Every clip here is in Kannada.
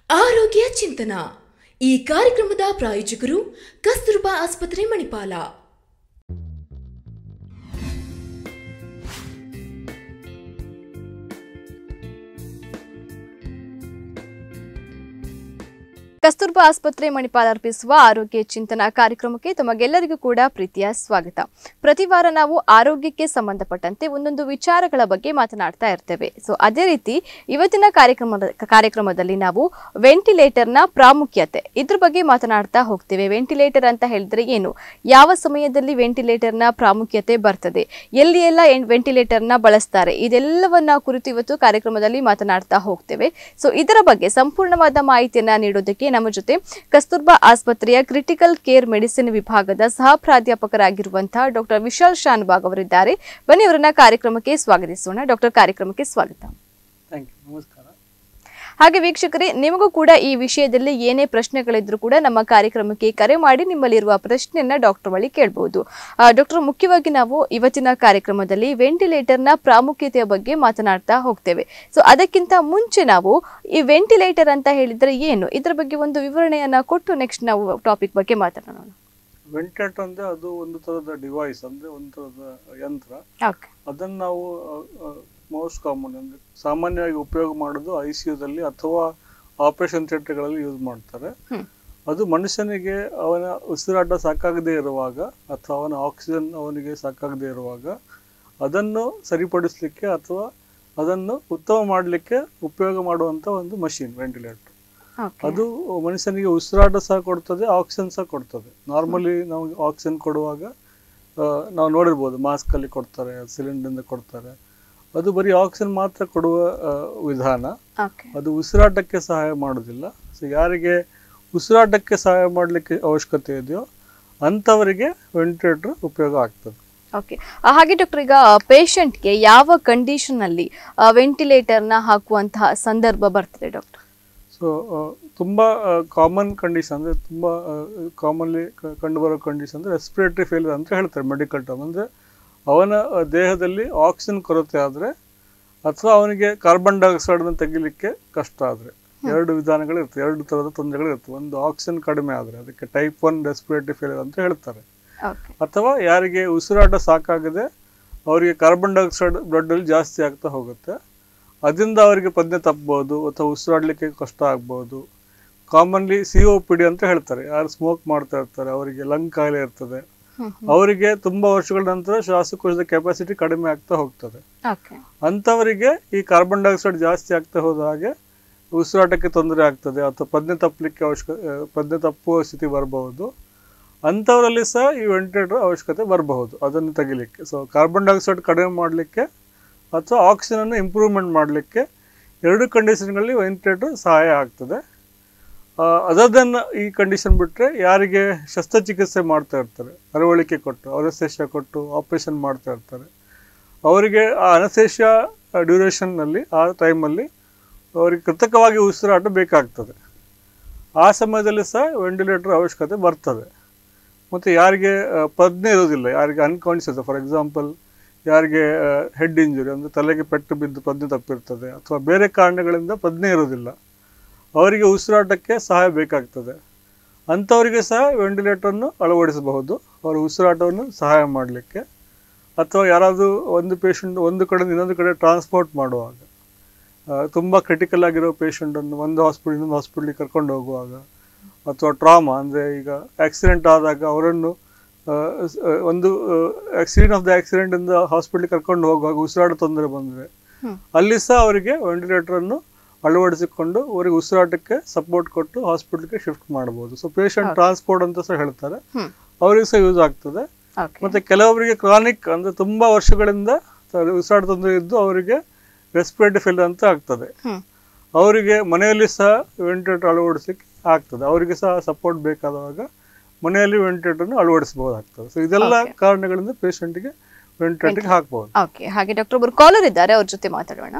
ಆರೋಗ್ಯ ಚಿಂತನ ಈ ಕಾರ್ಯಕ್ರಮದ ಪ್ರಾಯೋಜಕರು ಕಸ್ತೂರ್ಬಾ ಆಸ್ಪತ್ರೆ ಮಣಿಪಾಲ ಕಸ್ತೂರ್ಬಾ ಆಸ್ಪತ್ರೆ ಮಣಿಪಾಲ ಅರ್ಪಿಸುವ ಆರೋಗ್ಯ ಚಿಂತನ ಕಾರ್ಯಕ್ರಮಕ್ಕೆ ತಮಗೆಲ್ಲರಿಗೂ ಕೂಡ ಪ್ರೀತಿಯ ಸ್ವಾಗತ ಪ್ರತಿ ವಾರ ನಾವು ಆರೋಗ್ಯಕ್ಕೆ ಸಂಬಂಧಪಟ್ಟಂತೆ ಒಂದೊಂದು ವಿಚಾರಗಳ ಬಗ್ಗೆ ಮಾತನಾಡ್ತಾ ಇರ್ತೇವೆ ಸೊ ಅದೇ ರೀತಿ ಇವತ್ತಿನ ಕಾರ್ಯಕ್ರಮದ ಕಾರ್ಯಕ್ರಮದಲ್ಲಿ ನಾವು ವೆಂಟಿಲೇಟರ್ನ ಪ್ರಾಮುಖ್ಯತೆ ಇದ್ರ ಬಗ್ಗೆ ಮಾತನಾಡ್ತಾ ಹೋಗ್ತೇವೆ ವೆಂಟಿಲೇಟರ್ ಅಂತ ಹೇಳಿದ್ರೆ ಏನು ಯಾವ ಸಮಯದಲ್ಲಿ ವೆಂಟಿಲೇಟರ್ನ ಪ್ರಾಮುಖ್ಯತೆ ಬರ್ತದೆ ಎಲ್ಲಿ ಎಲ್ಲ ವೆಂಟಿಲೇಟರ್ನ ಬಳಸ್ತಾರೆ ಇದೆಲ್ಲವನ್ನ ಕುರಿತು ಇವತ್ತು ಕಾರ್ಯಕ್ರಮದಲ್ಲಿ ಮಾತನಾಡ್ತಾ ಹೋಗ್ತೇವೆ ಸೊ ಇದರ ಬಗ್ಗೆ ಸಂಪೂರ್ಣವಾದ ಮಾಹಿತಿಯನ್ನ ನೀಡೋದಕ್ಕೆ ನಮ್ಮ ಜೊತೆ ಕಸ್ತೂರ್ಬಾ ಆಸ್ಪತ್ರೆಯ ಕ್ರಿಟಿಕಲ್ ಕೇರ್ ಮೆಡಿಸಿನ್ ವಿಭಾಗದ ಸಹ ಪ್ರಾಧ್ಯಾಪಕರಾಗಿರುವಂತಹ ಡಾಕ್ಟರ್ ವಿಶಾಲ್ ಶಾನ್ಬಾಗ್ ಅವರಿದ್ದಾರೆ ಬನ್ನಿ ಅವರನ್ನ ಕಾರ್ಯಕ್ರಮಕ್ಕೆ ಸ್ವಾಗತಿಸೋಣ ಡಾಕ್ಟರ್ ಕಾರ್ಯಕ್ರಮಕ್ಕೆ ಸ್ವಾಗತ ಥ್ಯಾಂಕ್ ಯು ನಮಸ್ಕಾರ ಹಾಗೆ ವೀಕ್ಷಕರೇ ನಿಮಗೂ ಕೂಡ ಈ ವಿಷಯದಲ್ಲಿ ಏನೇ ಪ್ರಶ್ನೆಗಳಿದ್ರು ಕೂಡ ನಮ್ಮ ಕಾರ್ಯಕ್ರಮಕ್ಕೆ ಕರೆ ಮಾಡಿ ನಿಮ್ಮಲ್ಲಿರುವ ಪ್ರಶ್ನೆಯನ್ನ ಡಾಕ್ಟರ್ ಬಳಿ ಕೇಳಬಹುದು ಡಾಕ್ಟರ್ ಮುಖ್ಯವಾಗಿ ನಾವು ಇವತ್ತಿನ ಕಾರ್ಯಕ್ರಮದಲ್ಲಿ ವೆಂಟಿಲೇಟರ್ನ ಪ್ರಾಮುಖ್ಯತೆಯ ಬಗ್ಗೆ ಮಾತನಾಡ್ತಾ ಹೋಗ್ತೇವೆ ಸೊ ಅದಕ್ಕಿಂತ ಮುಂಚೆ ನಾವು ಈ ವೆಂಟಿಲೇಟರ್ ಅಂತ ಹೇಳಿದ್ರೆ ಏನು ಇದರ ಬಗ್ಗೆ ಒಂದು ವಿವರಣೆಯನ್ನ ಕೊಟ್ಟು ನೆಕ್ಸ್ಟ್ ನಾವು ಟಾಪಿಕ್ ಬಗ್ಗೆ ಮಾತನಾಡೋಣ ವೆಂಟಿಲೇಟರ್ ಅಂದ್ರೆ ಅದು ಒಂದು ತರದ ಡಿವೈಸ್ ಅಂದ್ರೆ ಒಂದು ತರದ ಯಂತ್ರ ಓಕೆ ಅದನ್ನು ನಾವು ಮೋಸ್ಟ್ ಕಾಮನ್ ಅಂದ್ರೆ ಸಾಮಾನ್ಯವಾಗಿ ಉಪಯೋಗ ಮಾಡೋದು ಐ ಸಿ ಯುದಲ್ಲಿ ಅಥವಾ ಆಪರೇಷನ್ ಥಿಯೇಟರ್ಗಳಲ್ಲಿ ಯೂಸ್ ಮಾಡ್ತಾರೆ ಹ್ಮ್. ಅದು ಮನುಷ್ಯನಿಗೆ ಅವನ ಉಸಿರಾಟ ಸಾಕಾಗದೇ ಇರುವಾಗ ಅಥವಾ ಅವನ ಆಕ್ಸಿಜನ್ ಅವನಿಗೆ ಸಾಕಾಗದೇ ಇರುವಾಗ ಅದನ್ನು ಸರಿಪಡಿಸಲಿಕ್ಕೆ ಅಥವಾ ಅದನ್ನು ಉತ್ತಮ ಮಾಡಲಿಕ್ಕೆ ಉಪಯೋಗ ಮಾಡುವಂತ ಒಂದು ಮಷಿನ್ ವೆಂಟಿಲೇಟರ್ ಓಕೆ ಅದು ಮನುಷ್ಯನಿಗೆ ಉಸಿರಾಟ ಸಹ ಕೊಡ್ತದೆ ಆಕ್ಸಿಜನ್ ಸಹ ಕೊಡ್ತದೆ ನಾರ್ಮಲಿ ನಾವು ಆಕ್ಸಿಜನ್ ಕೊಡುವಾಗ ಆ, ನಾವು ನೋಡಿರ್ಬೋದು ಮಾಸ್ಕ್ ಅಲ್ಲಿ ಕೊಡ್ತಾರೆ ಸಿಲಿಂಡರ್ ಕೊಡ್ತಾರೆ ಅದು ಬರೀ ಆಕ್ಸಿಜನ್ ಮಾತ್ರ ಕೊಡುವ ಆ, ವಿಧಾನ ಓಕೆ ಅದು ಉಸಿರಾಟಕ್ಕೆ ಸಹಾಯ ಮಾಡೋದಿಲ್ಲ ಸೊ ಯಾರಿಗೆ ಉಸಿರಾಟಕ್ಕೆ ಸಹಾಯ ಮಾಡಲಿಕ್ಕೆ ಅವಶ್ಯಕತೆ ಇದೆಯೋ ಅಂಥವರಿಗೆ ವೆಂಟಿಲೇಟರ್ ಉಪಯೋಗ ಆಗ್ತದೆ ಓಕೆ ಹಾಗೆ ಡಾಕ್ಟರ್ ಈಗ ಪೇಷಂಟ್ಗೆ ಯಾವ ಕಂಡೀಷನ್ ಅಲ್ಲಿ ವೆಂಟಿಲೇಟರ್ನ ಹಾಕುವಂತಹ ಸಂದರ್ಭ ಬರ್ತದೆ ಡಾಕ್ಟರ್ ಸೊ ತುಂಬ ಕಾಮನ್ ಕಂಡೀಷನ್ ಅಂದರೆ ತುಂಬ ಕಾಮನ್ಲಿ ಕಂಡುಬರೋ ಕಂಡೀಷನ್ ಅಂದರೆ ರೆಸ್ಪಿರೇಟರಿ ಫೇಲ್ಯೂರ್ ಅಂತ ಹೇಳ್ತಾರೆ ಮೆಡಿಕಲ್ ಟರ್ಮ್ ಅಂದರೆ ಅವನ ಆ, ದೇಹದಲ್ಲಿ ಆಕ್ಸಿಜನ್ ಕೊರತೆ ಆದರೆ ಅಥವಾ ಅವನಿಗೆ ಕಾರ್ಬನ್ ಡೈಆಕ್ಸೈಡನ್ನು ತೆಗಿಲಿಕ್ಕೆ ಕಷ್ಟ ಆದರೆ ಎರಡು ವಿಧಾನಗಳು ಇರ್ತವೆ ಎರಡು ಥರದ ತೊಂದರೆಗಳು ಇರ್ತವೆ ಒಂದು ಆಕ್ಸಿಜನ್ ಕಡಿಮೆ ಆದರೆ ಅದಕ್ಕೆ ಟೈಪ್ ಒನ್ ರೆಸ್ಪಿರೇಟರಿ ಫೇಲ್ಯೂರ್ ಅಂತ ಹೇಳ್ತಾರೆ ಓಕೆ ಅಥವಾ ಯಾರಿಗೆ ಉಸಿರಾಟ ಸಾಕಾಗದೆ ಅವರಿಗೆ ಕಾರ್ಬನ್ ಡೈಆಕ್ಸೈಡ್ ಬ್ಲಡ್ಡಲ್ಲಿ ಜಾಸ್ತಿ ಆಗ್ತಾ ಹೋಗುತ್ತೆ ಅದರಿಂದ ಅವರಿಗೆ ಪ್ರಜ್ಞೆ ತಪ್ಪಬಹುದು ಅಥವಾ ಉಸಿರಾಡಲಿಕ್ಕೆ ಕಷ್ಟ ಆಗ್ಬೋದು commonly C O P D ಅಂತ ಹೇಳ್ತಾರೆ ಯಾರು ಸ್ಮೋಕ್ ಮಾಡ್ತಾ ಇರ್ತಾರೆ ಅವರಿಗೆ ಲಂಗ್ ಕಾಯಿಲೆ ಇರ್ತದೆ ಹ್ಮ್ ಅವರಿಗೆ ತುಂಬಾ ವರ್ಷಗಳ ನಂತರ ಶ್ವಾಸಕೋಶದ ಕೆಪಾಸಿಟಿ ಕಡಿಮೆ ಆಗ್ತಾ ಹೋಗ್ತದೆ ಓಕೆ ಅಂಥವರಿಗೆ ಈ ಕಾರ್ಬನ್ ಡೈಆಕ್ಸೈಡ್ ಜಾಸ್ತಿ ಆಗ್ತಾ ಹೋದ ಹಾಗೆ ಉಸಿರಾಟಕ್ಕೆ ತೊಂದರೆ ಆಗ್ತದೆ ಅಥವಾ ಪ್ರಜ್ಞೆ ತಪ್ಪಲಿಕ್ಕೆ ಅವಶ್ಯಕ ಆ, ಪ್ರಜ್ಞೆ ತಪ್ಪುವ ಸ್ಥಿತಿ ಬರಬಹುದು ಅಂಥವರಲ್ಲಿ ಸಹ ಈ ವೆಂಟಿಲೇಟರ್ ಅವಶ್ಯಕತೆ ಬರಬಹುದು ಅದನ್ನು ತೆಗಿಲಿಕ್ಕೆ ಸೊ ಕಾರ್ಬನ್ ಡೈಆಕ್ಸೈಡ್ ಕಡಿಮೆ ಮಾಡಲಿಕ್ಕೆ ಅಥವಾ ಆಕ್ಸಿಜನನ್ನು ಇಂಪ್ರೂವ್ಮೆಂಟ್ ಮಾಡಲಿಕ್ಕೆ ಎರಡು ಕಂಡೀಷನ್ಗಳಲ್ಲಿ ವೆಂಟಿಲೇಟರ್ ಸಹಾಯ ಆಗ್ತದೆ ಅದರ್ ದೆನ್ ಈ ಕಂಡೀಷನ್ ಬಿಟ್ಟರೆ ಯಾರಿಗೆ ಶಸ್ತ್ರಚಿಕಿತ್ಸೆ ಮಾಡ್ತಾ ಇರ್ತಾರೆ ಅರವಳಿಕೆ ಕೊಟ್ಟು ಅನಸ್ತೇಷಿಯಾ ಕೊಟ್ಟು ಆಪರೇಷನ್ ಮಾಡ್ತಾ ಇರ್ತಾರೆ ಅವರಿಗೆ ಆ ಅನಸ್ತೇಷಿಯಾ ಡ್ಯೂರೇಷನ್ನಲ್ಲಿ ಆ ಟೈಮಲ್ಲಿ ಅವರಿಗೆ ಕೃತಕವಾಗಿ ಉಸಿರಾಟ ಬೇಕಾಗ್ತದೆ ಆ ಸಮಯದಲ್ಲಿ ಸಹ ವೆಂಟಿಲೇಟರ್ ಅವಶ್ಯಕತೆ ಬರ್ತದೆ ಮತ್ತು ಯಾರಿಗೆ ಆ, ಪ್ರಜ್ಞೆ ಇರೋದಿಲ್ಲ ಯಾರಿಗೆ ಅನ್ಕಾನ್ಷಿಯಸ್ ಫಾರ್ ಎಕ್ಸಾಂಪಲ್ ಯಾರಿಗೆ ಹೆಡ್ ಇಂಜುರಿ ಅಂದರೆ ತಲೆಗೆ ಪೆಟ್ಟು ಬಿದ್ದು ಪ್ರಜ್ಞೆ ತಪ್ಪಿರ್ತದೆ ಅಥವಾ ಬೇರೆ ಕಾರಣಗಳಿಂದ ಪ್ರಜ್ಞೆ ಇರೋದಿಲ್ಲ ಅವರಿಗೆ ಉಸಿರಾಟಕ್ಕೆ ಸಹಾಯ ಬೇಕಾಗ್ತದೆ ಅಂಥವರಿಗೆ ಸಹ ವೆಂಟಿಲೇಟರನ್ನು ಅಳವಡಿಸಬಹುದು ಅವರ ಉಸಿರಾಟವನ್ನು ಸಹಾಯ ಮಾಡಲಿಕ್ಕೆ ಅಥವಾ ಯಾರಾದರೂ ಒಂದು ಪೇಷಂಟ್ ಒಂದು ಕಡೆಯಿಂದ ಇನ್ನೊಂದು ಕಡೆ ಟ್ರಾನ್ಸ್ಪೋರ್ಟ್ ಮಾಡುವಾಗ ತುಂಬ ಕ್ರಿಟಿಕಲ್ ಆಗಿರೋ ಪೇಷಂಟನ್ನು ಒಂದು ಹಾಸ್ಪಿಟಲ್ ಇನ್ನೊಂದು ಹಾಸ್ಪಿಟ್ಲಿಗೆ ಕರ್ಕೊಂಡು ಹೋಗುವಾಗ ಅಥವಾ ಟ್ರಾಮಾ ಅಂದರೆ ಈಗ ಆಕ್ಸಿಡೆಂಟ್ ಆದಾಗ ಅವರನ್ನು ಆ, ಸ್- ಆ, ಒಂದು ಆಕ್ಸಿಡೆಂಟ್ ಆಫ್ ದ ಆಕ್ಸಿಡೆಂಟಿಂದ ಹಾಸ್ಪಿಟ್ಲಿಗೆ ಕರ್ಕೊಂಡು ಹೋಗುವಾಗ ಉಸಿರಾಟ ತೊಂದರೆ ಬಂದರೆ ಹ್ಮ್. ಅಲ್ಲಿ ಸಹ ಅವರಿಗೆ ವೆಂಟಿಲೇಟರನ್ನು ಅಳವಡಿಸಿಕೊಂಡು ಅವರಿಗೆ ಉಸಿರಾಟಕ್ಕೆ ಸಪೋರ್ಟ್ ಕೊಟ್ಟು ಹಾಸ್ಪಿಟ್ಲಿಗೆ ಶಿಫ್ಟ್ ಮಾಡ್ಬೋದು ಸೊ ಪೇಷಂಟ್ ಟ್ರಾನ್ಸ್ಪೋರ್ಟ್ ಅಂತ ಸಹ ಹೇಳ್ತಾರೆ ಹ್ಮ್ ಅವರಿಗೆ ಸಹ ಯೂಸ್ ಆಗ್ತದೆ ಓಕೆ ಮತ್ತೆ ಕೆಲವರಿಗೆ ಕ್ರಾನಿಕ್ ಅಂದ್ರೆ ತುಂಬಾ ವರ್ಷಗಳಿಂದ ತ- ಉಸಿರಾಟ ತೊಂದರೆ ಇದ್ದು ಅವರಿಗೆ ರೆಸ್ಪಿರೇಟರಿ ಫೇಲ್ ಅಂತ ಆಗ್ತದೆ ಹ್ಮ್ ಅವರಿಗೆ ಮನೆಯಲ್ಲಿ ಸಹ ವೆಂಟಿಲೇಟರ್ ಅಳವಡಿಸಲಿಕ್ಕೆ ಆಗ್ತದೆ ಅವರಿಗೆ ಸಹ ಸಪೋರ್ಟ್ ಬೇಕಾದವಾಗ ಮನೆಯಲ್ಲಿ ವೆಂಟಿಲೇಟರ್ನ ಅಳವಡಿಸಬಹುದಾಗ್ತದೆ ಸೊ ಇದೆಲ್ಲ Okay. ಕಾರಣಗಳಿಂದ ಪೇಷಂಟ್ಗೆ ವೆಂಟಿಲೇಟರ್ಗೆ ಹಾಕ್ಬೋದು ಓಕೆ ಹಾಗೆ ಡಾಕ್ಟರ್ ಒಬ್ರು ಕಾಲರ್ ಇದ್ದಾರೆ ಅವ್ರ ಜೊತೆ ಮಾತಾಡೋಣ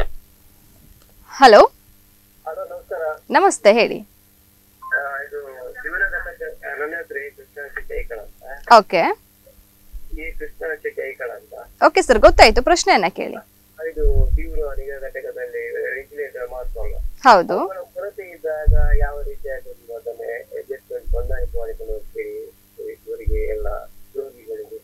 ಹಲೋ ನಮಸ್ತೆ ಹೇಳಿ ಆ, ಇದು ಶಿವನಘಟ್ಟಕ್ಕೆ ನನ್ನ ಹೆಸರು ಎ. ಕೃಷ್ಣ ಚಿಕ್ಕೈಕಳ ಅಂತ ಓಕೆ ಈ ಕೃಷ್ಣ ಚಿಕ್ಕೈಕಳ ಅಂತ ಓಕೆ ಸರ್ ಗೊತ್ತಾಯ್ತು ಪ್ರಶ್ನೆಯನ್ನ ಕೇಳಿ ಇದು ತೀವ್ರ ನಿಗಾ ಘಟಕದಲ್ಲಿ ವೆಂಟಿಲೇಟರ್ ಮಾತ್ರ ಅಲ್ಲ ಹೌದು ಅವರ ಕೊರತೆ ಇದ್ದಾಗ ಬಂದಾಗ ಯಾವ ರೀತಿಯಾಗಿ ಒಂದು ಅದನ್ನ ಅಡ್ಜಸ್ಟ್ಮೆಂಟ್ ಹೊಂದಾಣಿಕೆ ಮಾಡಿಕೊಂಡು ಹೋಗ್ತೀರಿ ಇವರಿಗೆ ಎಲ್ಲ ರೋಗಿಗಳಿಗೆ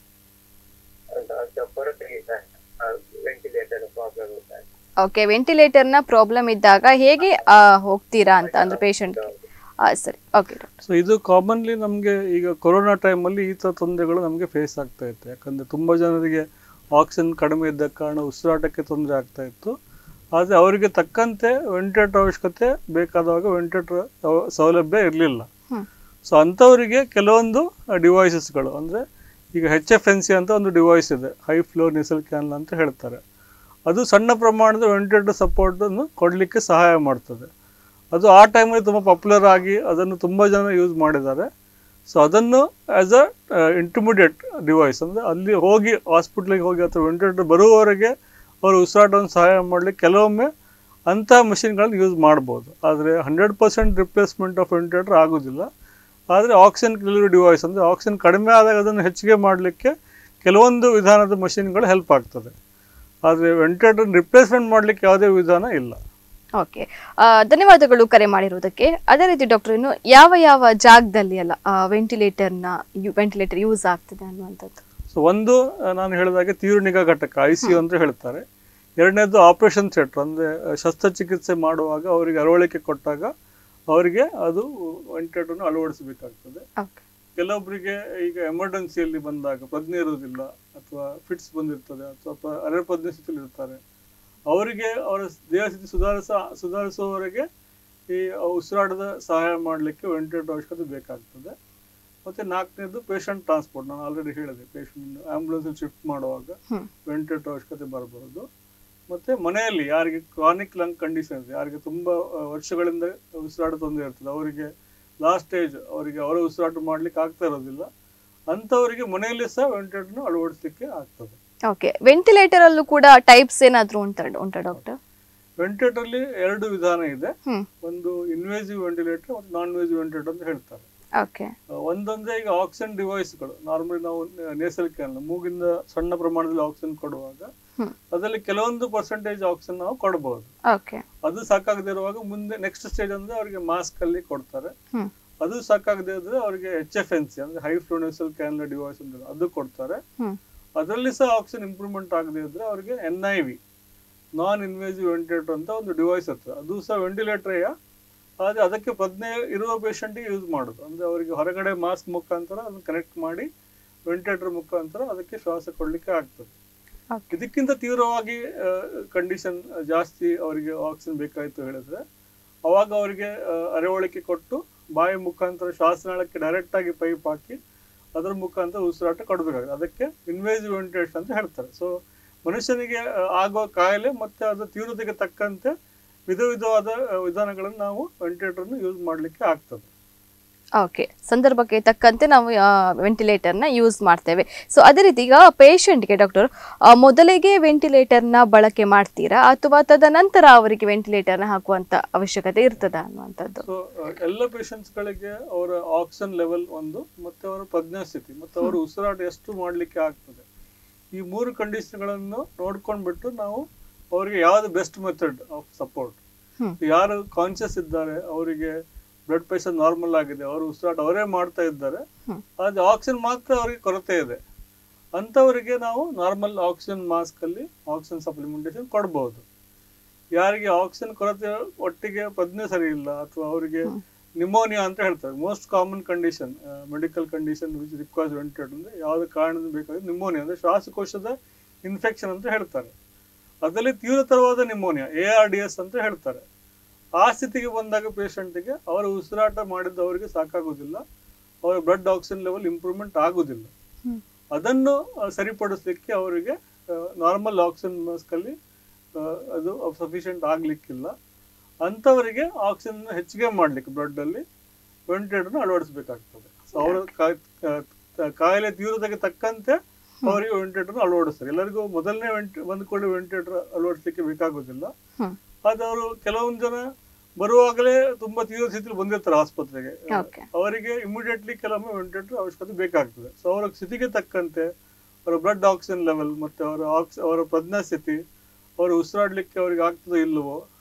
ಅಂತ ಅಂತ ಹೊರತಾಗಿ ವೆಂಟಿಲೇಟರ್ ಪ್ರಾಬ್ಲಮ್ ಉಂಟಾ ಓಕೆ ವೆಂಟಿಲೇಟರ್ನ ಪ್ರಾಬ್ಲಮ್ ಇದ್ದಾಗ ಹೇಗೆ ಆ, ಹೋಗ್ತೀರಾ ಅಂತ ಅಂದ್ರೆ ಪೇಷಂಟ್ಗೆ ಸರಿ ಓಕೆ ಡಾಕ್ಟರ್ ಸೊ ಇದು ಕಾಮನ್ಲಿ ನಮಗೆ ಈಗ ಕೊರೋನಾ ಟೈಮಲ್ಲಿ ಈ ಥರ ತೊಂದರೆಗಳು ನಮಗೆ ಫೇಸ್ ಆಗ್ತಾ ಇತ್ತು ಯಾಕಂದರೆ ತುಂಬ ಜನರಿಗೆ ಆಕ್ಸಿಜನ್ ಕಡಿಮೆ ಇದ್ದ ಕಾರಣ ಉಸಿರಾಟಕ್ಕೆ ತೊಂದರೆ ಆಗ್ತಾ ಇತ್ತು ಆದರೆ ಅವರಿಗೆ ತಕ್ಕಂತೆ ವೆಂಟಿಲೇಟರ್ ಅವಶ್ಯಕತೆ ಬೇಕಾದಾಗ ವೆಂಟಿಲೇಟರ್ ಸೌಲಭ್ಯ ಇರಲಿಲ್ಲ ಹ್ಮ್. ಸೊ ಅಂಥವರಿಗೆ ಕೆಲವೊಂದು ಡಿವೈಸಸ್ಗಳು ಅಂದರೆ ಈಗ ಹೆಚ್ ಎಫ್ ಎನ್ ಸಿ ಅಂತ ಒಂದು ಡಿವೈಸ್ ಇದೆ ಹೈ ಫ್ಲೋ ನಿಸಲ್ ಕ್ಯಾನಲ್ ಅಂತ ಹೇಳ್ತಾರೆ ಅದು ಸಣ್ಣ ಪ್ರಮಾಣದ ವೆಂಟಿಲೇಟರ್ ಸಪೋರ್ಟನ್ನು ಕೊಡಲಿಕ್ಕೆ ಸಹಾಯ ಮಾಡ್ತದೆ ಅದು ಆ ಟೈಮಲ್ಲಿ ತುಂಬ ಪಾಪ್ಯುಲರ್ ಆಗಿ ಅದನ್ನು ತುಂಬ ಜನ ಯೂಸ್ ಮಾಡಿದ್ದಾರೆ ಸೊ ಅದನ್ನು ಆ್ಯಸ್ ಅ ಇಂಟರ್ಮಿಡಿಯೇಟ್ ಡಿವೈಸ್ ಅಂದರೆ ಅಲ್ಲಿ ಹೋಗಿ ಹಾಸ್ಪಿಟ್ಲಿಗೆ ಹೋಗಿ ಅಥವಾ ವೆಂಟಿಲೇಟರ್ ಬರುವವರೆಗೆ ಅವರು ಉಸಿರಾಟವನ್ನು ಸಹಾಯ ಮಾಡಲಿಕ್ಕೆ ಕೆಲವೊಮ್ಮೆ ಅಂಥ ಮಷಿನ್ಗಳನ್ನು ಯೂಸ್ ಮಾಡ್ಬೋದು ಆದರೆ hundred percent replacement of ventilator ಆಗೋದಿಲ್ಲ ಆದರೆ ಆಕ್ಸಿಜನ್ ಡೆಲಿವರಿ ಡಿವೈಸ್ ಅಂದರೆ ಆಕ್ಸಿಜನ್ ಕಡಿಮೆ ಆದಾಗ ಅದನ್ನು ಹೆಚ್ಚಿಗೆ ಮಾಡಲಿಕ್ಕೆ ಕೆಲವೊಂದು ವಿಧಾನದ ಮಷಿನ್ಗಳು ಹೆಲ್ಪ್ ಆಗ್ತದೆ ಆದರೆ ವೆಂಟಿಲೇಟರ್ ರಿಪ್ಲೇಸ್ಮೆಂಟ್ ಮಾಡಲಿಕ್ಕೆ ಯಾವುದೇ ವಿಧಾನ ಇಲ್ಲ ಓಕೆ ಧನ್ಯವಾದಗಳು ಕರೆ ಮಾಡಿರುವುದಕ್ಕೆ ಅದೇ ರೀತಿ ಡಾಕ್ಟರ್ ಇನ್ನು ಯಾವ ಯಾವ ಜಾಗದಲ್ಲಿ ಅಲ್ಲ ವೆಂಟಿಲೇಟರ್ನ ವೆಂಟಿಲೇಟರ್ ಯೂಸ್ ಆಗ್ತದೆ ಅನ್ನುವಂಥದ್ದು ಸೊ ಒಂದು ಆ, ನಾನು ಹೇಳಿದಾಗೆ ತೀವ್ರ ನಿಗಾ ಘಟಕ ಐ ಸಿ ಯು ಅಂತ ಹೇಳ್ತಾರೆ ಎರಡನೇದು ಆಪರೇಷನ್ ಥಿಯೇಟರ್ ಅಂದರೆ ಶಸ್ತ್ರಚಿಕಿತ್ಸೆ ಮಾಡುವಾಗ ಅವರಿಗೆ ಅರವಳಿಕೆ ಕೊಟ್ಟಾಗ ಅವರಿಗೆ ಅದು ವೆಂಟಿಲೇಟರ್ನ ಅಳವಡಿಸಬೇಕಾಗ್ತದೆ ಓಕೆ ಕೆಲವೊಬ್ಬರಿಗೆ ಈಗ ಎಮರ್ಜೆನ್ಸಿಯಲ್ಲಿ ಬಂದಾಗ ಪ್ರಜ್ಞೆ ಇರುವುದಿಲ್ಲ ಅಥವಾ ಫಿಟ್ಸ್ ಬಂದಿರ್ತದೆ ಅಥವಾ ಪ- ಅರೆ ಪ್ರಜ್ಞೆ ಸ್ಥಿತಿಯಲ್ಲಿ ಇರ್ತಾರೆ ಅವರಿಗೆ ಅವರ ದೇಹ ಸ್ಥಿತಿ ಸುಧಾರಿಸ ಸುಧಾರಿಸುವವರೆಗೆ ಈ ಉಸಿರಾಟದ ಸಹಾಯ ಮಾಡಲಿಕ್ಕೆ ವೆಂಟಿಲೇಟರ್ ಅವಶ್ಯಕತೆ ಬೇಕಾಗ್ತದೆ ಮತ್ತೆ ನಾಲ್ಕನೇದು ಪೇಷಂಟ್ ಟ್ರಾನ್ಸ್ಪೋರ್ಟ್ ನಾನು ಆಲ್ರೆಡಿ ಹೇಳಿದೆ ಪೇಷಂಟ್ ಆಂಬುಲೆನ್ಸ್ ಶಿಫ್ಟ್ ಮಾಡುವಾಗ ಹ್ಮ್. ವೆಂಟಿಲೇಟರ್ ಅವಶ್ಯಕತೆ ಬರಬಹುದು ಮತ್ತೆ ಮನೆಯಲ್ಲಿ ಯಾರಿಗೆ ಕ್ರಾನಿಕ್ ಲಂಗ್ ಕಂಡೀಷನ್ ಇದೆ ಯಾರಿಗೆ ತುಂಬಾ ಆ, ವರ್ಷಗಳಿಂದ ಉಸಿರಾಟ ತೊಂದರೆ ಇರ್ತದೆ ಅವರಿಗೆ ಲಾಸ್ಟ್ ಸ್ಟೇಜ್ ಅವರಿಗೆ ಅವರ ಉಸಿರಾಟ ಮಾಡ್ಲಿಕ್ಕೆ ಆಗ್ತಾ ಇರೋದಿಲ್ಲ ಅಂಥವರಿಗೆ ಮನೆಯಲ್ಲಿ ಸಹ ವೆಂಟಿಲೇಟರ್ನ ಅಳವಡಿಸಲಿಕ್ಕೆ ಆಗ್ತದೆ ಓಕೆ ವೆಂಟಿಲೇಟರ್ ಅಲ್ಲೂ ಕೂಡ ಟೈಪ್ಸ್ ಏನಾದರೂ ಉಂಟಾ ಉಂಟಾ ಡಾಕ್ಟರ್ ವೆಂಟಿಲೇಟರ್ ಅಲ್ಲಿ ಎರಡು ವಿಧಾನ ಇದೆ ಹ್ಮ್ ಒಂದು ಇನ್ವೇಸಿವ್ ವೆಂಟಿಲೇಟರ್ ಮತ್ತು ನಾನ್ ವೇಸಿವ್ ವೆಂಟಿಲೇಟರ್ ಅಂತ ಹೇಳ್ತಾರೆ ಓಕೆ ಆ, ಒಂದೊಂದೇ ಈಗ ಆಕ್ಸಿಜನ್ ಡಿವೈಸ್ಗಳು ನಾರ್ಮಲಿ ನಾವು ನೇಸಲ್ ಕ್ಯಾನ್ ಮೂಗಿಂದ ಸಣ್ಣ ಪ್ರಮಾಣದಲ್ಲಿ ಆಕ್ಸಿಜನ್ ಕೊಡುವಾಗ ಹ್ಮ್. ಅದರಲ್ಲಿ ಕೆಲವೊಂದು ಪರ್ಸೆಂಟೇಜ್ ಆಕ್ಸಿಜನ್ ನಾವು ಕೊಡಬಹುದು ಓಕೆ ಅದು ಸಾಕಾಗದೇ ಇರುವಾಗ ಮುಂದೆ ನೆಕ್ಸ್ಟ್ ಸ್ಟೇಜ್ ಅಂದ್ರೆ ಅವರಿಗೆ ಮಾಸ್ಕ್ ಅಲ್ಲಿ ಕೊಡ್ತಾರೆ ಹ್ಮ್ ಅದು ಸಾಕಾಗದೇ ಇದ್ರೆ ಅವರಿಗೆ ಎಚ್ ಎಫ್ ಎನ್ ಸಿ ಅಂದ್ರೆ ಹೈ ಫ್ಲೋನೆಸಲ್ ಕ್ಯಾನ್ಲ ಡಿವೈಸ್ ಅಂತ ಅದು ಕೊಡ್ತಾರೆ ಹ್ಮ್ ಅದರಲ್ಲಿ ಸಹ ಆಕ್ಸಿಜನ್ ಇಂಪ್ರೂವ್ಮೆಂಟ್ ಆಗದೆ ಇದ್ರೆ ಅವರಿಗೆ N I V non invasive ventilator ಅಂತ ಒಂದು ಡಿವೈಸ್ ಇರ್ತದೆ ಅದು ಸಹ ವೆಂಟಿಲೇಟರ್ಯ ಆದರೆ ಅದಕ್ಕೆ ಪ್ರಜ್ಞೆ ಇರುವ ಪೇಷಂಟ್ಗೆ ಯೂಸ್ ಮಾಡೋದು ಅಂದ್ರೆ ಅವರಿಗೆ ಹೊರಗಡೆ ಮಾಸ್ಕ್ ಮುಖಾಂತರ ಅದನ್ನು ಕನೆಕ್ಟ್ ಮಾಡಿ ವೆಂಟಿಲೇಟರ್ ಮುಖಾಂತರ ಅದಕ್ಕೆ ಶ್ವಾಸ ಕೊಡಲಿಕ್ಕೆ ಆಗ್ತದೆ ಓಕೆ ಇದಕ್ಕಿಂತ ತೀವ್ರವಾಗಿ ಕಂಡೀಷನ್ ಜಾಸ್ತಿ ಅವರಿಗೆ ಆಕ್ಸಿಜನ್ ಬೇಕಾಯಿತು ಹೇಳಿದ್ರೆ ಅವಾಗ ಅವರಿಗೆ ಆ, ಅರವಳಿಕೆ ಕೊಟ್ಟು ಬಾಯಿ ಮುಖಾಂತರ ಶ್ವಾಸನಾಳಕ್ಕೆ ಡೈರೆಕ್ಟ್ ಆಗಿ ಪೈಪ್ ಹಾಕಿ ಅದರ ಮುಖಾಂತರ ಉಸಿರಾಟ ಕೊಡಬೇಕಾಗುತ್ತೆ ಅದಕ್ಕೆ ಇನ್ವೇಸಿವ್ ವೆಂಟಿಲೇಷನ್ ಅಂತ ಹೇಳ್ತಾರೆ ಸೊ ಮನುಷ್ಯನಿಗೆ ಆ, ಆಗುವ ಕಾಯಿಲೆ ಮತ್ತೆ ಅದರ ತೀವ್ರತೆಗೆ ತಕ್ಕಂತೆ ವಿಧ ವಿಧವಾದ ಆ, ವಿಧಾನಗಳನ್ನು ನಾವು ವೆಂಟಿಲೇಟರ್ನ ಯೂಸ್ ಮಾಡಲಿಕ್ಕೆ ಆಗ್ತದೆ ಓಕೆ ಸಂದರ್ಭಕ್ಕೆ ತಕ್ಕಂತೆ ನಾವು ವೆಂಟಿಲೇಟರ್ನ ಯೂಸ್ ಮಾಡ್ತೇವೆ ಸೊ ಅದೇ ರೀತಿ ಈಗ ಪೇಷಂಟ್ಗೆ ಡಾಕ್ಟರ್ ಮೊದಲಿಗೆ ವೆಂಟಿಲೇಟರ್ನ ಬಳಕೆ ಮಾಡ್ತೀರಾ ಅಥವಾ ತದನಂತರ ಅವರಿಗೆ ವೆಂಟಿಲೇಟರ್ನ ಹಾಕುವಂತ ಅವಶ್ಯಕತೆ ಇರ್ತದಾ ಅನ್ನುವಂಥದ್ದು ಸೊ ಎಲ್ಲ ಪೇಷಂಟ್ಸ್ಗಳಿಗೆ ಅವರ ಆಕ್ಸಿಜನ್ ಲೆವೆಲ್ ಒಂದು ಮತ್ತೆ ಅವರ ಪ್ರಜ್ಞಾಸ್ಥಿತಿ ಮತ್ತೆ ಅವರ ಉಸಿರಾಟ ಎಷ್ಟು ಮಾಡಲಿಕ್ಕೆ ಆಗ್ತದೆ ಈ ಮೂರು ಕಂಡೀಷನ್ಗಳನ್ನು ನೋಡ್ಕೊಂಡ್ಬಿಟ್ಟು ನಾವು ಅವರಿಗೆ ಯಾವ್ದು best method of support hmm. ಯಾರು ಕಾನ್ಶಿಯಸ್ ಇದ್ದಾರೆ ಅವರಿಗೆ ಬ್ಲಡ್ ಪ್ರೆಷರ್ ನಾರ್ಮಲ್ ಆಗಿದೆ ಅವರು ಉಸಿರಾಟ ಅವರೇ ಮಾಡ್ತಾ ಇದ್ದಾರೆ ಹ್ಮ್. ಆದ್ರೆ ಆಕ್ಸಿಜನ್ ಮಾತ್ರ ಅವರಿಗೆ ಕೊರತೆ ಇದೆ ಅಂಥವರಿಗೆ ನಾವು ನಾರ್ಮಲ್ ಆಕ್ಸಿಜನ್ ಮಾಸ್ಕ್ ಅಲ್ಲಿ ಆಕ್ಸಿಜನ್ ಸಪ್ಲಿಮೆಂಟೇಷನ್ ಕೊಡ್ಬೋದು ಯಾರಿಗೆ ಆಕ್ಸಿಜನ್ ಕೊರತೆ ಒಟ್ಟಿಗೆ ಪ್ರಜ್ಞೆ ಸರಿ ಇಲ್ಲ ಅಥವಾ ಅವರಿಗೆ ನಿಮೋನಿಯಾ ಅಂತ ಹೇಳ್ತಾರೆ most common condition medical condition which requires ventilator ಅಂದ್ರೆ ಯಾವ್ದು ಕಾರಣದಿಂದ ಬೇಕಾದ್ರೆ ನಿಮೋನಿಯಾ ಅಂದ್ರೆ ಶ್ವಾಸಕೋಶದ ಇನ್ಫೆಕ್ಷನ್ ಅಂತ ಹೇಳ್ತಾರೆ ಅದರಲ್ಲಿ ತೀವ್ರತರವಾದ pneumonia A R D S ಅಂತ ಹೇಳ್ತಾರೆ ಆ ಸ್ಥಿತಿಗೆ ಬಂದಾಗ ಪೇಷಂಟಿಗೆ ಅವರ ಉಸಿರಾಟ ಮಾಡಿದ್ದವರಿಗೆ ಸಾಕಾಗುವುದಿಲ್ಲ ಅವರ ಬ್ಲಡ್ ಆಕ್ಸಿಜನ್ ಲೆವೆಲ್ ಇಂಪ್ರೂವ್ಮೆಂಟ್ ಆಗುವುದಿಲ್ಲ ಹ್ಮ್. ಅದನ್ನು ಆ, ಸರಿಪಡಿಸ್ಲಿಕ್ಕೆ ಅವರಿಗೆ ನಾರ್ಮಲ್ ಆಕ್ಸಿಜನ್ ಮಾಸ್ಕ್ ಅಲ್ಲಿ ಆ, ಅದು ಸಫಿಷಿಯಂಟ್ ಆಗ್ಲಿಕ್ಕಿಲ್ಲ ಅಂಥವರಿಗೆ ಆಕ್ಸಿಜನ್ ಹೆಚ್ಚಿಗೆ ಮಾಡ್ಲಿಕ್ಕೆ ಬ್ಲಡ್ ಅಲ್ಲಿ ವೆಂಟಿಲೇಟರ್ನ ಅಳವಡಿಸಬೇಕಾಗ್ತದೆ ಸೊ ಅವರ ಕಾ- ಕಾ- ಕಾಯಿಲೆ ತೀವ್ರತೆಗೆ ತಕ್ಕಂತೆ ಅವರಿಗೆ ವೆಂಟಿಲೇಟರ್ ಅಳವಡಿಸ್ತಾರೆ ಎಲ್ಲರಿಗೂ ಮೊದಲನೇ ವೆಂಟಿ ಬಂದ ಕೂಡಲೇ ವೆಂಟಿಲೇಟರ್ ಅಳವಡಿಸ್ಲಿಕ್ಕೆ ಬೇಕಾಗೋದಿಲ್ಲ ಹ್ಮ್ ಆದ್ರೆ ಅವರು ಕೆಲವೊಂದು ಜನ ಬರುವಾಗಲೇ ತುಂಬಾ ತೀವ್ರ ಸ್ಥಿತಿಯಲ್ಲಿ ಬಂದಿರ್ತಾರೆ ಆಸ್ಪತ್ರೆಗೆ ಓಕೆ ಅವರಿಗೆ ಇಮಿಡಿಯೇಟ್ಲಿ ಕೆಲವೊಮ್ಮೆ ವೆಂಟಿಲೇಟರ್ ಅವಶ್ಯಕತೆ ಬೇಕಾಗ್ತದೆ ಸೊ ಅವರ ಸ್ಥಿತಿಗೆ ತಕ್ಕಂತೆ ಅವರ ಬ್ಲಡ್ ಆಕ್ಸಿಜನ್ ಲೆವೆಲ್ ಮತ್ತೆ ಅವರ ಆಕ್ಸ್ ಅವರ ಪ್ರಜ್ಞಾ ಸ್ಥಿತಿ ಅವರು ಉಸಿರಾಡ್ಲಿಕ್ಕೆ ಅವರಿಗೆ ಆಗ್ತದೋ ಇಲ್ಲವೋ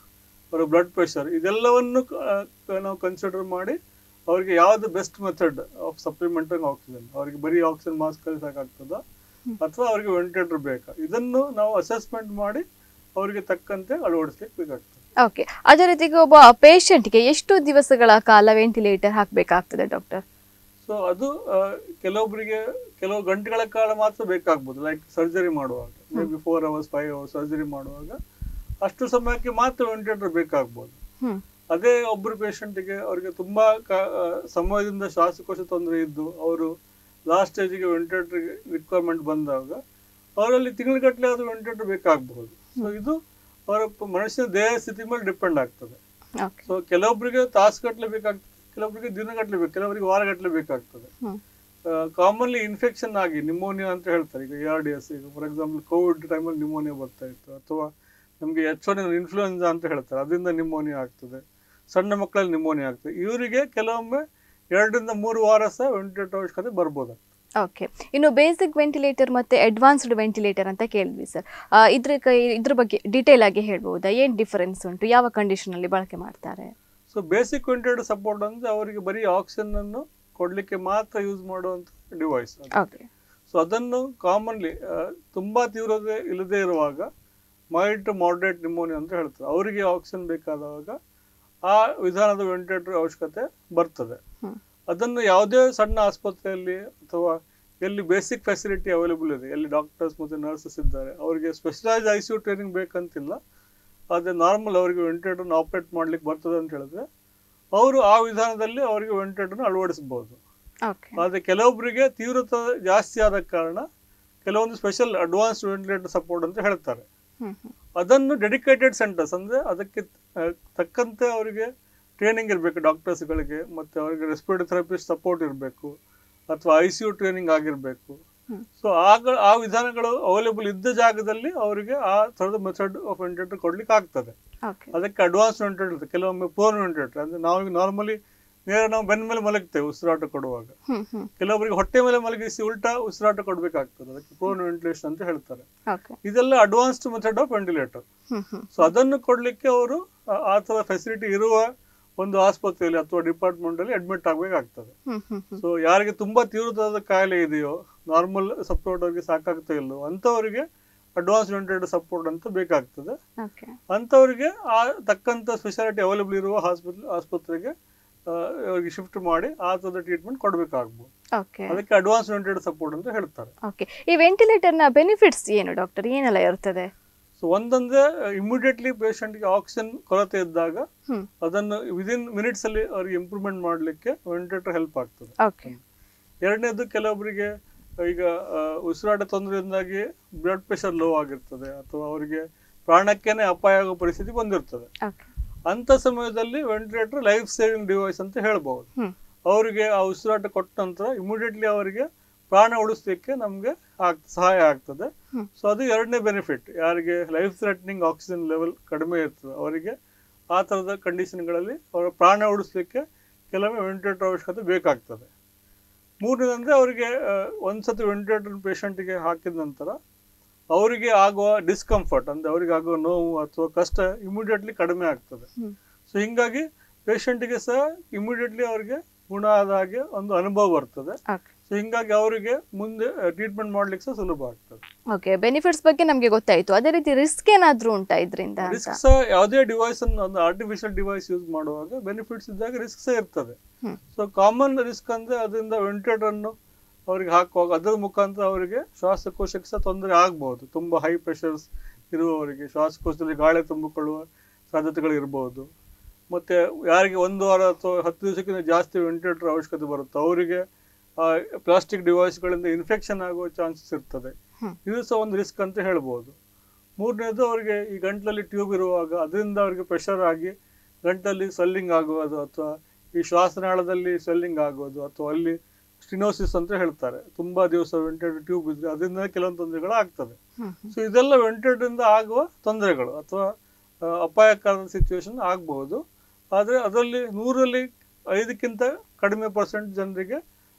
ಅವರ ಬ್ಲಡ್ ಪ್ರೆಷರ್ ಇದೆಲ್ಲವನ್ನು ಕ- ಕ- ನಾವು ಕನ್ಸಿಡರ್ ಮಾಡಿ ಅವರಿಗೆ ಯಾವ್ದು best method of supplementing oxygen ಅವರಿಗೆ ಬರೀ ಆಕ್ಸಿಜನ್ ಮಾಸ್ಕ್ ಕಲಿಸಕ್ಕಾಗ್ತದ ಅಥವಾ ಅವರಿಗೆ ವೆಂಟಿಲೇಟರ್ ಬೇಕಾ ಇದನ್ನು ನಾವು ಅಸೆಸ್ಮೆಂಟ್ ಮಾಡಿ ಅವರಿಗೆ ತಕ್ಕಂತೆ ಅಳವಡಿಸ್ಲಿಕ್ಕೆ ಬೇಕಾಗ್ತದೆ ಓಕೆ ಅದೇ ರೀತಿಗೆ ಒಬ್ಬ ಪೇಷಂಟ್ಗೆ ಎಷ್ಟು ದಿವಸಗಳ ಕಾಲ ವೆಂಟಿಲೇಟರ್ ಹಾಕಬೇಕಾಗ್ತದೆ ಡಾಕ್ಟರ್ ಸೊ ಅದು ಆ, ಕೆಲವೊಬ್ಬರಿಗೆ ಕೆಲವು ಗಂಟೆಗಳ ಕಾಲ ಮಾತ್ರ ಬೇಕಾಗ್ಬೋದು ಲೈಕ್ ಸರ್ಜರಿ ಮಾಡುವಾಗ maybe four hours five hours surgery ಮಾಡುವಾಗ ಅಷ್ಟು ಸಮಯಕ್ಕೆ ಮಾತ್ರ ವೆಂಟಿಲೇಟರ್ ಬೇಕಾಗ್ಬೋದು ಹ್ಮ್ ಅದೇ ಒಬ್ಬರು ಪೇಷಂಟಿಗೆ ಅವರಿಗೆ ತುಂಬಾ ಕ- ಆ, ಸಮಯದಿಂದ ಶ್ವಾಸಕೋಶ ತೊಂದರೆ ಇದ್ದು ಅವರು ಲಾಸ್ಟ್ ಸ್ಟೇಜಿಗೆ ವೆಂಟಿಲೇಟರ್ ರಿಕ್ವೈರ್ಮೆಂಟ್ ಬಂದಾಗ ಅವರಲ್ಲಿ ತಿಂಗಳಗಟ್ಟಲೆ ಅದು ವೆಂಟಿಲೇಟರ್ ಬೇಕಾಗಬಹುದು ಸೊ ಇದು ಅವರ ಪ- ಮನುಷ್ಯನ ದೇಹ ಸ್ಥಿತಿ ಮೇಲೆ ಡಿಪೆಂಡ್ ಆಗ್ತದೆ ಓಕೆ ಸೊ ಕೆಲವೊಬ್ಬರಿಗೆ ತಾಸುಗಟ್ಟಲೆ ಬೇಕಾಗ್ತದೆ ಕೆಲವೊಬ್ಬರಿಗೆ ದಿನಗಟ್ಟಲೆ ಬೇಕು ಕೆಲವರಿಗೆ ವಾರಗಟ್ಟಲೆ ಬೇಕಾಗ್ತದೆ ಹ್ಮ್ ಕಾಮನ್ಲಿ ಇನ್ಫೆಕ್ಷನ್ ಆಗಿ ನಿಮೋನಿಯಾ ಅಂತ ಹೇಳ್ತಾರೆ ಈಗ ಆರ್ ಡಿ ಎಸ್ ಈಗ ಫಾರ್ ಎಕ್ಸಾಂಪಲ್ ಕೋವಿಡ್ ಟೈಮಲ್ಲಿ ನಿಮೋನಿಯಾ ಬರ್ತಾ ಇತ್ತು ಅಥವಾ ನಮಗೆ ಎಚ್ ಒನ್ ಇನ್ಫ್ಲೂಯೆನ್ಸಾ ಅಂತ ಹೇಳ್ತಾರೆ ಅದರಿಂದ ನಿಮೋನಿಯಾ ಆಗ್ತದೆ ಸಣ್ಣ ಮಕ್ಕಳಲ್ಲಿ ನಿಮೋನಿಯಾ ಆಗ್ತದೆ ಇವರಿಗೆ ಕೆಲವೊಮ್ಮೆ ಎರಡರಿಂದ ಮೂರು ವಾರ ಸಹ ವೆಂಟಿಲೇಟರ್ ಅವಶ್ಯಕತೆ ಬರ್ಬೋದು ಓಕೆ ಇನ್ನು ಬೇಸಿಕ್ ವೆಂಟಿಲೇಟರ್ ಮತ್ತೆ ಅಡ್ವಾನ್ಸ್ಡ್ ವೆಂಟಿಲೇಟರ್ ಅಂತ ಕೇಳಿದ್ವಿ ಸರ್ ಇದ್ರ ಕ- ಇದ್ರ ಬಗ್ಗೆ ಡೀಟೇಲ್ ಆಗಿ ಹೇಳ್ಬಹುದಾ ಏನ್ ಡಿಫರೆನ್ಸ್ ಉಂಟು ಯಾವ ಕಂಡೀಷನ್ ಅಲ್ಲಿ ಬಳಕೆ ಮಾಡ್ತಾರೆ ಸೊ ಬೇಸಿಕ್ ವೆಂಟಿಲೇಟರ್ ಸಪೋರ್ಟ್ ಅಂದ್ರೆ ಅವರಿಗೆ ಬರೀ ಆಕ್ಸಿಜನ್ ಅನ್ನು ಕೊಡ್ಲಿಕ್ಕೆ ಮಾತ್ರ ಯೂಸ್ ಮಾಡುವಂತ ಡಿವೈಸ್ ಓಕೆ ಸೊ ಅದನ್ನು ಕಾಮನ್ಲಿ ತುಂಬಾ ತೀವ್ರತೆ ಇಲ್ಲದೆ ಇರುವಾಗ ಮೈಲ್ಡ್ ಟು ಮಾಡ್ರೇಟ್ ನಿಮೋನಿಯಾ ಅಂತ ಹೇಳ್ತಾರೆ ಅವರಿಗೆ ಆಕ್ಸಿಜನ್ ಬೇಕಾದಾಗ ಆ ವಿಧಾನದ ವೆಂಟಿಲೇಟರ್ ಅವಶ್ಯಕತೆ ಬರ್ತದೆ ಹ್ಮ್. ಅದನ್ನು ಯಾವುದೇ ಸಣ್ಣ ಆಸ್ಪತ್ರೆಯಲ್ಲಿ ಅಥವಾ ಎಲ್ಲಿ ಬೇಸಿಕ್ ಫೆಸಿಲಿಟಿ ಅವೈಲೇಬಲ್ ಇದೆ ಎಲ್ಲಿ ಡಾಕ್ಟರ್ಸ್ ಮತ್ತು ನರ್ಸಸ್ ಇದ್ದಾರೆ ಅವರಿಗೆ specialise I C U training ಬೇಕಂತಿಲ್ಲ ಆದರೆ ನಾರ್ಮಲ್ ಅವರಿಗೆ ವೆಂಟಿಲೇಟರ್ನ ಆಪರೇಟ್ ಮಾಡ್ಲಿಕ್ಕೆ ಬರ್ತದೆ ಅಂತ ಹೇಳಿದ್ರೆ ಅವರು ಆ ವಿಧಾನದಲ್ಲಿ ಅವರಿಗೆ ವೆಂಟಿಲೇಟರ್ನ ಅಳವಡಿಸಬಹುದು ಓಕೆ ಆದರೆ ಕೆಲವೊಬ್ಬರಿಗೆ ತೀವ್ರತೆ ಜಾಸ್ತಿ ಆದ ಕಾರಣ ಕೆಲವೊಂದು ಸ್ಪೆಷಲ್ ಅಡ್ವಾನ್ಸ್ ವೆಂಟಿಲೇಟರ್ ಸಪೋರ್ಟ್ ಅಂತ ಹೇಳ್ತಾರೆ ಹ್ಮ್ ಹ್ಮ್ ಅದನ್ನು ಡೆಡಿಕೇಟೆಡ್ ಸೆಂಟರ್ಸ್ ಅಂದ್ರೆ ಅದಕ್ಕೆ ಆ, ತಕ್ಕಂತೆ ಅವರಿಗೆ ಟ್ರೈನಿಂಗ್ ಇರಬೇಕು ಡಾಕ್ಟರ್ಸ್ಗಳಿಗೆ ಮತ್ತೆ ಅವರಿಗೆ ರೆಸ್ಪಿರೇಟರಿ ಥೆರಪಿಸ್ಟ್ ಸಪೋರ್ಟ್ ಇರಬೇಕು ಅಥವಾ ಐ ಸಿ ಯು ಟ್ರೈನಿಂಗ್ ಆಗಿರಬೇಕು ಹ್ಮ್. ಸೊ ಆಗ ಆ ವಿಧಾನಗಳು ಅವೈಲೇಬಲ್ ಇದ್ದ ಜಾಗದಲ್ಲಿ ಅವರಿಗೆ ಆ ಥರದ ಮೆಥಡ್ ಆಫ್ ವೆಂಟಿಲೇಟರ್ ಕೊಡ್ಲಿಕ್ಕೆ ಆಗ್ತದೆ ಓಕೆ ಅದಕ್ಕೆ ಅಡ್ವಾನ್ಸ್ ವೆಂಟಿಲೇಟರ್ ಇರುತ್ತೆ ಕೆಲವೊಮ್ಮೆ ಪೋನ್ ವೆಂಟಿಲೇಟರ್ ಅಂದ್ರೆ ನಾವು ನಾರ್ಮಲಿ ನೇರ ನಾವು ಬೆನ್ನ ಮೇಲೆ ಮಲಗ್ತೇವೆ ಉಸಿರಾಟ ಕೊಡುವಾಗ ಹ್ಮ್ ಹ್ಮ್ ಕೆಲವೊಬ್ಬರಿಗೆ ಹೊಟ್ಟೆ ಮೇಲೆ ಮಲಗಿಸಿ ಉಲ್ಟಾ ಉಸಿರಾಟ ಕೊಡ್ಬೇಕಾಗ್ತದೆ ಅದಕ್ಕೆ ಪ್ರೋನ್ ವೆಂಟಿಲೇಷನ್ ಅಂತ ಹೇಳ್ತಾರೆ ಓಕೆ ಇದೆಲ್ಲ advanced method of ventilator hmm hmm so ಅದನ್ನು ಕೊಡ್ಲಿಕ್ಕೆ ಅವರು ಆ- ಆ ಥರ ಫೆಸಿಲಿಟಿ ಇರುವ ಒಂದು ಆಸ್ಪತ್ರೆಯಲ್ಲಿ ಅಥವಾ ಡಿಪಾರ್ಟ್ಮೆಂಟ್ ಅಲ್ಲಿ ಅಡ್ಮಿಟ್ ಆಗ್ಬೇಕಾಗ್ತದೆ ಹ್ಮ್ ಹ್ಮ್ ಹ್ಮ್ ಸೊ ಯಾರಿಗೆ ತುಂಬಾ ತೀವ್ರವಾದ ಕಾಯಿಲೆ ಇದೆಯೋ ನಾರ್ಮಲ್ ಸಪೋರ್ಟ್ ಅವ್ರಿಗೆ ಸಾಕಾಗ್ತಾ ಇಲ್ಲೋ ಅಂಥವರಿಗೆ ಅಡ್ವಾನ್ಸ್ ವೆಂಟಿಲೇಟರ್ ಸಪೋರ್ಟ್ ಅಂತ ಬೇಕಾಗ್ತದೆ ಓಕೆ ಅಂಥವ್ರಿಗೆ ಆ ತಕ್ಕಂಥ ಸ್ಪೆಷಾಲಿಟಿ ಅವೈಲೇಬಲ್ ಇರುವ ಹಾಸ್ಪಿಟಲ್ ಆಸ್ಪತ್ರೆಗೆ ಆ, ಅವ್ರಿಗೆ ಶಿಫ್ಟ್ ಮಾಡಿ ಆ ಥರದ ಟ್ರೀಟ್ಮೆಂಟ್ ಕೊಡಬೇಕಾಗ್ಬೋದು ಓಕೆ ಅದಕ್ಕೆ ಅಡ್ವಾನ್ಸ್ ವೆಂಟಿಲೇಟರ್ ಸಪೋರ್ಟ್ ಅಂತ ಹೇಳ್ತಾರೆ ಓಕೆ ಈ ವೆಂಟಿಲೇಟರ್ನ ಬೆನಿಫಿಟ್ಸ್ ಏನು ಡಾಕ್ಟರ್ ಏನೆಲ್ಲ ಇರ್ತದೆ ಸೊ ಒಂದಂದ್ರೆ ಇಮಿಡಿಯೇಟ್ಲಿ ಪೇಷಂಟ್ಗೆ ಆಕ್ಸಿಜನ್ ಕೊರತೆ ಇದ್ದಾಗ ಹ್ಮ್ ಅದನ್ನು ವಿದಿನ್ ಮಿನಿಟ್ಸ್ ಅಲ್ಲಿ ಅವ್ರಿಗೆ ಇಂಪ್ರೂವ್ಮೆಂಟ್ ಮಾಡಲಿಕ್ಕೆ ವೆಂಟಿಲೇಟರ್ ಹೆಲ್ಪ್ ಆಗ್ತದೆ ಓಕೆ ಎರಡನೇದು ಕೆಲವೊಬ್ಬರಿಗೆ ಈಗ ಆ, ಉಸಿರಾಟ ತೊಂದರೆಯಿಂದಾಗಿ ಬ್ಲಡ್ ಪ್ರೆಷರ್ ಲೋ ಆಗಿರ್ತದೆ ಅಥವಾ ಅವರಿಗೆ ಪ್ರಾಣಕ್ಕೇನೆ ಅಪಾಯ ಆಗೋ ಪರಿಸ್ಥಿತಿ ಬಂದಿರ್ತದೆ ಓಕೆ ಅಂತ ಸಮಯದಲ್ಲಿ ವೆಂಟಿಲೇಟರ್ ಲೈಫ್ ಸೇವಿಂಗ್ ಡಿವೈಸ್ ಅಂತ ಹೇಳ್ಬಹುದು ಹ್ಮ್ ಅವರಿಗೆ ಆ ಉಸಿರಾಟ ಕೊಟ್ಟ ನಂತರ ಇಮಿಡಿಯೇಟ್ಲಿ ಅವರಿಗೆ ಪ್ರಾಣ ಉಳಿಸ್ಲಿಕ್ಕೆ ನಮಗೆ ಆಗ್ ಸಹಾಯ ಆಗ್ತದೆ ಹ್ಮ್. ಸೊ ಅದು ಎರಡನೇ ಬೆನಿಫಿಟ್ ಯಾರಿಗೆ ಲೈಫ್ ಥ್ರೆಟ್ನಿಂಗ್ ಆಕ್ಸಿಜನ್ ಲೆವೆಲ್ ಕಡಿಮೆ ಇರ್ತದೆ ಅವರಿಗೆ ಆ ಥರದ ಕಂಡೀಷನ್ಗಳಲ್ಲಿ ಅವರ ಪ್ರಾಣ ಉಳಿಸ್ಲಿಕ್ಕೆ ಕೆಲವೊಮ್ಮೆ ವೆಂಟಿಲೇಟರ್ ಅವಶ್ಯಕತೆ ಬೇಕಾಗ್ತದೆ ಮೂರನೇದಂದ್ರೆ ಅವರಿಗೆ ಆ, ಒಂದ್ಸತಿ ವೆಂಟಿಲೇಟರ್ ಪೇಷಂಟಿಗೆ ಹಾಕಿದ ನಂತರ ಅವರಿಗೆ ಆಗುವ ಡಿಸ್ಕಂಫರ್ಟ್ ಅಂದ್ರೆ ಅವರಿಗೆ ಆಗುವ ನೋವು ಅಥವಾ ಕಷ್ಟ ಇಮಿಡಿಯೇಟ್ಲಿ ಕಡಿಮೆ ಆಗ್ತದೆ ಹ್ಮ್. ಸೊ ಹಿಂಗಾಗಿ ಪೇಷಂಟಿಗೆ ಸಹ ಇಮಿಡಿಯೇಟ್ಲಿ ಅವರಿಗೆ ಗುಣ ಆದ ಹಾಗೆ ಒಂದು ಅನುಭವ ಬರ್ತದೆ ಓಕೆ ಸೊ ಹಿಂಗಾಗಿ ಅವರಿಗೆ ಮುಂದೆ ಟ್ರೀಟ್ಮೆಂಟ್ ಮಾಡ್ಲಿಕ್ಕೆ ಸಹ ಸುಲಭ ಆಗ್ತದೆ ಓಕೆ ಬೆನಿಫಿಟ್ಸ್ ಬಗ್ಗೆ ನಮಗೆ ಗೊತ್ತಾಯ್ತು ಅದೇ ರೀತಿ ರಿಸ್ಕ್ ಏನಾದ್ರೂ ಉಂಟಾ ಇದರಿಂದ ಅಂತ ರಿಸ್ಕ್ ಸಹ ಯಾವುದೇ ಡಿವೈಸ್ ಅನ್ನು ಒಂದು ಆರ್ಟಿಫಿಷಿಯಲ್ ಡಿವೈಸ್ ಯೂಸ್ ಮಾಡುವಾಗ ಬೆನಿಫಿಟ್ಸ್ ಇದ್ದಾಗ ರಿಸ್ಕ್ ಸಹ ಇರ್ತದೆ ಹ್ಮ್. ಸೊ ಕಾಮನ್ ರಿಸ್ಕ್ ಅಂದ್ರೆ ಅದರಿಂದ ವೆಂಟಿಲೇಟರ್ ಅನ್ನು ಅವರಿಗೆ ಹಾಕುವಾಗ ಅದರ ಮುಖಾಂತರ ಅವರಿಗೆ ಶ್ವಾಸಕೋಶಕ್ಕೆ ಸಹ ತೊಂದರೆ ಆಗ್ಬಹುದು ತುಂಬಾ ಹೈ ಪ್ರೆಷರ್ಸ್ ಇರುವವರಿಗೆ ಶ್ವಾಸಕೋಶದಲ್ಲಿ ಗಾಳಿ ತುಂಬಿಕೊಳ್ಳುವ ಸಾಧ್ಯತೆಗಳು ಇರಬಹುದು ಮತ್ತೆ ಯಾರಿಗೆ ಒಂದು ವಾರ ಅಥವಾ ಹತ್ತು ದಿವಸಕ್ಕಿಂತ ಜಾಸ್ತಿ ವೆಂಟಿಲೇಟರ್ ಅವಶ್ಯಕತೆ ಬರುತ್ತೆ ಅವರಿಗೆ ಪ್ಲಾಸ್ಟಿಕ್ ಡಿವೈಸ್ಗಳಿಂದ ಇನ್ಫೆಕ್ಷನ್ ಆಗುವ ಚಾನ್ಸಸ್ ಇರ್ತದೆ ಹ್ಮ್. ಇದು ಸಹ ಒಂದು ರಿಸ್ಕ್ ಅಂತ ಹೇಳ್ಬೋದು ಮೂರನೇದು ಅವರಿಗೆ ಈ ಗಂಟಲಲ್ಲಿ ಟ್ಯೂಬ್ ಇರುವಾಗ ಅದರಿಂದ ಅವರಿಗೆ ಪ್ರೆಷರ್ ಆಗಿ ಗಂಟಲಲ್ಲಿ ಸ್ವೆಲ್ಲಿಂಗ್ ಆಗುವುದು ಅಥವಾ ಈ ಶ್ವಾಸನಾಳದಲ್ಲಿ ಸ್ವೆಲ್ಲಿಂಗ್ ಆಗೋದು ಅಥವಾ ಅಲ್ಲಿ ಸ್ಟಿನೋಸಿಸ್ ಅಂತ ಹೇಳ್ತಾರೆ ತುಂಬಾ ದಿವಸ ವೆಂಟಿಲೇಟರ್ ಟ್ಯೂಬ್ ಇದ್ರೆ ಅದರಿಂದ ಕೆಲವೊಂದು ತೊಂದರೆಗಳು ಆಗ್ತದೆ ಹ್ಮ್ ಹ್ಮ್. ಸೊ ಇದೆಲ್ಲ ವೆಂಟಿಲೇಟರ್ ಇಂದ ಆಗುವ ತೊಂದರೆಗಳು ಅಥವಾ ಆ, ಅಪಾಯಕಾರದ ಸಿಚುವೇಶನ್ ಆಗಬಹುದು ಆದರೆ ಅದರಲ್ಲಿ ನೂರಲ್ಲಿ ಐದಕ್ಕಿಂತ ಕಡಿಮೆ ಪರ್ಸೆಂಟ್ ಜನರಿಗೆ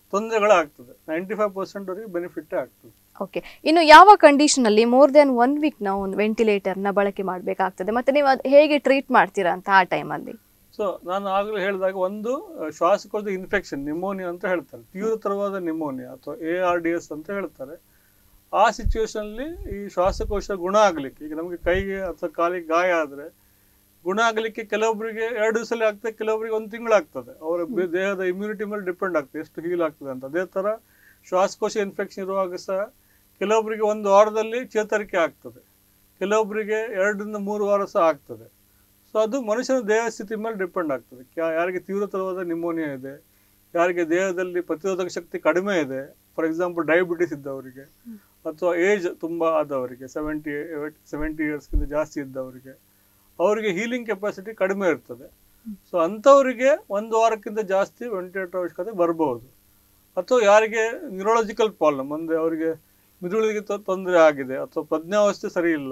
ತೊಂದರೆಗಳಾಗ್ತದೆ ನೈಂಟಿ ಫೈವ್ ಪರ್ಸೆಂಟ್ ವರೆಗೆ ಬೆನಿಫಿಟ್ ಆಗ್ತದೆ ಓಕೆ ಇನ್ನು ಯಾವ ಕಂಡೀಷನ್ ಅಲ್ಲಿ ಮೋರ್ ದೆನ್ ಒನ್ ವೀಕ್ ನಾವು ಒಂದು ವೆಂಟಿಲೇಟರ್ ನ ಬಳಕೆ ಮಾಡಬೇಕಾಗ್ತದೆ ಮತ್ತೆ ನೀವು ಅದು ಹೇಗೆ ಟ್ರೀಟ್ ಮಾಡ್ತೀರಾ ಅಂತ ಆ ಟೈಮಲ್ಲಿ ಸೊ ನಾನು ಆಗಲೇ ಹೇಳಿದಾಗ ಒಂದು ಆ, ಶ್ವಾಸಕೋಶದ ಇನ್ಫೆಕ್ಷನ್ ನಿಮೋನಿಯಾ ಅಂತ ಹೇಳ್ತಾರೆ ತೀವ್ರತರವಾದ ನಿಮೋನಿಯಾ ಅಥವಾ ಎ ಆರ್ ಡಿ ಎಸ್ ಅಂತ ಹೇಳ್ತಾರೆ ಆ ಸಿಚುವೇಶನಲ್ಲಿ ಈ ಶ್ವಾಸಕೋಶ ಗುಣ ಆಗಲಿಕ್ಕೆ ಈಗ ನಮಗೆ ಕೈಗೆ ಅಥವಾ ಕಾಲಿಗೆ ಗಾಯ ಆದರೆ ಗುಣ ಆಗಲಿಕ್ಕೆ ಕೆಲವೊಬ್ಬರಿಗೆ ಎರಡು ದಿವಸದಲ್ಲಿ ಆಗ್ತದೆ ಕೆಲವೊಬ್ಬರಿಗೆ ಒಂದು ತಿಂಗಳಾಗ್ತದೆ ಅವರ ಬೆ- ದೇಹದ ಇಮ್ಯುನಿಟಿ ಮೇಲೆ ಡಿಪೆಂಡ್ ಆಗ್ತದೆ ಎಷ್ಟು ಹೀಲ್ ಆಗ್ತದೆ ಅಂತ ಅದೇ ಥರ ಶ್ವಾಸಕೋಶ ಇನ್ಫೆಕ್ಷನ್ ಇರುವಾಗ ಸಹ ಕೆಲವೊಬ್ಬರಿಗೆ ಒಂದು ವಾರದಲ್ಲಿ ಚೇತರಿಕೆ ಆಗ್ತದೆ ಕೆಲವೊಬ್ಬರಿಗೆ ಎರಡರಿಂದ ಮೂರು ವಾರ ಸಹ ಆಗ್ತದೆ ಸೊ ಅದು ಮನುಷ್ಯನ ದೇಹ ಸ್ಥಿತಿ ಮೇಲೆ ಡಿಪೆಂಡ್ ಆಗ್ತದೆ ಕ್ಯಾ- ಯಾರಿಗೆ ತೀವ್ರತರವಾದ ನಿಮೋನಿಯಾ ಇದೆ ಯಾರಿಗೆ ದೇಹದಲ್ಲಿ ಪ್ರತಿರೋಧಕ ಶಕ್ತಿ ಕಡಿಮೆ ಇದೆ ಫಾರ್ ಎಕ್ಸಾಂಪಲ್ ಡಯಾಬಿಟಿಸ್ ಇದ್ದವರಿಗೆ ಅಥವಾ ಏಜ್ ತುಂಬ ಆದವರಿಗೆ ಸೆವೆಂಟಿ ಸೆವೆಂಟಿ ಇಯರ್ಸ್ಗಿಂತ ಜಾಸ್ತಿ ಇದ್ದವರಿಗೆ ಅವರಿಗೆ ಹೀಲಿಂಗ್ ಕೆಪಾಸಿಟಿ ಕಡಿಮೆ ಇರ್ತದೆ ಸೊ ಅಂಥವರಿಗೆ ಒಂದು ವಾರಕ್ಕಿಂತ ಜಾಸ್ತಿ ವೆಂಟಿಲೇಟರ್ ಅವಶ್ಯಕತೆ ಬರಬಹುದು ಅಥವಾ ಯಾರಿಗೆ ನ್ಯೂರಾಲಜಿಕಲ್ ಪ್ರಾಬ್ಲಮ್ ಅಂದರೆ ಅವರಿಗೆ ಮಿದುಳಿಗೆ ತೊ- ತೊಂದರೆ ಆಗಿದೆ ಅಥವಾ ಪ್ರಜ್ಞಾವಸ್ಥೆ ಸರಿ ಇಲ್ಲ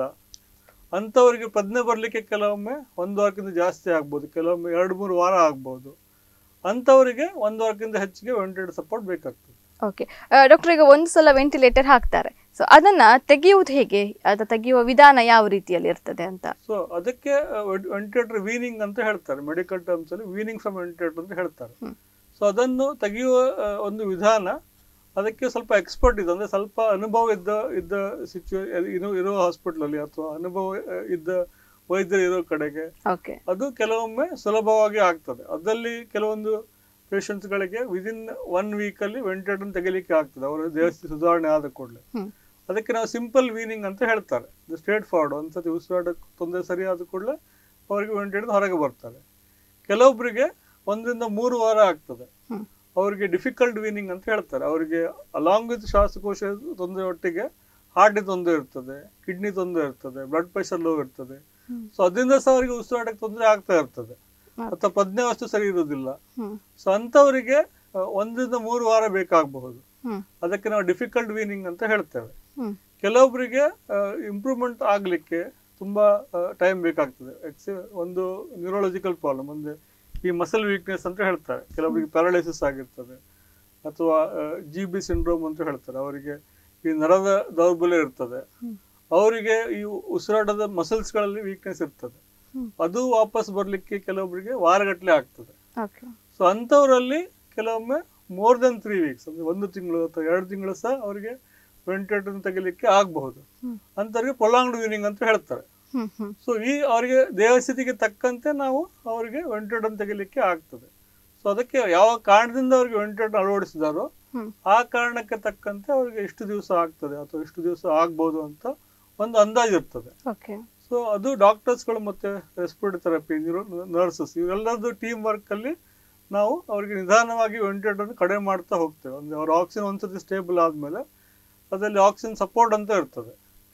ಅಂಥವರಿಗೆ ಪ್ರಜ್ಞೆ ಬರಲಿಕ್ಕೆ ಕೆಲವೊಮ್ಮೆ ಒಂದು ವಾರಕ್ಕಿಂತ ಜಾಸ್ತಿ ಆಗ್ಬೋದು ಕೆಲವೊಮ್ಮೆ ಎರಡು ಮೂರು ವಾರ ಆಗ್ಬೋದು ಅಂಥವರಿಗೆ ಒಂದು ವಾರಕ್ಕಿಂತ ಹೆಚ್ಚಿಗೆ ವೆಂಟಿಲೇಟರ್ ಸಪೋರ್ಟ್ ಬೇಕಾಗ್ತದೆ ಓಕೆ ಡಾಕ್ಟರ್ ಈಗ ಒಂದು ಸಲ ವೆಂಟಿಲೇಟರ್ ಹಾಕ್ತಾರೆ ಸೊ ಅದನ್ನ ತೆಗೆಯುವುದು ಹೇಗೆ ಅದು ತೆಗೆಯುವ ವಿಧಾನ ಯಾವ ರೀತಿಯಲ್ಲಿ ಇರ್ತದೆ ಅಂತ ಸೊ ಅದಕ್ಕೆ ವೆಂಟಿಲೇಟರ್ ವೀನಿಂಗ್ ಅಂತ ಹೇಳ್ತಾರೆ ಮೆಡಿಕಲ್ ಟರ್ಮ್ಸ್ ಅಲ್ಲಿ ವೀನಿಂಗ್ ಫ್ರಮ್ ವೆಂಟಿಲೇಟರ್ ಅಂತ ಹೇಳ್ತಾರೆ ಹ್ಮ್. ಸೊ ಅದನ್ನು ತೆಗೆಯುವ ಆ, ಒಂದು ವಿಧಾನ ಅದಕ್ಕೆ ಸ್ವಲ್ಪ ಎಕ್ಸ್ಪರ್ಟ್ ಇದೆ ಅಂದ್ರೆ ಸ್ವಲ್ಪ ಅನುಭವ ಇದ್ದ ಇದ್ದ ಸಿಚುವೇ ಇರೋ ಇರೋ hospital ಅಲ್ಲಿ ಅಥವಾ ಅನುಭವ ಆ, ಇದ್ದ ವೈದ್ಯರು ಇರೋ ಕಡೆಗೆ ಓಕೆ ಅದು ಕೆಲವೊಮ್ಮೆ ಸುಲಭವಾಗಿ ಆಗ್ತದೆ ಅದರಲ್ಲಿ ಕೆಲವೊಂದು ಪೇಷಂಟ್ಸ್ಗಳಿಗೆ ವಿದಿನ್ ಒನ್ ವೀಕಲ್ಲಿ ವೆಂಟಿಲೇಟರ್ ತೆಗಿಲಿಕ್ಕೆ ಆಗ್ತದೆ ಅವರ ದೇಹಸ್ಥಿತಿ ಸುಧಾರಣೆ ಆದ ಕೂಡಲೇ ಹ್ಮ್. ಅದಕ್ಕೆ ನಾವು ಸಿಂಪಲ್ ವೀನಿಂಗ್ ಅಂತ ಹೇಳ್ತಾರೆ ಸ್ಟ್ರೇಟ್ ಫಾರ್ವರ್ಡ್ ಒಂದ್ಸತಿ ಉಸಿರಾಟ ತೊಂದರೆ ಸರಿಯಾದ ಕೂಡಲೇ ಅವರಿಗೆ ವೆಂಟಿಲೇಟರ್ ಹೊರಗೆ ಬರ್ತಾರೆ ಕೆಲವೊಬ್ಬರಿಗೆ ಒಂದರಿಂದ ಮೂರು ವಾರ ಆಗ್ತದೆ ಹ್ಮ್. ಅವರಿಗೆ ಡಿಫಿಕಲ್ಟ್ ವೀನಿಂಗ್ ಅಂತ ಹೇಳ್ತಾರೆ ಅವರಿಗೆ ಅಲಾಂಗ್ ವಿತ್ ಶ್ವಾಸಕೋಶ ತೊಂದರೆ ಒಟ್ಟಿಗೆ ಹಾರ್ಟ್ ತೊಂದರೆ ಇರ್ತದೆ ಕಿಡ್ನಿ ತೊಂದರೆ ಇರ್ತದೆ ಬ್ಲಡ್ ಪ್ರೆಷರ್ ಲೋ ಇರ್ತದೆ ಹ್ಮ್. ಸೊ ಅದರಿಂದ ಸಹ ಅವರಿಗೆ ಉಸಿರಾಟಕ್ಕೆ ತೊಂದರೆ ಆಗ್ತಾ ಇರ್ತದೆ ಹ್ಮ್. ಅಥವಾ ಪ್ರಜ್ಞಾವಸ್ಥೆ ಸರಿ ಇರುವುದಿಲ್ಲ ಹ್ಮ್ ಸೊ ಅಂಥವರಿಗೆ ಆ, ಒಂದರಿಂದ ಮೂರು ವಾರ ಬೇಕಾಗಬಹುದು ಹ್ಮ್ ಅದಕ್ಕೆ ನಾವು ಡಿಫಿಕಲ್ಟ್ ವೀನಿಂಗ್ ಅಂತ ಹೇಳ್ತೇವೆ ಹ್ಮ್ ಕೆಲವೊಬ್ಬರಿಗೆ ಇಂಪ್ರೂವ್ಮೆಂಟ್ ಆಗಲಿಕ್ಕೆ ತುಂಬ ಟೈಮ್ ಬೇಕಾಗ್ತದೆ ಎಕ್ಸ್ ಒಂದು ನ್ಯೂರಾಲಜಿಕಲ್ ಪ್ರಾಬ್ಲಮ್ ಅಂದರೆ ಈ ಮಸಲ್ ವೀಕ್ನೆಸ್ ಅಂತ ಹೇಳ್ತಾರೆ ಕೆಲವೊಬ್ಬರಿಗೆ ಪ್ಯಾರಲೈಸಿಸ್ ಆಗಿರ್ತದೆ ಅಥವಾ ಜಿ ಬಿ ಸಿಂಡ್ರೋಮ್ ಅಂತ ಹೇಳ್ತಾರೆ ಅವರಿಗೆ ಈ ನರದ ದೌರ್ಬಲ್ಯ ಇರ್ತದೆ ಹ್ಮ್. ಅವರಿಗೆ ಈ ಉಸಿರಾಟದ ಮಸಲ್ಸ್ಗಳಲ್ಲಿ ವೀಕ್ನೆಸ್ ಇರ್ತದೆ ಹ್ಮ್. ಅದು ವಾಪಸ್ ಬರಲಿಕ್ಕೆ ಕೆಲವೊಬ್ಬರಿಗೆ ವಾರಗಟ್ಟಲೆ ಆಗ್ತದೆ ಓಕೆ ಸೊ ಅಂಥವರಲ್ಲಿ ಕೆಲವೊಮ್ಮೆ ಮೋರ್ ದೆನ್ ತ್ರೀ ವೀಕ್ಸ್ ಅಂದರೆ ಒಂದು ತಿಂಗಳು ಅಥವಾ ಎರಡು ತಿಂಗಳು ಸಹ ಅವರಿಗೆ ವೆಂಟಿಲೇಟರ್ ತೆಗಿಲಿಕ್ಕೆ ಆಗಬಹುದು ಹ್ಮ್. ಅಂಥವ್ರಿಗೆ ಪ್ರೊಲಾಂಗ್ಡ್ ವೀನಿಂಗ್ ಅಂತ ಹೇಳ್ತಾರೆ ಹ್ಮ್ ಹ್ಮ್ ಸೊ ಈ ಅವರಿಗೆ ದೇಹಸ್ಥಿತಿಗೆ ತಕ್ಕಂತೆ ನಾವು ಅವರಿಗೆ ವೆಂಟಿಲೇಟರ್ ತೆಗಿಲಿಕ್ಕೆ ಆಗ್ತದೆ ಸೊ ಅದಕ್ಕೆ ಯಾವ ಕಾರಣದಿಂದ ಅವರಿಗೆ ವೆಂಟಿಲೇಟರ್ ಅಳವಡಿಸಿದಾರೋ ಹ್ಮ್ ಆ ಕಾರಣಕ್ಕೆ ತಕ್ಕಂತೆ ಅವರಿಗೆ ಎಷ್ಟು ದಿವಸ ಆಗ್ತದೆ ಅಥವಾ ಎಷ್ಟು ದಿವಸ ಆಗ್ಬೋದು ಅಂತ ಒಂದು ಅಂದಾಜು ಇರ್ತದೆ ಓಕೆ ಸೊ ಅದು ಡಾಕ್ಟರ್ಸ್ಗಳು ಮತ್ತೆ ರೆಸ್ಪಿರೇಟರಿ ಥೆರಪಿ ನರ್ಸಸ್ ಇವೆಲ್ಲರದ್ದು ಟೀಮ್ ವರ್ಕಲ್ಲಿ ನಾವು ಅವರಿಗೆ ನಿಧಾನವಾಗಿ ವೆಂಟಿಲೇಟರ್ ಕಡಿಮೆ ಮಾಡ್ತಾ ಹೋಗ್ತೇವೆ ಅಂದರೆ ಅವ್ರ ಆಕ್ಸಿಜನ್ ಒಂದ್ಸತಿ ಸ್ಟೇಬಲ್ ಆದಮೇಲೆ ಅದರಲ್ಲಿ ಆಕ್ಸಿಜನ್ ಸಪೋರ್ಟ್ ಅಂತ ಇರ್ತದೆ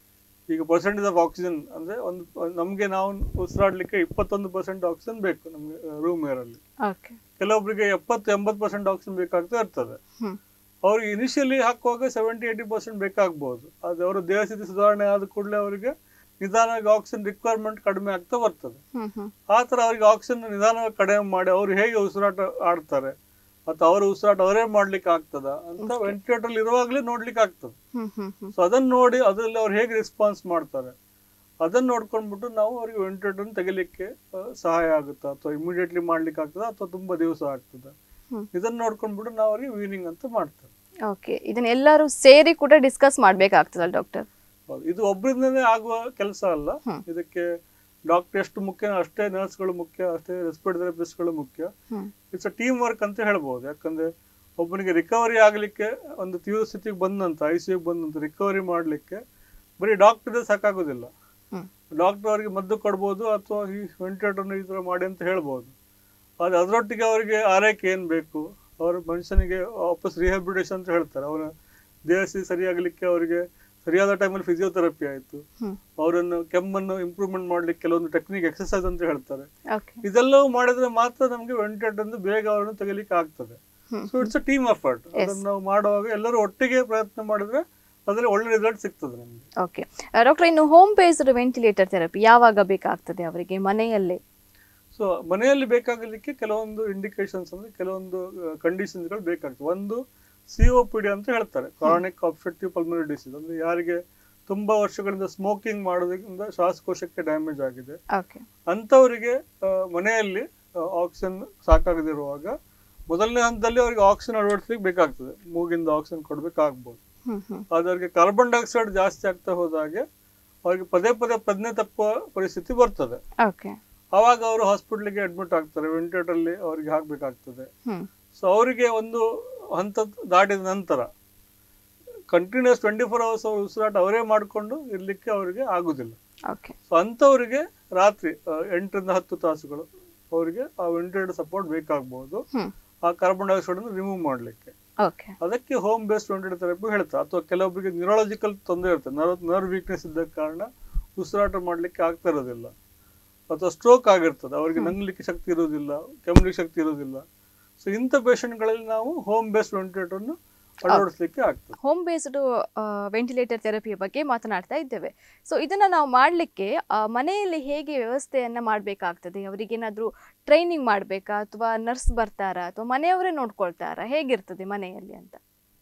ಈಗ ಪರ್ಸೆಂಟೇಜ್ ಆಫ್ ಆಕ್ಸಿಜನ್ ಅಂದರೆ ಒಂದು ನಮಗೆ ನಾವು ಉಸಿರಾಡಲಿಕ್ಕೆ ಇಪ್ಪತ್ತೊಂದು ಪರ್ಸೆಂಟ್ ಆಕ್ಸಿಜನ್ ಬೇಕು ನಮಗೆ ರೂಮ್ ಏರಲ್ಲಿ ಓಕೆ ಕೆಲವೊಬ್ಬರಿಗೆ ಎಪ್ಪತ್ತು ಎಂಬತ್ತು ಪರ್ಸೆಂಟ್ ಆಕ್ಸಿಜನ್ ಬೇಕಾಗ್ತಾ ಇರ್ತದೆ ಹ್ಮ್ ಅವ್ರಿಗೆ ಇನಿಷಿಯಲಿ ಹಾಕುವಾಗ ಸೆವೆಂಟಿ ಏಯ್ಟಿ ಪರ್ಸೆಂಟ್ ಬೇಕಾಗ್ಬೋದು ಅದು ಅವರ ದೇಹಸ್ಥಿತಿ ಸುಧಾರಣೆ ಆದ ಕೂಡಲೇ ಅವರಿಗೆ ನಿಧಾನವಾಗಿ ಆಕ್ಸಿಜನ್ ರಿಕ್ವೈರ್ಮೆಂಟ್ ಕಡಿಮೆ ಆಗ್ತಾ ಬರ್ತದೆ ಹ್ಮ್ ಹ್ಮ್ ಆ ಥರ ಅವರಿಗೆ ಆಕ್ಸಿಜನ್ ನಿಧಾನವಾಗಿ ಕಡಿಮೆ ಮಾಡಿ ಅವರು ಹೇಗೆ ಉಸಿರಾಟ ಆಡ್ತಾರೆ ಅಥವಾ ಅವರ ಉಸಿರಾಟ ಅವರೇ ಮಾಡ್ಲಿಕ್ಕೆ ಆಗ್ತದ ಅಂತ ವೆಂಟಿಲೇಟರ್ ಇರುವಾಗಲೇ ನೋಡ್ಲಿಕ್ಕೆ ಆಗ್ತದೆ ಹ್ಮ್ ಹ್ಮ್ ಹ್ಮ್ ಸೊ ಅದನ್ನ ನೋಡಿ ಅದರಲ್ಲಿ ಅವ್ರು ಹೇಗೆ ರೆಸ್ಪಾನ್ಸ್ ಮಾಡ್ತಾರೆ ಅದನ್ನ ನೋಡ್ಕೊಂಡ್ಬಿಟ್ಟು ನಾವು ಅವ್ರಿಗೆ ವೆಂಟಿಲೇಟರ್ ತೆಗಿಲಿಕ್ಕೆ ಆ, ಸಹಾಯ ಆಗುತ್ತಾ ಅಥವಾ ಇಮಿಡಿಯೇಟ್ಲಿ ಮಾಡ್ಲಿಕ್ಕೆ ಆಗ್ತದ ಅಥವಾ ತುಂಬಾ ದಿವಸ ಆಗ್ತದ ಹ್ಮ್. ಇದನ್ನ ನೋಡ್ಕೊಂಡ್ಬಿಟ್ಟು ನಾವು ಅವ್ರಿಗೆ ವೀನಿಂಗ್ ಅಂತ ಮಾಡ್ತೇವೆ ಓಕೆ ಇದನ್ನ ಎಲ್ಲರೂ ಸೇರಿ ಕೂಡ ಡಿಸ್ಕಸ್ ಮಾಡ್ಬೇಕಾಗ್ತದಲ್ಲ ಡಾಕ್ಟರ್ ಹೌದು ಇದು ಒಬ್ಬರಿಂದನೇ ಆಗುವ ಕೆಲಸ ಅಲ್ಲ ಹ್ಮ್. ಇದಕ್ಕೆ ಡಾಕ್ಟರ್ ಎಷ್ಟು ಮುಖ್ಯ ಅಷ್ಟೇ ನರ್ಸ್ಗಳು ಮುಖ್ಯ ಅಷ್ಟೇ ರೆಸ್ಪಿರೇಟರಿ ಥೆರಪಿಸ್ಟ್ಗಳು ಮುಖ್ಯ hmm it's a team work ಅಂತ ಹೇಳ್ಬೋದು ಯಾಕಂದ್ರೆ ಒಬ್ಬನಿಗೆ ರಿಕವರಿ ಆಗಲಿಕ್ಕೆ ಒಂದು ತೀವ್ರ ಸ್ಥಿತಿಗೆ ಬಂದಂತ ಐ ಸಿ ಯುಗೆ ಬಂದಂತ ರಿಕವರಿ ಮಾಡಲಿಕ್ಕೆ ಬರೀ ಡಾಕ್ಟರ್ ಸಾಕಾಗೋದಿಲ್ಲ ಹ್ಮ್ ಡಾಕ್ಟರ್ ಅವರಿಗೆ ಮದ್ದು ಕೊಡ್ಬೋದು ಅಥವಾ ಈ ವೆಂಟಿಲೇಟರ್ನ ಈ ಥರ ಮಾಡಿ ಅಂತ ಹೇಳ್ಬೋದು ಆದರೆ ಅದರೊಟ್ಟಿಗೆ ಅವರಿಗೆ ಆರೈಕೆ ಏನು ಬೇಕು ಅವರ ಮನುಷ್ಯನಿಗೆ ವಾಪಸ್ ರಿಹ್ಯಾಬಿಲಿಟೇಷನ್ ಅಂತ ಹೇಳ್ತಾರೆ ಅವರ ದೇಹಸ್ಥಿತಿ ಸರಿಯಾಗಲಿಕ್ಕೆ ಅವರಿಗೆ ಸರಿಯಾದ ಟೈಮಲ್ಲಿ ಫಿಸಿಯೋಥೆರಪಿ ಆಯಿತು ಹ್ಮ್ ಅವರನ್ನು ಕೆಮ್ಮನ್ನು ಇಂಪ್ರೂವ್ಮೆಂಟ್ ಮಾಡ್ಲಿಕ್ಕೆ ಕೆಲವೊಂದು ಟೆಕ್ನಿಕ್ ಎಕ್ಸಸೈಸ್ ಅಂತ ಹೇಳ್ತಾರೆ ಓಕೆ ಇದೆಲ್ಲವೂ ಮಾಡಿದ್ರೆ ಮಾತ್ರ ನಮಗೆ ವೆಂಟಿಲೇಟರ್ ಅಂದ್ರೆ ಬೇಗ ಅವರನ್ನು ತೆಗಿಲಿಕ್ಕೆ ಆಗ್ತದೆ hmm. So it's a team effort ಅದನ್ನು ನಾವು ಮಾಡುವಾಗ ಎಲ್ಲರೂ ಒಟ್ಟಿಗೆ ಪ್ರಯತ್ನ ಮಾಡಿದ್ರೆ ಅದರಲ್ಲಿ ಒಳ್ಳೆ ರಿಸಲ್ಟ್ ಸಿಗ್ತದೆ ನಮಗೆ ಓಕೆ ಡಾಕ್ಟರ್ ಇನ್ನು ಹೋಮ್ ಬೇಸ್ಡ್ ವೆಂಟಿಲೇಟರ್ ಥೆರಪಿ ಯಾವಾಗ ಬೇಕಾಗ್ತದೆ ಅವರಿಗೆ ಮನೆಯಲ್ಲೇ ಸೊ ಮನೆಯಲ್ಲಿ ಬೇಕಾಗಲಿಕ್ಕೆ ಕೆಲವೊಂದು ಇಂಡಿಕೇಶನ್ಸ್ ಅಂದ್ರೆ ಕೆಲವೊಂದು ಕಂಡೀಷನ್ಸ್ಗಳು ಬೇಕಾಗ್ತದೆ ಒಂದು ಸಿ ಒ ಪಿ ಡಿ ಅಂತ ಹೇಳ್ತಾರೆ ಕ್ರಾನಿಕ್ ಆಬ್ಸ್ಟ್ರಕ್ಟಿವ್ ಪಲ್ಮನರಿ ಡಿಸೀಸ್ ಅಂದ್ರೆ ಯಾರಿಗೆ ತುಂಬಾ ವರ್ಷಗಳಿಂದ ಸ್ಮೋಕಿಂಗ್ ಮಾಡೋದ್ರಿಂದ ಶ್ವಾಸಕೋಶಕ್ಕೆ ಡ್ಯಾಮೇಜ್ ಆಗಿದೆ ಓಕೆ ಅಂಥವರಿಗೆ ಆ, ಮನೆಯಲ್ಲಿ ಆಕ್ಸಿಜನ್ ಸಾಕಾಗದಿರುವಾಗ ಮೊದಲನೇ ಹಂತದಲ್ಲಿ ಅವರಿಗೆ ಆಕ್ಸಿಜನ್ ಅಳವಡಿಸ್ಲಿಕ್ಕೆ ಬೇಕಾಗ್ತದೆ ಮೂಗಿಂದ ಆಕ್ಸಿಜನ್ ಕೊಡ್ಬೇಕಾಗ್ಬೋದು ಹ್ಮ್ ಹ್ಮ್ ಆದ್ರೆ ಅವ್ರಿಗೆ ಕಾರ್ಬನ್ ಡೈಆಕ್ಸೈಡ್ ಜಾಸ್ತಿ ಆಗ್ತಾ ಹೋದಾಗೆ ಅವ್ರಿಗೆ ಪದೇ ಪದೇ ಪ್ರಜ್ಞೆ ತಪ್ಪುವ ಪರಿಸ್ಥಿತಿ ಬರ್ತದೆ ಓಕೆ ಆವಾಗ ಅವರು ಹಾಸ್ಪಿಟ್ಲಿಗೆ ಅಡ್ಮಿಟ್ ಆಗ್ತಾರೆ ವೆಂಟಿಲೇಟರ್ ಅಲ್ಲಿ ಅವರಿಗೆ ಹಾಕ್ಬೇಕಾಗ್ತದೆ ಹ್ಮ್ ಸೊ ಅವರಿಗೆ ಒಂದು ಹಂತ ದಾಟಿದ ನಂತರ ಕಂಟಿನ್ಯೂಸ್ ಟ್ವೆಂಟಿ ಫೋರ್ ಅವರ್ಸ್ ಅವ್ರ ಉಸಿರಾಟ ಅವರೇ ಮಾಡಿಕೊಂಡು ಇರ್ಲಿಕ್ಕೆ ಅವರಿಗೆ ಆಗುದಿಲ್ಲ ಓಕೆ ಸೊ ಅಂಥವರಿಗೆ ರಾತ್ರಿ ಆ, ಎಂಟರಿಂದ ಹತ್ತು ತಾಸುಗಳು ಅವರಿಗೆ ಆ ವೆಂಟಿಲೇಟರ್ ಸಪೋರ್ಟ್ ಬೇಕಾಗಬಹುದು ಹ್ಮ್ ಆ ಕಾರ್ಬನ್ ಡೈಆಕ್ಸೈಡ್ ಅನ್ನು ರಿಮೂವ್ ಮಾಡಲಿಕ್ಕೆ ಓಕೆ ಅದಕ್ಕೆ ಹೋಮ್ ಬೇಸ್ಡ್ ವೆಂಟಿಲೇಟರ್ ಥೆರಪಿ ಹೇಳ್ತಾರೆ ಅಥವಾ ಕೆಲವೊಬ್ಬರಿಗೆ ನ್ಯೂರಾಲಜಿಕಲ್ ತೊಂದರೆ ಇರುತ್ತೆ ನರ್ವ್ ನರ್ವ್ ವೀಕ್ನೆಸ್ ಇದ್ದ ಕಾರಣ ಉಸಿರಾಟ ಮಾಡಲಿಕ್ಕೆ ಆಗ್ತಾ ಇರೋದಿಲ್ಲ ಅಥವಾ ಸ್ಟ್ರೋಕ್ ಆಗಿರ್ತದೆ ಅವರಿಗೆ ನಂಗಲಿಕ್ಕೆ ಶಕ್ತಿ ಇರೋದಿಲ್ಲ ಕೆಮ್ಮಲಿಕ್ಕೆ ಶಕ್ತಿ ಇರೋದಿಲ್ಲ ಸೊ ಇಂಥ ಪೇಷಂಟ್ಗಳಲ್ಲಿ ನಾವು ಹೋಮ್ ಬೇಸ್ಡ್ ವೆಂಟಿಲೇಟರ್ನು ಅಳವಡಿಸ್ಲಿಕ್ಕೆ ಆಗ್ತದೆ ಹೋಮ್ ಬೇಸ್ಡ್ ವೆಂಟಿಲೇಟರ್ ಥೆರಪಿಯ ಬಗ್ಗೆ ಮಾತನಾಡ್ತಾ ಇದ್ದೇವೆ ಸೊ ಇದನ್ನ ನಾವು ಮಾಡಲಿಕ್ಕೆ ಮನೆಯಲ್ಲಿ ಹೇಗೆ ವ್ಯವಸ್ಥೆಯನ್ನ ಮಾಡಬೇಕಾಗ್ತದೆ ಅವರಿಗೇನಾದ್ರೂ ಟ್ರೈನಿಂಗ್ ಮಾಡಬೇಕಾ ಅಥವಾ ನರ್ಸ್ ಬರ್ತಾರಾ ಅಥವಾ ಮನೆಯವರೇ ನೋಡ್ಕೊಳ್ತಾರಾ ಹೇಗಿರ್ತದೆ ಮನೆಯಲ್ಲಿ ಅಂತ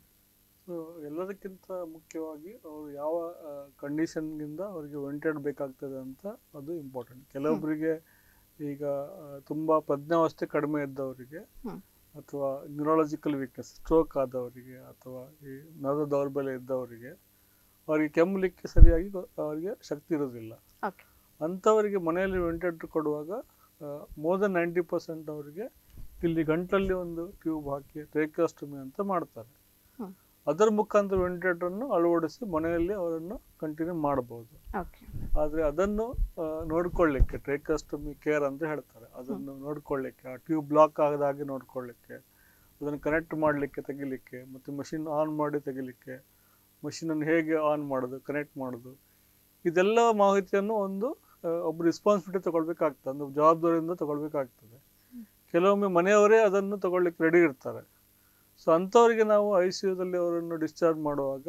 ಸೊ ಎಲ್ಲದಕ್ಕಿಂತ ಮುಖ್ಯವಾಗಿ ಅವರು ಯಾವ ಕಂಡೀಷನ್ಗಿಂದ ಅವರಿಗೆ ವೆಂಟಿಲೇಟರ್ ಬೇಕಾಗ್ತದೆ ಅಂತ ಅದು ಇಂಪಾರ್ಟೆಂಟ್ ಕೆಲವೊಬ್ಬರಿಗೆ ಈಗ ಆ, ತುಂಬಾ ಪ್ರಜ್ಞಾವಸ್ಥೆ ಕಡಿಮೆ ಇದ್ದವರಿಗೆ ಹ್ಮ್. ಅಥವಾ ನ್ಯೂರಾಲಜಿಕಲ್ ವೀಕ್ನೆಸ್ ಸ್ಟ್ರೋಕ್ ಆದವರಿಗೆ ಅಥವಾ ಈ ನರ ದೌರ್ಬಲ್ಯ ಇದ್ದವರಿಗೆ ಅವರಿಗೆ ಕೆಮ್ಮಲಿಕ್ಕೆ ಸರಿಯಾಗಿ ಗೊ- ಅವರಿಗೆ ಶಕ್ತಿ ಇರೋದಿಲ್ಲ ಓಕೆ ಅಂಥವರಿಗೆ ಮನೆಯಲ್ಲಿ ವೆಂಟಿಲೇಟರ್ ಕೊಡುವಾಗ ಮೋರ್ ದನ್ ನೈಂಟಿ ಪರ್ಸೆಂಟ್ ಅವರಿಗೆ ಇಲ್ಲಿ ಗಂಟಲಲ್ಲಿ ಒಂದು ಟ್ಯೂಬ್ ಹಾಕಿ ಟ್ರೇಕಾಸ್ಟಮಿ ಅಂತ ಮಾಡ್ತಾರೆ ಹ್ಮ್. ಅದರ ಮುಖಾಂತರ ವೆಂಟಿಲೇಟರ್ನು ಅಳವಡಿಸಿ ಮನೆಯಲ್ಲಿ ಅವರನ್ನು ಕಂಟಿನ್ಯೂ ಮಾಡಬಹುದು ಓಕೆ ಆದರೆ ಅದನ್ನು ಆ, ನೋಡ್ಕೊಳ್ಳಿಕ್ಕೆ ಟ್ರೇಕಾಸ್ಟಮಿ ಕೇರ್ ಅಂತ ಹೇಳ್ತಾರೆ ಅದನ್ನು ನೋಡ್ಕೊಳ್ಳಿಕ್ಕೆ ಆ ಟ್ಯೂಬ್ ಬ್ಲಾಕ್ ಆಗದ ಹಾಗೆ ನೋಡ್ಕೊಳ್ಳಿಕ್ಕೆ ಅದನ್ನು ಕನೆಕ್ಟ್ ಮಾಡಲಿಕ್ಕೆ ತೆಗಿಲಿಕ್ಕೆ ಮತ್ತು ಮಷಿನ್ ಆನ್ ಮಾಡಿ ತೆಗಿಲಿಕ್ಕೆ ಮಷಿನನ್ನು ಹೇಗೆ ಆನ್ ಮಾಡೋದು ಕನೆಕ್ಟ್ ಮಾಡೋದು ಇದೆಲ್ಲ ಮಾಹಿತಿಯನ್ನು ಒಂದು ಆ, ಒಬ್ರು ರೆಸ್ಪಾನ್ಸಿಬಿಲಿಟಿ ತಗೊಳ್ಬೇಕಾಗ್ತದೆ ಒಂದು ಜವಾಬ್ದಾರಿಯಿಂದ ತಗೊಳ್ಬೇಕಾಗ್ತದೆ ಕೆಲವೊಮ್ಮೆ ಮನೆಯವರೇ ಅದನ್ನು ತಗೊಳ್ಳಿಕ್ಕೆ ರೆಡಿ ಇರ್ತಾರೆ ಸೊ ಅಂಥವರಿಗೆ ನಾವು ಐ ಸಿ ಯುದಲ್ಲಿ ಅವರನ್ನು ಡಿಸ್ಚಾರ್ಜ್ ಮಾಡುವಾಗ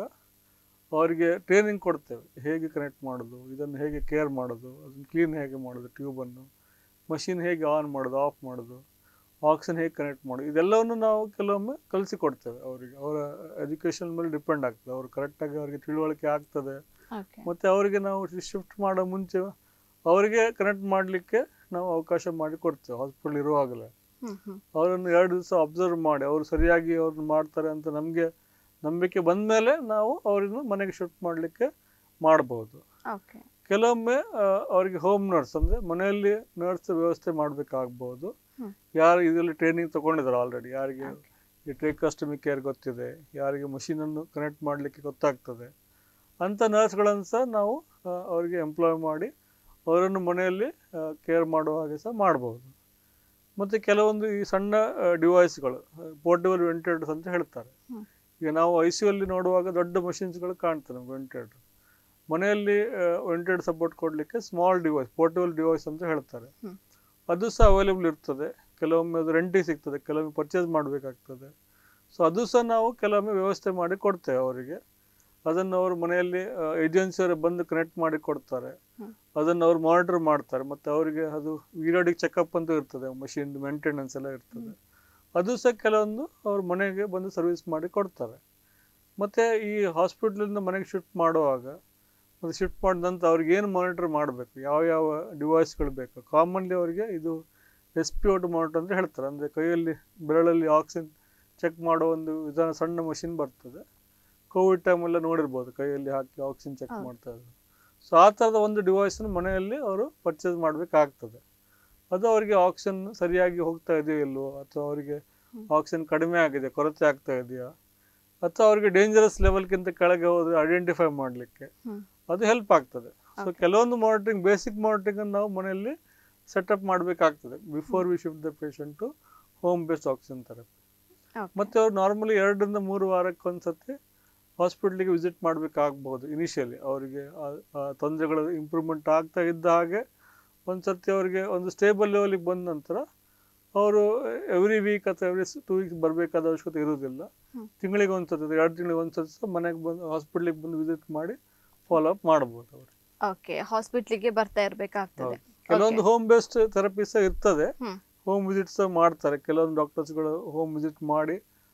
ಅವರಿಗೆ ಟ್ರೈನಿಂಗ್ ಕೊಡ್ತೇವೆ ಹೇಗೆ ಕನೆಕ್ಟ್ ಮಾಡೋದು ಇದನ್ನು ಹೇಗೆ ಕೇರ್ ಮಾಡೋದು ಅದನ್ನು ಕ್ಲೀನ್ ಹೇಗೆ ಮಾಡೋದು ಟ್ಯೂಬನ್ನು ಮಷಿನ್ ಹೇಗೆ ಆನ್ ಮಾಡೋದು ಆಫ್ ಮಾಡೋದು ಆಕ್ಸಿಜನ್ ಹೇಗೆ ಕನೆಕ್ಟ್ ಮಾಡೋದು ಇದೆಲ್ಲವನ್ನು ನಾವು ಕೆಲವೊಮ್ಮೆ ಕಲಿಸಿಕೊಡ್ತೇವೆ ಅವರಿಗೆ ಅವರ ಎಜುಕೇಷನ್ ಮೇಲೆ ಡಿಪೆಂಡ್ ಆಗ್ತದೆ ಅವರು ಕರೆಕ್ಟಾಗಿ ಅವರಿಗೆ ತಿಳುವಳಿಕೆ ಆಗ್ತದೆ ಓಕೆ ಮತ್ತು ಅವರಿಗೆ ನಾವು ಶಿಫ್ಟ್ ಮಾಡೋ ಮುಂಚೆ ಅವರಿಗೆ ಕನೆಕ್ಟ್ ಮಾಡಲಿಕ್ಕೆ ನಾವು ಅವಕಾಶ ಮಾಡಿ ಕೊಡ್ತೇವೆ ಹಾಸ್ಪಿಟಲ್ ಇರುವಾಗಲೇ ಹ್ಮ್ ಹ್ಮ್ ಅವರನ್ನು ಎರಡು ದಿವಸ ಅಬ್ಸರ್ವ್ ಮಾಡಿ ಅವರು ಸರಿಯಾಗಿ ಅವ್ರನ್ನ ಮಾಡ್ತಾರೆ ಅಂತ ನಮಗೆ ನಂಬಿಕೆ ಬಂದ ಮೇಲೆ ನಾವು ಅವರನ್ನು ಮನೆಗೆ ಶಿಫ್ಟ್ ಮಾಡಲಿಕ್ಕೆ ಮಾಡಬಹುದು ಓಕೆ ಕೆಲವೊಮ್ಮೆ ಆ, ಅವರಿಗೆ ಹೋಮ್ ನರ್ಸ್ ಅಂದರೆ ಮನೆಯಲ್ಲಿ ನರ್ಸ್ ವ್ಯವಸ್ಥೆ ಮಾಡಬೇಕಾಗ್ಬೋದು ಹ್ಮ್. ಯಾರು ಇದರಲ್ಲಿ ಟ್ರೈನಿಂಗ್ ತಗೊಂಡಿದ್ದಾರೆ ಆಲ್ರೆಡಿ ಯಾರಿಗೆ Okay. ಈ ಟ್ರೇಕಸ್ಟಮಿ ಕೇರ್ ಗೊತ್ತಿದೆ ಯಾರಿಗೆ ಮಷೀನನ್ನು ಕನೆಕ್ಟ್ ಮಾಡಲಿಕ್ಕೆ ಗೊತ್ತಾಗ್ತದೆ ಅಂಥ ನರ್ಸ್ಗಳನ್ನು ಸಹ ನಾವು ಆ, ಅವರಿಗೆ ಎಂಪ್ಲಾಯ್ ಮಾಡಿ ಅವರನ್ನು ಮನೆಯಲ್ಲಿ ಕೇರ್ ಮಾಡುವ ಹಾಗೆ ಸಹ ಮಾಡ್ಬೋದು ಮತ್ತು ಕೆಲವೊಂದು ಈ ಸಣ್ಣ ಡಿವೈಸ್ಗಳು ಪೋರ್ಟಬಲ್ ವೆಂಟಿಲೇಟರ್ಸ್ ಅಂತ ಹೇಳ್ತಾರೆ ಹ್ಮ್. ಈಗ ನಾವು ಐ ಸಿ ಅಲ್ಲಿ ನೋಡುವಾಗ ದೊಡ್ಡ ಮಷಿನ್ಸ್ಗಳು ಕಾಣ್ತದೆ ನಮ್ಗೆ ವೆಂಟಿಲೇಟರ್ ಮನೆಯಲ್ಲಿ ವೆಂಟಿಲೇಟರ್ ಸಪೋರ್ಟ್ ಕೊಡಲಿಕ್ಕೆ ಸ್ಮಾಲ್ ಡಿವೈಸ್ ಪೋರ್ಟಬಲ್ ಡಿವೈಸ್ ಅಂತ ಹೇಳ್ತಾರೆ ಹ್ಮ್. ಅದು ಸಹ ಅವೈಲೇಬಲ್ ಇರ್ತದೆ ಕೆಲವೊಮ್ಮೆ ಅದು ರೆಂಟಿಗೆ ಸಿಗ್ತದೆ ಕೆಲವೊಮ್ಮೆ ಪರ್ಚೇಸ್ ಮಾಡಬೇಕಾಗ್ತದೆ ಸೊ ಅದು ಸಹ ನಾವು ಕೆಲವೊಮ್ಮೆ ವ್ಯವಸ್ಥೆ ಮಾಡಿ ಕೊಡ್ತೇವೆ ಅವರಿಗೆ ಅದನ್ನು ಅವರು ಮನೆಯಲ್ಲಿ ಏಜೆನ್ಸಿಯವರು ಬಂದು ಕನೆಕ್ಟ್ ಮಾಡಿ ಕೊಡ್ತಾರೆ ಹ್ಮ್. ಅದನ್ನು ಅವ್ರು ಮಾನಿಟರ್ ಮಾಡ್ತಾರೆ ಮತ್ತು ಅವರಿಗೆ ಅದು ಪೀರಿಯಾಡಿಕ್ ಚೆಕಪ್ ಅಂತ ಇರ್ತದೆ ಮಷಿನ್ ಮೇಂಟೆನೆನ್ಸ್ ಎಲ್ಲ ಇರ್ತದೆ ಅದು ಸಹ ಕೆಲವೊಂದು ಅವ್ರ ಮನೆಗೆ ಬಂದು ಸರ್ವಿಸ್ ಮಾಡಿ ಕೊಡ್ತಾರೆ ಮತ್ತು ಈ ಹಾಸ್ಪಿಟ್ಲಿಂದ ಮನೆಗೆ ಶಿಫ್ಟ್ ಮಾಡುವಾಗ ಅದು ಶಿಫ್ಟ್ ಮಾಡಿದ ನಂತರ ಅವ್ರಿಗೆ ಏನು ಮಾನಿಟರ್ ಮಾಡಬೇಕು ಯಾವ ಯಾವ ಡಿವೈಸ್ಗಳು ಬೇಕು ಕಾಮನ್ಲಿ ಅವರಿಗೆ ಇದು ಎಸ್ ಪಿ ಓಟು ಮಾನಿಟರ್ ಅಂತ ಹೇಳ್ತಾರೆ ಅಂದರೆ ಕೈಯಲ್ಲಿ ಬೆರಳಲ್ಲಿ ಆಕ್ಸಿಜನ್ ಚೆಕ್ ಮಾಡೋ ಒಂದು ವಿಧಾನ ಸಣ್ಣ ಮಷಿನ್ ಬರ್ತದೆ ಕೋವಿಡ್ ಟೈಮೆಲ್ಲ ನೋಡಿರ್ಬೋದು ಕೈಯಲ್ಲಿ ಹಾಕಿ ಆಕ್ಸಿಜನ್ ಚೆಕ್ ಹೌದು. ಮಾಡ್ತಾ ಇದ್ರು ಸೊ ಆ ಥರದ ಒಂದು ಡಿವೈಸನ್ನು ಮನೆಯಲ್ಲಿ ಅವರು ಪರ್ಚೇಸ್ ಮಾಡಬೇಕಾಗ್ತದೆ ಅದು ಅವರಿಗೆ ಆಕ್ಸಿಜನ್ ಸರಿಯಾಗಿ ಹೋಗ್ತಾ ಇದೆಯೋ ಇಲ್ವೋ ಅಥವಾ ಅವರಿಗೆ ಆಕ್ಸಿಜನ್ ಕಡಿಮೆ ಆಗಿದೆ ಕೊರತೆ ಆಗ್ತಾ ಇದೆಯಾ ಅಥವಾ ಅವರಿಗೆ ಡೇಂಜರಸ್ ಲೆವೆಲ್ಗಿಂತ ಕೆಳಗೆ ಹೋದ್ರೆ ಐಡೆಂಟಿಫೈ ಮಾಡಲಿಕ್ಕೆ ಹ್ಮ್. ಅದು ಹೆಲ್ಪ್ ಆಗ್ತದೆ ಸೊ Okay. ಕೆಲವೊಂದು ಮಾನಿಟರಿಂಗ್ ಬೇಸಿಕ್ ಮಾನಿಟರಿಂಗ್ ನಾವು ಮನೆಯಲ್ಲಿ ಸೆಟಪ್ ಮಾಡಬೇಕಾಗ್ತದೆ before we shift the patient to home based oxygen therapy okay ಮತ್ತೆ ಅವ್ರು ನಾರ್ಮಲಿ ಎರಡರಿಂದ ಮೂರು ವಾರಕ್ಕೆ ಒಂದ್ಸತಿ ಹಾಸ್ಪಿಟ್ಲಿಗೆ ವಿಸಿಟ್ ಮಾಡಬೇಕಾಗ್ಬೋದು ಇನಿಷಿಯಲಿ ಅವರಿಗೆ ತೊಂದರೆಗಳು ಇಂಪ್ರೂವ್ಮೆಂಟ್ ಆಗ್ತಾ ಇದ್ದ ಹಾಗೆ ಒಂದ್ಸತಿ ಅವರಿಗೆ ಒಂದು ಸ್ಟೇಬಲ್ ಲೆವೆಲಿಗೆ ಬಂದ ನಂತರ ಅವರು ಎವ್ರಿ ವೀಕ್ ಅಥವಾ ಎವ್ರಿ ಟೂ ವೀಕ್ಸ್ ಬರಬೇಕಾದ ಅವಶ್ಯಕತೆ ಇರುವುದಿಲ್ಲ ಹ್ಮ್. ತಿಂಗಳಿಗೆ ಒಂದ್ಸತಿ ಎರಡು ತಿಂಗಳಿಗೆ ಒಂದ್ಸತಿ ಸಹ ಮನೆಗೆ ಬಂದು ಹಾಸ್ಪಿಟ್ಲಿಗೆ ಬಂದು ವಿಸಿಟ್ ಮಾಡಿ ಫಾಲೋ ಅಪ್ ಮಾಡ್ಬೋದು ಅವರು ಓಕೆ ಹಾಸ್ಪಿಟ್ಲಿಗೆ ಬರ್ತಾ ಇರ್ಬೇಕಾಗ್ತದೆ ಕೆಲವೊಂದು ಹೋಮ್ ಬೇಸ್ಡ್ ಥೆರಪಿ ಸಹ ಇರ್ತದೆ ಹ್ಮ್ ಹೋಮ್ ವಿಸಿಟ್ ಸಹ ಮಾಡ್ತಾರೆ ಕೆಲವೊಂದು ಡಾಕ್ಟರ್ಸ್ಗಳು ಹೋಮ್ ವಿಸಿಟ್ ಮಾಡಿ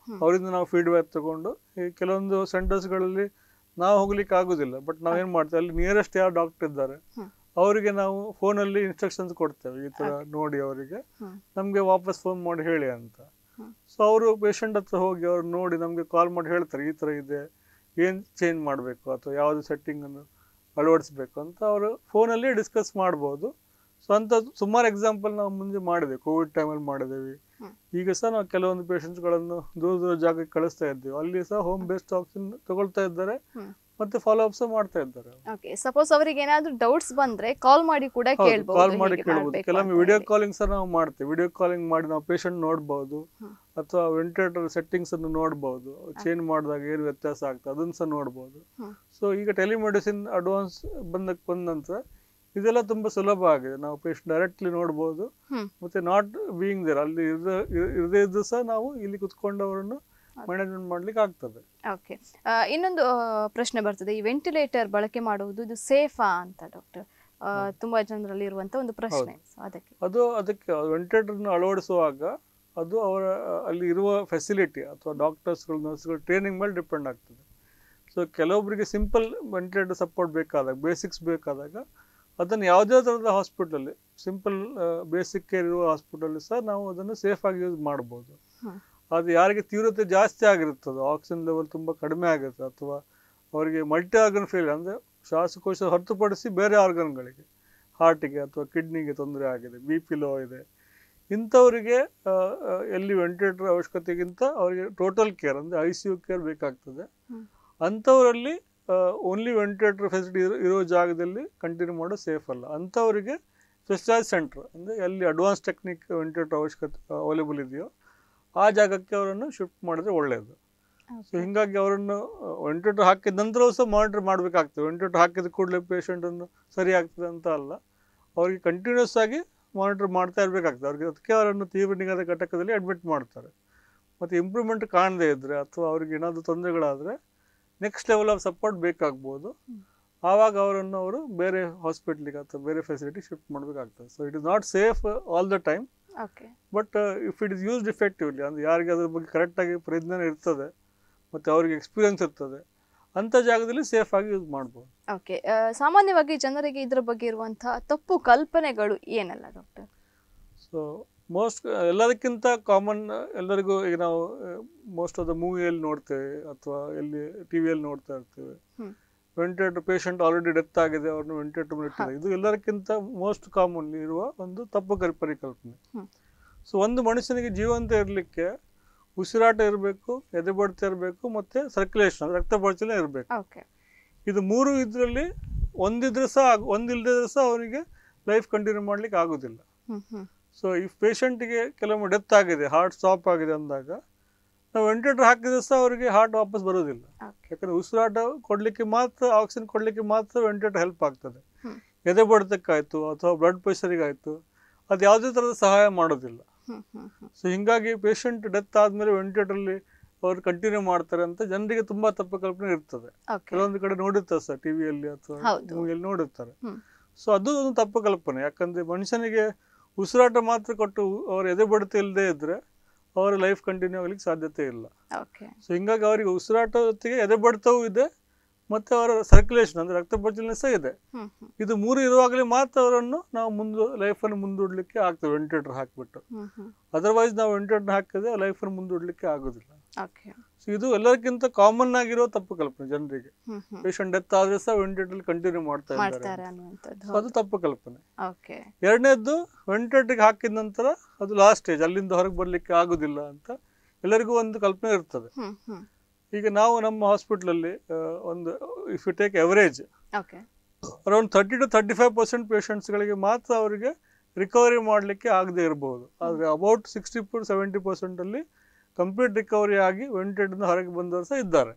ಅವರಿಂದ ನಾವು ಫೀಡ್ಬ್ಯಾಕ್ ತಗೊಂಡು ಈ ಕೆಲವೊಂದು ಸೆಂಟರ್ಸ್ಗಳಲ್ಲಿ ನಾವು ಹೋಗ್ಲಿಕ್ಕೆ ಆಗುದಿಲ್ಲ ಬಟ್ ನಾವೇನ್ ಮಾಡ್ತೇವೆ ಅಲ್ಲಿ ನಿಯರೆಸ್ಟ್ ಯಾರು ಡಾಕ್ಟರ್ ಇದ್ದಾರೆ ಹ್ಮ್. ಅವರಿಗೆ ನಾವು ಫೋನಲ್ಲಿ ಇನ್ಸ್ಟ್ರಕ್ಷನ್ಸ್ ಕೊಡ್ತೇವೆ ಈ ತರ ನೋಡಿ ಅವರಿಗೆ ಹ್ಮ್. ನಮ್ಗೆ ವಾಪಸ್ ಫೋನ್ ಮಾಡಿ ಹೇಳಿ ಅಂತ ಹ್ಮ್. ಸೊ ಅವರು ಪೇಷಂಟ್ ಹತ್ರ ಹೋಗಿ ಅವ್ರು ನೋಡಿ ನಮ್ಗೆ ಕಾಲ್ ಮಾಡಿ ಹೇಳ್ತಾರೆ ಈ ತರ ಇದೆ ಏನ್ ಚೇಂಜ್ ಮಾಡಬೇಕು ಅಥವಾ ಯಾವ್ದು ಸೆಟ್ಟಿಂಗ್ ಅನ್ನು ಅಳವಡಿಸ್ಬೇಕು ಅಂತ ಅವರು ಫೋನಲ್ಲಿ ಡಿಸ್ಕಸ್ ಮಾಡ್ಬೋದು ಸೊ ಅಂತ ಸುಮಾರು ಎಕ್ಸಾಂಪಲ್ ನಾವು ಮುಂದೆ ಮಾಡಿದೆ ಕೋವಿಡ್ ಟೈಮಲ್ಲಿ ಮಾಡಿದ್ದೇವೆ ಹ್ಮ್. ಈಗ ಸಹ ನಾವು ಕೆಲವೊಂದು ಪೇಷಂಟ್ಸ್ಗಳನ್ನು ದೂರ ದೂರ ಜಾಗಕ್ಕೆ ಕಳಿಸ್ತಾ ಇದ್ದೀವಿ ಅಲ್ಲಿ ಸಹ ಹೋಮ್ ಬೇಸ್ಡ್ ಆಕ್ಸಿಜನ್ ತಗೊಳ್ತಾ ಇದ್ದಾರೆ ಹ್ಮ್. ಮತ್ತೆ ಫಾಲೋ ಅಪ್ಸ್ ಮಾಡ್ತಾ ಇದ್ದಾರೆ ಓಕೆ ಸಪೋಸ್ ಅವರಿಗೆ ಏನಾದ್ರೂ ಡೌಟ್ಸ್ ಬಂದ್ರೆ ಕಾಲ್ ಮಾಡಿ ಕೂಡ ಕೇಳ್ಬಹುದು ಕಾಲ್ ಮಾಡಿ ಹೀಗೆ ಕೇಳ್ಬೋದು ಮಾಡ್ಬೇಕು ಕೆಲವೊಮ್ಮೆ ಅಂತ ವಿಡಿಯೋ ಹೇಳಿ. ಕಾಲಿಂಗ್ ಸಹ ನಾವು ಮಾಡ್ತೇವೆ ವಿಡಿಯೋ ಕಾಲಿಂಗ್ ಮಾಡಿ ನಾವು ಪೇಷಂಟ್ ನೋಡ್ಬೋದು ಹ್ಮ್. ಅಥವಾ ವೆಂಟಿಲೇಟರ್ ಸೆಟ್ಟಿಂಗ್ಸ್ ಅನ್ನು ನೋಡ್ಬೋದು ಚೇಂಜ್ ಮಾಡಿದಾಗ ಏನು ವ್ಯತ್ಯಾಸ ಆಗ್ತದೆ ಅದನ್ನ ಸಹ ನೋಡ್ಬೋದು ಹ್ಮ್. ಸೊ ಈಗ ಟೆಲಿಮೆಡಿಸಿನ್ ಅಡ್ವಾನ್ಸ್ ಬಂದಕ್ಕೆ ಬಂದ ನಂತರ ಇದೆಲ್ಲ ತುಂಬಾ ಸುಲಭ ಆಗಿದೆ ನಾವು ಪೇಷಂಟ್ ಡೈರೆಕ್ಟ್ಲಿ ನೋಡ್ಬೋದು ಹ್ಮ್. ಮತ್ತೆ ನಾಟ್ ಬೀಯಿಂಗ್ ದೇರ್ ಅಲ್ಲಿ ಇರದ ಇರದೇ ಇದ್ದು ಸಹ ನಾವು ಇಲ್ಲಿ ಕುತ್ಕೊಂಡು ಅವರನ್ನು ಮ್ಯಾನೇಜ್ಮೆಂಟ್ ಮಾಡ್ಲಿಕ್ಕೆ ಆಗ್ತದೆ ಓಕೆ ಇನ್ನೊಂದು ಆ, ಪ್ರಶ್ನೆ ಬರ್ತದೆ ಈ ವೆಂಟಿಲೇಟರ್ ಬಳಕೆ ಮಾಡುವುದು ಇದು ಸೇಫಾ ಅಂತ ಡಾಕ್ಟರ್ ತುಂಬಾ ಜನರಲ್ಲಿ ಇರುವಂತ ಒಂದು ಪ್ರಶ್ನೆ So, ಅದಕ್ಕೆ ಅದು ಅದಕ್ಕೆ ವೆಂಟಿಲೇಟರ್ನ ಅಳವಡಿಸುವಾಗ ಅದು ಅವರ ಅಲ್ಲಿ ಇರುವ ಫೆಸಿಲಿಟಿ ಅಥವಾ ಡಾಕ್ಟರ್ಸ್ಗಳು ನರ್ಸ್ಗಳು ಟ್ರೈನಿಂಗ್ ಮೇಲೆ ಡಿಪೆಂಡ್ ಆಗ್ತದೆ ಸೊ ಕೆಲವೊಬ್ಬರಿಗೆ ಸಿಂಪಲ್ ವೆಂಟಿಲೇಟರ್ ಸಪೋರ್ಟ್ ಬೇಕಾದಾಗ ಬೇಸಿಕ್ಸ್ ಬೇಕಾದಾಗ ಅದನ್ನು ಯಾವುದೇ ಥರದ ಹಾಸ್ಪಿಟಲ್ ಸಿಂಪಲ್ ಬೇಸಿಕ್ ಕೇರ್ ಇರುವ ಹಾಸ್ಪಿಟಲ್ ಸಹ ನಾವು ಅದನ್ನು ಸೇಫ್ ಆಗಿ ಯೂಸ್ ಮಾಡ್ಬೋದು ಹ್ಮ್. ಅದು ಯಾರಿಗೆ ತೀವ್ರತೆ ಜಾಸ್ತಿ ಆಗಿರುತ್ತದೋ ಆಕ್ಸಿಜನ್ ಲೆವೆಲ್ ತುಂಬ ಕಡಿಮೆ ಆಗುತ್ತೆ ಅಥವಾ ಅವರಿಗೆ ಮಲ್ಟಿ ಆರ್ಗನ್ ಫೇಲ್ ಅಂದರೆ ಶ್ವಾಸಕೋಶ ಹೊರತುಪಡಿಸಿ ಬೇರೆ ಆರ್ಗನ್ಗಳಿಗೆ ಹಾರ್ಟಿಗೆ ಅಥವಾ ಕಿಡ್ನಿಗೆ ತೊಂದರೆ ಆಗಿದೆ ಬಿ ಪಿ ಲೋ ಇದೆ ಇಂಥವರಿಗೆ ಆ, ಆ, ಎಲ್ಲಿ ವೆಂಟಿಲೇಟರ್ ಅವಶ್ಯಕತೆಗಿಂತ ಅವರಿಗೆ ಟೋಟಲ್ ಕೇರ್ ಅಂದರೆ ಐ ಸಿ ಯು ಕೇರ್ ಬೇಕಾಗ್ತದೆ ಹ್ಮ್. ಅಂಥವರಲ್ಲಿ ಓನ್ಲಿ ವೆಂಟಿಲೇಟರ್ ಫೆಸಿಲಿಟಿ ಇರೋ ಜಾಗದಲ್ಲಿ ಕಂಟಿನ್ಯೂ ಮಾಡೋದು ಸೇಫ್ ಅಲ್ಲ ಅಂಥವರಿಗೆ ಸ್ಪೆಷಲೈಸ್ ಸೆಂಟರ್ ಅಂದರೆ ಎಲ್ಲಿ ಅಡ್ವಾನ್ಸ್ ಟೆಕ್ನಿಕ್ ವೆಂಟಿಲೇಟರ್ ಅವಶ್ಯಕತೆ ಅವೈಲೇಬಲ್ ಇದೆಯೋ ಆ ಜಾಗಕ್ಕೆ ಅವರನ್ನು ಶಿಫ್ಟ್ ಮಾಡಿದ್ರೆ ಒಳ್ಳೆಯದು ಸೊ ಹಿಂಗಾಗಿ ಅವರನ್ನು ವೆಂಟಿಲೇಟರ್ ಹಾಕಿದ ನಂತರವೂ ಸಹ ಮಾನಿಟರ್ ಮಾಡಬೇಕಾಗ್ತದೆ ವೆಂಟಿಲೇಟರ್ ಹಾಕಿದ ಕೂಡಲೇ ಪೇಷಂಟನ್ನು ಸರಿ ಆಗ್ತದೆ ಅಂತ ಅಲ್ಲ ಅವರಿಗೆ ಕಂಟಿನ್ಯೂಸ್ ಆಗಿ ಮಾನಿಟರ್ ಮಾಡ್ತಾ ಇರಬೇಕಾಗ್ತದೆ ಅವ್ರಿಗೆ ಅದಕ್ಕೆ ಅವರನ್ನು ತೀವ್ರ ನಿಗಾದ ಘಟಕದಲ್ಲಿ ಅಡ್ಮಿಟ್ ಮಾಡ್ತಾರೆ ಮತ್ತು ಇಂಪ್ರೂವ್ಮೆಂಟ್ ಕಾಣದೇ ಇದ್ದರೆ ಅಥವಾ ಅವ್ರಿಗೆ ಏನಾದರೂ ತೊಂದರೆಗಳಾದರೆ ನೆಕ್ಸ್ಟ್ ಲೆವೆಲ್ ಆಫ್ ಸಪೋರ್ಟ್ ಬೇಕಾಗ್ಬೋದು ಆವಾಗ ಅವರನ್ನು ಅವರು ಬೇರೆ ಹಾಸ್ಪಿಟ್ಲಿಗೆ ಅಥವಾ ಬೇರೆ ಫೆಸಿಲಿಟಿ ಶಿಫ್ಟ್ ಮಾಡಬೇಕಾಗ್ತದೆ so it is not safe all the time okay but if it is used effectively ಅಂದರೆ ಯಾರಿಗೆ ಅದ್ರ ಬಗ್ಗೆ ಕರೆಕ್ಟಾಗಿ ಪರಿಜ್ಞಾನ ಇರ್ತದೆ ಮತ್ತು ಅವರಿಗೆ ಎಕ್ಸ್ಪೀರಿಯನ್ಸ್ ಇರ್ತದೆ ಅಂಥ ಜಾಗದಲ್ಲಿ ಸೇಫ್ ಆಗಿ ಯೂಸ್ ಮಾಡ್ಬೋದು ಓಕೆ ಸಾಮಾನ್ಯವಾಗಿ ಜನರಿಗೆ ಇದ್ರ ಬಗ್ಗೆ ಇರುವಂತಹ ತಪ್ಪು ಕಲ್ಪನೆಗಳು ಏನಲ್ಲ ಡಾಕ್ಟರ್ ಸೊ ಮೋಸ್ಟ್ ಎಲ್ಲದಕ್ಕಿಂತ ಕಾಮನ್ ಎಲ್ಲರಿಗೂ ಈಗ ನಾವು ಮೋಸ್ಟ್ ಆಫ್ ದ ಮೂವಿಯಲ್ಲಿ ನೋಡ್ತೇವೆ ಅಥವಾ ಎಲ್ಲಿ ಟಿ ವಿಯಲ್ಲಿ ನೋಡ್ತಾ ಇರ್ತೇವೆ hmm. Ventilator patient already death ಆಗಿದೆ ಅವ್ರನ್ನ ವೆಂಟಿಲೇಟರ್ ಮೇಲೆ ಇಟ್ಟಿದ್ದಾರೆ ಇದು ಎಲ್ಲದಕ್ಕಿಂತ ಮೋಸ್ಟ್ ಕಾಮನ್ ಇರುವ ಒಂದು ತಪ್ಪು ಕಲ್- ಪರಿಕಲ್ಪನೆ ಹ್ಮ್. ಸೊ ಒಂದು ಮನುಷ್ಯನಿಗೆ ಜೀವಂತ ಇರಲಿಕ್ಕೆ ಉಸಿರಾಟ ಇರಬೇಕು ಎದೆ ಬಡಿತ ಇರಬೇಕು ಮತ್ತೆ ಸರ್ಕ್ಯುಲೇಷನ್ ರಕ್ತ ಪರಿಚಲನೆ ಇರಬೇಕು ಓಕೆ ಇದು ಮೂರು ಇದರಲ್ಲಿ ಒಂದಿದ್ರೆ ಸಹ ಆಗ್- ಒಂದಿಲ್ಲದಿದ್ರೆ ಸಹ ಅವನಿಗೆ ಲೈಫ್ ಕಂಟಿನ್ಯೂ ಮಾಡ್ಲಿಕ್ಕೆ ಆಗೋದಿಲ್ಲ ಹ್ಮ್ ಹ್ಮ್ ಸೊ ಈ ಪೇಷಂಟಿಗೆ ಕೆಲವೊಮ್ಮೆ ಡೆತ್ ಆಗಿದೆ ಹಾರ್ಟ್ ಸ್ಟಾಪ್ ಆಗಿದೆ ಅಂದಾಗ ನಾವು ವೆಂಟಿಲೇಟರ್ ಹಾಕಿದ್ರೆ ಸಹ ಅವರಿಗೆ ಹಾರ್ಟ್ ವಾಪಸ್ ಬರೋದಿಲ್ಲ ಓಕೆ ಯಾಕಂದ್ರೆ ಉಸಿರಾಟ ಕೊಡಲಿಕ್ಕೆ ಮಾತ್ರ ಆಕ್ಸಿಜನ್ ಕೊಡಲಿಕ್ಕೆ ಮಾತ್ರ ವೆಂಟಿಲೇಟರ್ ಹೆಲ್ಪ್ ಆಗ್ತದೆ ಹ್ಮ್. ಎದೆ ಬಡಿತಕ್ಕಾಯ್ತು ಅಥವಾ ಬ್ಲಡ್ ಪ್ರೆಷರಿಗಾಯ್ತು ಅದು ಯಾವುದೇ ಥರದ ಸಹಾಯ ಮಾಡೋದಿಲ್ಲ ಹ್ಮ್ ಹ್ಮ್ ಹ್ಮ್ ಸೊ ಹಿಂಗಾಗಿ ಪೇಷಂಟ್ ಡೆತ್ ಆದಮೇಲೆ ವೆಂಟಿಲೇಟರ್ಲಿ ಅವ್ರು ಕಂಟಿನ್ಯೂ ಮಾಡ್ತಾರೆ ಅಂತ ಜನರಿಗೆ ತುಂಬಾ ತಪ್ಪು ಕಲ್ಪನೆ ಇರ್ತದೆ ಓಕೆ ಕೆಲವೊಂದು ಕಡೆ ನೋಡಿರ್ತಾರೆ ಸರ್ ಟಿವಿಯಲ್ಲಿ ಅಥವಾ ಹೌದು. ಮೂವಿಯಲ್ಲಿ ನೋಡಿರ್ತಾರೆ ಹ್ಮ್ ಸೊ ಅದು ಒಂದು ತಪ್ಪು ಕಲ್ಪನೆ ಯಾಕಂದ್ರೆ ಮನುಷ್ಯನಿಗೆ ಉಸಿರಾಟ ಮಾತ್ರ ಕೊಟ್ಟು ಅವರ ಎದೆ ಬಡಿತ ಇಲ್ಲದೆ ಇದ್ರೆ ಅವರ ಲೈಫ್ ಕಂಟಿನ್ಯೂ ಆಗ್ಲಿಕ್ಕೆ ಸಾಧ್ಯತೆ ಇಲ್ಲ ಓಕೆ ಸೊ ಹಿಂಗಾಗಿ ಅವರಿಗೆ ಉಸಿರಾಟ ಜೊತೆಗೆ ಎದೆ ಬಡಿತವೂ ಇದೆ ಮತ್ತೆ ಅವರ ಸರ್ಕ್ಯುಲೇಷನ್ ಅಂದ್ರೆ ರಕ್ತ ಪರಿಚಲನೆ ಸಹ ಇದೆ ಹ್ಮ್ ಹ್ಮ್ ಇದು ಮೂರು ಇರುವಾಗಲೇ ಮಾತ್ರ ಅವರನ್ನು ನಾವು ಮುಂದೆ ಲೈಫನ್ನು ಮುಂದೂಡ್ಲಿಕ್ಕೆ ಆಗ್ತದೆ ವೆಂಟಿಲೇಟರ್ ಹಾಕಿಬಿಟ್ಟು ಹ್ಮ್ ಹ್ಮ್ ಅದರ್ವೈಸ್ ನಾವು ವೆಂಟಿಲೇಟರ್ ಹಾಕಿದ್ರೆ ಲೈಫನ್ನು ಮುಂದೂಡ್ಲಿಕ್ಕೆ ಆಗೋದಿಲ್ಲ ಓಕೆ ಸೊ ಇದು ಎಲ್ಲರಿಗಿಂತ ಕಾಮನ್ ಆಗಿರೋ ತಪ್ಪು ಕಲ್ಪನೆ ಜನರಿಗೆ ಹ್ಮ್ ಹ್ಮ್ ಪೇಷಂಟ್ ಡೆತ್ ಆದ್ರೆ ಸಹ ವೆಂಟಿಲೇಟರ್ ಕಂಟಿನ್ಯೂ ಮಾಡ್ತಾ ಇದ್ದಾರೆ ಮಾಡ್ತಾರೆ ಅನ್ನುವಂಥದ್ದು So ಅದು ತಪ್ಪು ಕಲ್ಪನೆ ಓಕೆ ಎರಡನೇದ್ದು ವೆಂಟಿಲೇಟರ್ಗೆ ಹಾಕಿದ ನಂತರ ಅದು ಲಾಸ್ಟ್ ಸ್ಟೇಜ್ ಅಲ್ಲಿಂದ ಹೊರಗೆ ಬರಲಿಕ್ಕೆ ಆಗೋದಿಲ್ಲ ಅಂತ ಎಲ್ಲರಿಗೂ ಒಂದು ಕಲ್ಪನೆ ಇರ್ತದೆ ಹ್ಮ್ ಹ್ಮ್ ಈಗ ನಾವು ನಮ್ಮ ಹಾಸ್ಪಿಟ್ಲಲ್ಲಿ ಒಂದು if you take average okay around thirty to thirty five percent ಪೇಷಂಟ್ಸ್ಗಳಿಗೆ ಮಾತ್ರ ಅವರಿಗೆ ರಿಕವರಿ ಮಾಡಲಿಕ್ಕೆ ಆಗದೆ ಇರಬಹುದು ಆದರೆ ಅಬೌಟ್ ಸಿಕ್ಸ್ಟಿ ಟು ಸೆವೆಂಟಿ ಪರ್ಸೆಂಟಲ್ಲಿ ಕಂಪ್ಲೀಟ್ ರಿಕವರಿ ಆಗಿ ವೆಂಟಿಲೇಟರ್ನ ಹೊರಗೆ ಬಂದವರು ಸಹ ಇದ್ದಾರೆ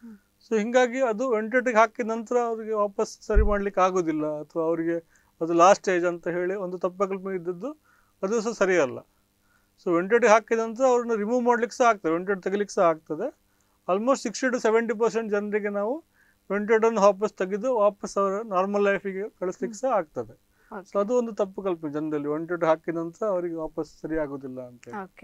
ಸೊ ಹಿಂಗಾಗಿ ಅದು ವೆಂಟಿಲೇಟರ್ಗೆ ಹಾಕಿದ ನಂತರ ಅವರಿಗೆ ವಾಪಸ್ ಸರಿ ಮಾಡಲಿಕ್ಕೆ ಆಗೋದಿಲ್ಲ ಅಥವಾ ಅವರಿಗೆ ಅದು ಲಾಸ್ಟ್ ಸ್ಟೇಜ್ ಅಂತ ಹೇಳಿ ಒಂದು ತಪ್ಪ ಕಲ್ಪನೆ ಇದ್ದದ್ದು ಅದು ಸಹ ಸರಿಯಲ್ಲ ಸೊ ವೆಂಟಿಲೇಟರ್ ಹಾಕಿದ ನಂತರ ಅವ್ರನ್ನ ರಿಮೂವ್ ಮಾಡ್ಲಿಕ್ಕೆ ಸಹ ಆಗ್ತದೆ ವೆಂಟಿಲೇಟರ್ ತೆಗಿಲಿಕ್ಕೆ ಸಹ ಆಗ್ತದೆ almost sixty to seventy percent ಜನರಿಗೆ ನಾವು ವೆಂಟಿಲೇಟರ್ನ ವಾಪಸ್ ತೆಗೆದು ವಾಪಸ್ ಅವರ ನಾರ್ಮಲ್ ಲೈಫಿಗೆ ಕಳಿಸ್ಲಿಕ್ಕೆ ಸಹ ಆಗ್ತದೆ ಸೊ ಅದು ಒಂದು ತಪ್ಪು ಕಲ್ಪನೆ ಜನರಲ್ಲಿ ವೆಂಟಿಲೇಟರ್ ಹಾಕಿದ ನಂತರ ಅವರಿಗೆ ವಾಪಸ್ ಸರಿ ಆಗೋದಿಲ್ಲ ಅಂತ ಹೇಳಿ. ಓಕೆ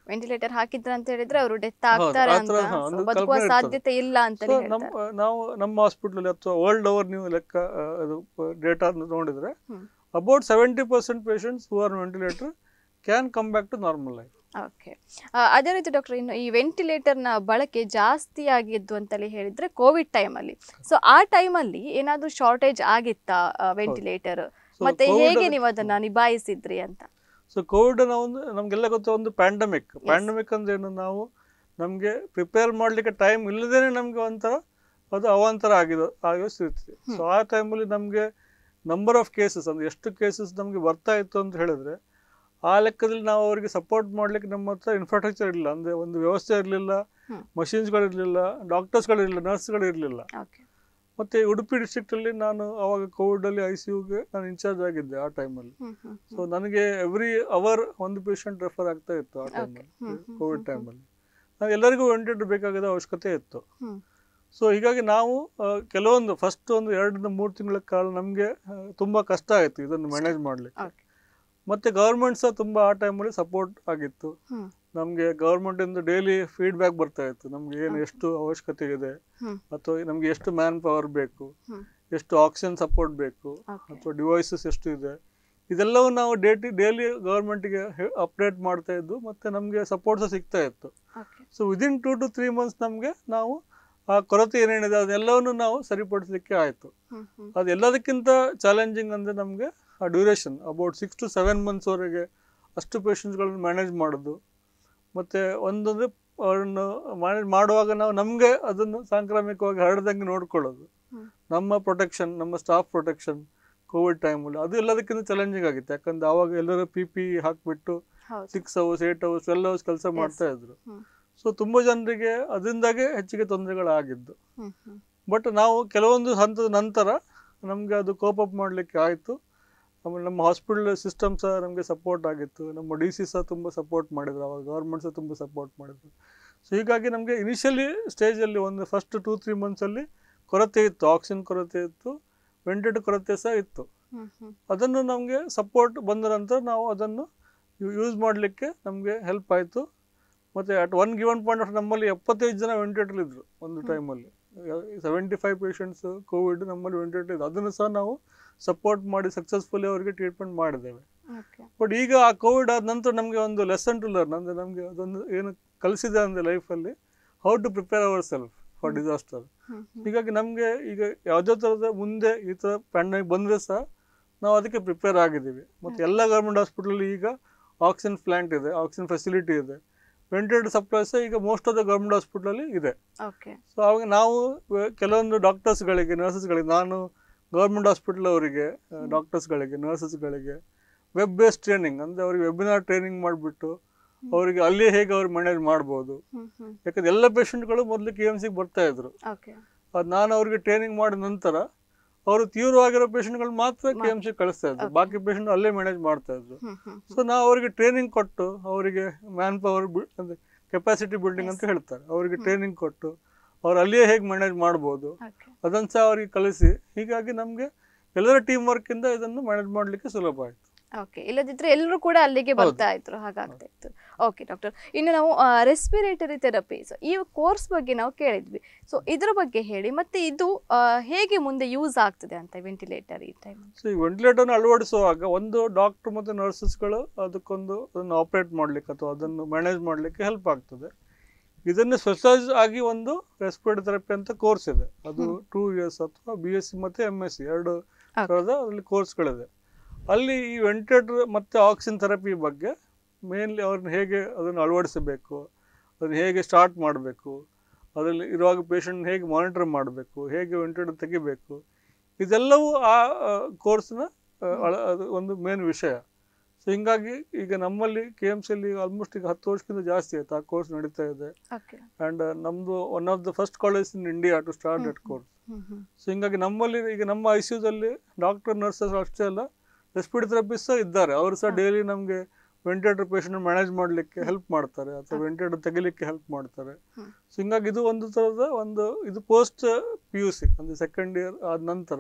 ವೆಂಟಿಲೇಟರ್ ಹಾಕಿದ್ರ ಅಂತ ಹೇಳಿದ್ರೆ ಅವರು ಡೆತ್ ಹೌದು, ಆಗ್ತಾರೆ ಆ ಅಂತ ಥರ, ಹಾ, so ಒಂದು ಬದುಕುವ ಕಲ್ಪನೆ ಇರ್ತದೆ. ಸಾಧ್ಯತೆ ಇಲ್ಲ ಅಂತ ಸೊ ನಮ್ಮ ನಾವು ನಮ್ಮ ಹಾಸ್ಪಿಟಲ್ ಅಥವಾ ವರ್ಲ್ಡ್ ಓವರ್ ನೀವು ಲೆಕ್ಕ ಆ, ಅದು ಡೇಟಾ ನೋಡಿದ್ರೆ hmm. About seventy percent patients who are ventilator can come back to normal life okay ಅದೇ ರೀತಿ ಡಾಕ್ಟರ್ ಇನ್ನು ಈ ವೆಂಟಿಲೇಟರ್ನ ಬಳಕೆ ಜಾಸ್ತಿ ಆಗಿದ್ದು ಅಂತಲೇ ಹೇಳಿದ್ರೆ ಕೋವಿಡ್ ಟೈಮಲ್ಲಿ ಸೊ ಆ ಟೈಮಲ್ಲಿ ಏನಾದ್ರೂ ಶಾರ್ಟೇಜ್ ಆಗಿತ್ತಾ ವೆಂಟಿಲೇಟರ್ So, ಮತ್ತೆ COVID ಹೇಗೆ ಅಲ್ಲಿ- ನೀವು ಅದನ್ನ ನಿಭಾಯಿಸಿದ್ರಿ ಅಂತ ಸೊ ಕೋವಿಡ್ ಒಂದು ನಮಗೆಲ್ಲ ಗೊತ್ತ ಒಂದು ಪ್ಯಾಂಡಮಿಕ್ ಪ್ಯಾಂಡಮಿಕ್ ಅಂದ್ರೆ ಏನು ನಾವು ನಮಗೆ ಪ್ರಿಪೇರ್ ಮಾಡಲಿಕ್ಕೆ ಟೈಮ್ ಇಲ್ಲದೇನೆ ನಮಗೆ ಒಂಥರ ಅದು ಅವಾಂತರ ಆಗಿದ ಆಗೋ ಸ್ಥಿತಿ ಸೊ ಆ ಟೈಮಲ್ಲಿ ನಮಗೆ ನಂಬರ್ ಆಫ್ ಕೇಸಸ್ ಅಂದ್ರೆ ಎಷ್ಟು ಕೇಸಸ್ ನಮಗೆ ಬರ್ತಾ ಇತ್ತು ಅಂತ ಹೇಳಿದ್ರೆ ಆ ಲೆಕ್ಕದಲ್ಲಿ ನಾವು ಅವರಿಗೆ ಸಪೋರ್ಟ್ ಮಾಡ್ಲಿಕ್ಕೆ ನಮ್ಮ ಹತ್ರ ಇನ್ಫ್ರಾಸ್ಟ್ರಕ್ಚರ್ ಇರಲಿಲ್ಲ ಅಂದ್ರೆ ಒಂದು ವ್ಯವಸ್ಥೆ ಇರಲಿಲ್ಲ ಹ್ಮ್. ಮಷಿನ್ಸ್ಗಳಿರಲಿಲ್ಲ ಡಾಕ್ಟರ್ಸ್ಗಳಿರಲಿಲ್ಲ ನರ್ಸ್ಗಳಿರಲಿಲ್ಲ ಓಕೆ ಮತ್ತೆ ಉಡುಪಿ ಡಿಸ್ಟ್ರಿಕ್ಟಲ್ಲಿ ನಾನು ಅವಾಗ ಕೋವಿಡಲ್ಲಿ ಐ ಸಿ ಯುಗೆ ನಾನು ಇನ್ಚಾರ್ಜ್ ಆಗಿದ್ದೆ ಆ ಟೈಮಲ್ಲಿ ಹ್ಮ್ ಹ್ಮ್ ಸೊ ನನಗೆ ಎವ್ರಿ ಅವರ್ ಒಂದು ಪೇಷಂಟ್ ರೆಫರ್ ಆಗ್ತಾ ಇತ್ತು ಆ ಹ್ಮ್, ಟೈಮಲ್ಲಿ ಹ್ಮ್, ಕೋವಿಡ್ ಟೈಮಲ್ಲಿ ನಾವು ಎಲ್ಲರಿಗೂ ವೆಂಟಿಲೇಟರ್ ಬೇಕಾಗಿದ್ದ ಅವಶ್ಯಕತೆ ಇತ್ತು ಹ್ಮ್ ಸೊ ಹೀಗಾಗಿ ನಾವು ಆ, ಕೆಲವೊಂದು ಫಸ್ಟ್ ಒಂದು ಎರಡರಿಂದ ಮೂರು ತಿಂಗಳ ಕಾಲ ನಮಗೆ ತುಂಬ ಕಷ್ಟ ಆಯಿತು ಇದನ್ನು ಮ್ಯಾನೇಜ್ ಮಾಡಲಿಕ್ಕೆ ಓಕೆ ಮತ್ತು ಗೌರ್ಮೆಂಟ್ ಸಹ ತುಂಬ ಆ ಟೈಮಲ್ಲಿ ಸಪೋರ್ಟ್ ಆಗಿತ್ತು ಹ್ಮ್ ನಮಗೆ ಗೌರ್ಮೆಂಟಿಂದ ಡೈಲಿ ಫೀಡ್ಬ್ಯಾಕ್ ಬರ್ತಾ ಇತ್ತು ನಮ್ಗೆ ಏನು ಎಷ್ಟು ಅವಶ್ಯಕತೆ ಇದೆ ಹ್ಮ್ ಅಥವಾ ನಮಗೆ ಎಷ್ಟು ಮ್ಯಾನ್ ಪವರ್ ಬೇಕು ಹ್ಮ್ ಎಷ್ಟು ಆಕ್ಸಿಜನ್ ಸಪೋರ್ಟ್ ಬೇಕು ಓಕೆ ಅಥವಾ ಡಿವೈಸಸ್ ಎಷ್ಟು ಇದೆ ಇದೆಲ್ಲವೂ ನಾವು ಡೇಟಿ ಡೈಲಿ ಗೌರ್ಮೆಂಟ್ಗೆ ಅಪ್ಡೇಟ್ ಮಾಡ್ತಾ ಇದ್ದು ಮತ್ತು ನಮಗೆ ಸಪೋರ್ಟ್ ಸಹ ಸಿಗ್ತಾ ಇತ್ತು okay so within two to three months ನಮಗೆ ನಾವು ಆ ಕೊರತೆ ಏನೇನಿದೆ ಅದೆಲ್ಲವನ್ನು ನಾವು ಸರಿಪಡಿಸಲಿಕ್ಕೆ ಆಯಿತು ಹ್ಮ್ ಹ್ಮ್ ಅದು ಎಲ್ಲದಕ್ಕಿಂತ ಚಾಲೆಂಜಿಂಗ್ ಅಂದರೆ ನಮಗೆ ಆ duration about six to seven ಮಂತ್ಸ್ವರೆಗೆ ಅಷ್ಟು ಪೇಷಂಟ್ಸ್ಗಳನ್ನು ಮ್ಯಾನೇಜ್ ಮಾಡೋದು ಮತ್ತು ಒಂದೊಂದು ಅವ್ರನ್ನು ಮ್ಯಾನೇಜ್ ಮಾಡುವಾಗ ನಾವು ನಮಗೆ ಅದನ್ನು ಸಾಂಕ್ರಾಮಿಕವಾಗಿ ಹರಡ್ದಂಗೆ ನೋಡ್ಕೊಳ್ಳೋದು ಹ್ಮ್. ನಮ್ಮ ಪ್ರೊಟೆಕ್ಷನ್ ನಮ್ಮ ಸ್ಟಾಫ್ ಪ್ರೊಟೆಕ್ಷನ್ ಕೋವಿಡ್ ಟೈಮಲ್ಲಿ ಅದು ಎಲ್ಲದಕ್ಕಿಂತ ಚಾಲೆಂಜಿಂಗ್ ಆಗಿತ್ತು ಯಾಕಂದ್ರೆ ಆವಾಗ ಎಲ್ಲರೂ ಪಿ ಪಿ ಹಾಕಿಬಿಟ್ಟು ಹೌದು six hours eight hours twelve hours ಕೆಲಸ ಮಾಡ್ತಾ ಇದ್ರು ಹ್ಮ್ ಸೊ ತುಂಬ ಜನರಿಗೆ ಅದರಿಂದಾಗೆ ಹೆಚ್ಚಿಗೆ ತೊಂದರೆಗಳಾಗಿದ್ದು ಹ್ಮ್ ಹ್ಮ್ ಬಟ್ ನಾವು ಕೆಲವೊಂದು ಹಂತದ ನಂತರ ನಮಗೆ ಅದು ಕೋಪ್ ಅಪ್ ಮಾಡಲಿಕ್ಕೆ ಆಯಿತು ಆಮೇಲೆ ನಮ್ಮ ಹಾಸ್ಪಿಟಲ್ ಸಿಸ್ಟಮ್ ಸಹ ನಮಗೆ ಸಪೋರ್ಟ್ ಆಗಿತ್ತು ನಮ್ಮ ಡಿ ಸಿ ಸಹ ತುಂಬ ಸಪೋರ್ಟ್ ಮಾಡಿದ್ರು ಅವಾಗ ಗೌರ್ಮೆಂಟ್ ಸಹ ತುಂಬ ಸಪೋರ್ಟ್ ಮಾಡಿದ್ರು ಸೊ ಹೀಗಾಗಿ ನಮಗೆ ಇನಿಷಿಯಲಿ ಸ್ಟೇಜಲ್ಲಿ ಒಂದು ಫಸ್ಟ್ ಟೂ ತ್ರೀ ಮಂತ್ಸಲ್ಲಿ ಕೊರತೆ ಇತ್ತು ಆಕ್ಸಿಜನ್ ಕೊರತೆ ಇತ್ತು ವೆಂಟಿಲೇಟರ್ ಕೊರತೆ ಸಹ ಇತ್ತು ಹ್ಮ್ ಹ್ಮ್ ಅದನ್ನು ನಮಗೆ ಸಪೋರ್ಟ್ ಬಂದ ನಂತರ ನಾವು ಅದನ್ನು ಯೂಸ್ ಮಾಡಲಿಕ್ಕೆ ನಮಗೆ ಹೆಲ್ಪ್ ಆಯಿತು ಮತ್ತು at one given point of ನಮ್ಮಲ್ಲಿ ಎಪ್ಪತ್ತೈದು ಜನ ವೆಂಟಿಲೇಟರ್ ಇದ್ದರು ಒಂದು ಟೈಮಲ್ಲಿ ಸೆವೆಂಟಿ ಫೈವ್ ಪೇಷಂಟ್ಸ್ ಕೋವಿಡ್ ನಮ್ಮಲ್ಲಿ ವೆಂಟಿಲೇಟರ್ ಇದ್ದು ಅದನ್ನು ಸಹ ನಾವು ಸಪೋರ್ಟ್ ಮಾಡಿ ಸಕ್ಸಸ್ಫುಲಿ ಅವರಿಗೆ ಟ್ರೀಟ್ಮೆಂಟ್ ಮಾಡಿದ್ದೇವೆ ಓಕೆ ಬಟ್ ಈಗ ಆ ಕೋವಿಡ್ ಆದ ನಂತರ ನಮಗೆ ಒಂದು ಲೆಸನ್ ಟು ಲರ್ನ್ ಅಂದರೆ ನಮಗೆ ಅದೊಂದು ಏನು ಕಲಿಸಿದೆ ಅಂದರೆ ಲೈಫಲ್ಲಿ how to prepare our self for disaster hmm hmm ಹೀಗಾಗಿ ನಮಗೆ ಈಗ ಯಾವುದೇ ಥರದ ಮುಂದೆ ಈ ಥರ ಪ್ಯಾಂಡಮಿಕ್ ಬಂದರೆ ಸಹ ನಾವು ಅದಕ್ಕೆ ಪ್ರಿಪೇರ್ ಆಗಿದ್ದೀವಿ ಮತ್ತು ಎಲ್ಲ ಗೌರ್ಮೆಂಟ್ ಹಾಸ್ಪಿಟಲಲ್ಲಿ ಈಗ ಆಕ್ಸಿಜನ್ ಪ್ಲಾಂಟ್ ಇದೆ ಆಕ್ಸಿಜನ್ ಫೆಸಿಲಿಟಿ ಇದೆ ವೆಂಟಿಲೇಟರ್ ಸಪ್ಲೈ ಸಹ ಈಗ ಮೋಸ್ಟ್ ಆಫ್ ದ ಗೌರ್ಮೆಂಟ್ ಹಾಸ್ಪಿಟಲಲ್ಲಿ ಇದೆ ಓಕೆ ಸೊ ಅವಾಗ ನಾವು ವ- ಕೆಲವೊಂದು ಡಾಕ್ಟರ್ಸ್ಗಳಿಗೆ ನರ್ಸಸ್ಗಳಿಗೆ ನಾನು ಗೌರ್ಮೆಂಟ್ ಹಾಸ್ಪಿಟಲ್ ಅವರಿಗೆ ಡಾಕ್ಟರ್ಸ್ಗಳಿಗೆ ನರ್ಸಸ್ಗಳಿಗೆ ವೆಬ್ ಬೇಸ್ಡ್ ಟ್ರೈನಿಂಗ್ ಅಂದರೆ ಅವರಿಗೆ ವೆಬಿನಾರ್ ಟ್ರೈನಿಂಗ್ ಮಾಡಿಬಿಟ್ಟು ಅವರಿಗೆ ಅಲ್ಲೇ ಹೇಗೆ ಅವ್ರು ಮ್ಯಾನೇಜ್ ಮಾಡ್ಬೋದು ಹ್ಮ್ ಹ್ಮ್ ಯಾಕಂದ್ರೆ ಎಲ್ಲ ಪೇಷಂಟ್ಗಳು ಮೊದಲು ಕೆ ಎಮ್ ಸಿಗೆ ಬರ್ತಾ ಇದ್ರು ಓಕೆ ಅದು ನಾನು ಅವ್ರಿಗೆ ಟ್ರೈನಿಂಗ್ ಮಾಡಿದ ನಂತರ ಅವರು ತೀವ್ರವಾಗಿರೋ ಪೇಷಂಟ್ಗಳು ಮಾತ್ರ ಕೆ ಎಮ್ ಸಿ ಕಳಿಸ್ತಾ ಇದ್ರು ಬಾಕಿ ಪೇಷಂಟ್ ಅಲ್ಲೇ ಮ್ಯಾನೇಜ್ ಮಾಡ್ತಾ ಇದ್ರು ಹ್ಮ್ ಹ್ಮ್ ಸೊ ನಾವು ಅವರಿಗೆ ಟ್ರೈನಿಂಗ್ ಕೊಟ್ಟು ಅವರಿಗೆ ಮ್ಯಾನ್ ಪವರ್ ಅಂದರೆ ಕೆಪಾಸಿಟಿ ಬಿಲ್ಡಿಂಗ್ ಅಂತ ಹೇಳ್ತಾರೆ ಅವರಿಗೆ ಟ್ರೈನಿಂಗ್ ಕೊಟ್ಟು ಅವ್ರು ಅಲ್ಲಿಯೇ ಹೇಗೆ ಮ್ಯಾನೇಜ್ ಮಾಡ್ಬೋದು ಓಕೆ ಅದನ್ನು ಸಹ ಅವರಿಗೆ ಕಲಿಸಿ ಹೀಗಾಗಿ ನಮಗೆ ಎಲ್ಲರ ಟೀಮ್ ವರ್ಕಿಂದ ಇದನ್ನು ಮ್ಯಾನೇಜ್ ಮಾಡಲಿಕ್ಕೆ ಸುಲಭ ಆಯಿತು ಓಕೆ ಇಲ್ಲದಿದ್ರೆ ಎಲ್ಲರೂ ಕೂಡ ಅಲ್ಲಿಗೆ ಬರ್ತಾ ಇದ್ರು ಹಾಗಾಗ್ತಾ ಇತ್ತು ಓಕೆ ಡಾಕ್ಟರ್ ಇನ್ನು ನಾವು ರೆಸ್ಪಿರೇಟರಿ ಥೆರಪಿ ಸೊ ಈ ಕೋರ್ಸ್ ಬಗ್ಗೆ ನಾವು ಕೇಳಿದ್ವಿ ಸೊ ಇದ್ರ ಬಗ್ಗೆ ಹೇಳಿ ಮತ್ತೆ ಇದು ಆ, ಹೇಗೆ ಮುಂದೆ ಯೂಸ್ ಆಗ್ತದೆ ಅಂತ ವೆಂಟಿಲೇಟರ್ ಈ ಟೈಮ್ ಸೊ ಈ ವೆಂಟಿಲೇಟರ್ನ ಅಳವಡಿಸುವಾಗ ಒಂದು ಡಾಕ್ಟರ್ ಮತ್ತು ನರ್ಸಸ್ಗಳು ಅದಕ್ಕೊಂದು ಅದನ್ನು ಆಪ್ರೇಟ್ ಮಾಡಲಿಕ್ಕೆ ಅಥವಾ ಅದನ್ನು ಮ್ಯಾನೇಜ್ ಮಾಡಲಿಕ್ಕೆ ಹೆಲ್ಪ್ ಆಗ್ತದೆ ಇದನ್ನು ಸ್ಪೆಷಲೈಸ್ ಆಗಿ ಒಂದು ರೆಸ್ಪಿರೇಟರಿ ಥೆರಪಿ ಅಂತ ಕೋರ್ಸ್ ಇದೆ ಅದು ಟೂ ಇಯರ್ಸ್ ಅಥವಾ ಬಿ ಎಸ್ ಸಿ ಮತ್ತು ಎಮ್ ಎಸ್ ಸಿ ಎರಡು ಥರದ ಅದರಲ್ಲಿ ಕೋರ್ಸ್ಗಳಿದೆ ಅಲ್ಲಿ ಈ ವೆಂಟಿಲೇಟರ್ ಮತ್ತು ಆಕ್ಸಿಜನ್ ಥೆರಪಿ ಬಗ್ಗೆ ಮೇನ್ಲಿ ಅವ್ರನ್ನ ಹೇಗೆ ಅದನ್ನು ಅಳವಡಿಸಬೇಕು ಅದನ್ನು ಹೇಗೆ ಸ್ಟಾರ್ಟ್ ಮಾಡಬೇಕು ಅದರಲ್ಲಿ ಇರುವಾಗ ಪೇಷಂಟ್ ಹೇಗೆ ಮಾನಿಟರ್ ಮಾಡಬೇಕು ಹೇಗೆ ವೆಂಟಿಲೇಟರ್ ತೆಗಿಬೇಕು ಇದೆಲ್ಲವೂ ಆ ಕೋರ್ಸ್ನ ಅದು ಒಂದು ಮೇನ್ ವಿಷಯ ಸೊ ಹಿಂಗಾಗಿ ಈಗ ನಮ್ಮಲ್ಲಿ ಕೆ ಎಮ್ ಸಿಯಲ್ಲಿ ಆಲ್ಮೋಸ್ಟ್ ಈಗ ಹತ್ತು ವರ್ಷಕ್ಕಿಂತ ಜಾಸ್ತಿ ಆಯ್ತು ಆ ಕೋರ್ಸ್ ನಡೀತಾ ಇದೆ ಓಕೆ ಆ್ಯಂಡ್ ನಮ್ಮದು one of the first college in India to start that course hmm hmm so ಹಿಂಗಾಗಿ ನಮ್ಮಲ್ಲಿ ಈಗ ನಮ್ಮ ಐ ಸಿ ಯುದಲ್ಲಿ ಡಾಕ್ಟರ್ ನರ್ಸಸ್ ಅಷ್ಟೇ ಅಲ್ಲ ರೆಸ್ಪಿರೇಟರಿ ಥೆರಪಿಸ್ಟ್ ಸಹ ಇದ್ದಾರೆ ಅವರು ಸಹ ಡೈಲಿ ನಮಗೆ ವೆಂಟಿಲೇಟರ್ ಪೇಷಂಟ್ ಮ್ಯಾನೇಜ್ ಮಾಡಲಿಕ್ಕೆ ಹೆಲ್ಪ್ ಮಾಡ್ತಾರೆ ಅಥವಾ ವೆಂಟಿಲೇಟರ್ ತೆಗಿಲಿಕ್ಕೆ ಹೆಲ್ಪ್ ಮಾಡ್ತಾರೆ ಹ್ಮ್. ಸೊ ಹಿಂಗಾಗಿ ಇದು ಒಂದು ಥರದ ಒಂದು ಇದು ಪೋಸ್ಟ್ ಪಿ ಯು ಸಿ ಅಂದರೆ ಸೆಕೆಂಡ್ ಇಯರ್ ಆದ ನಂತರ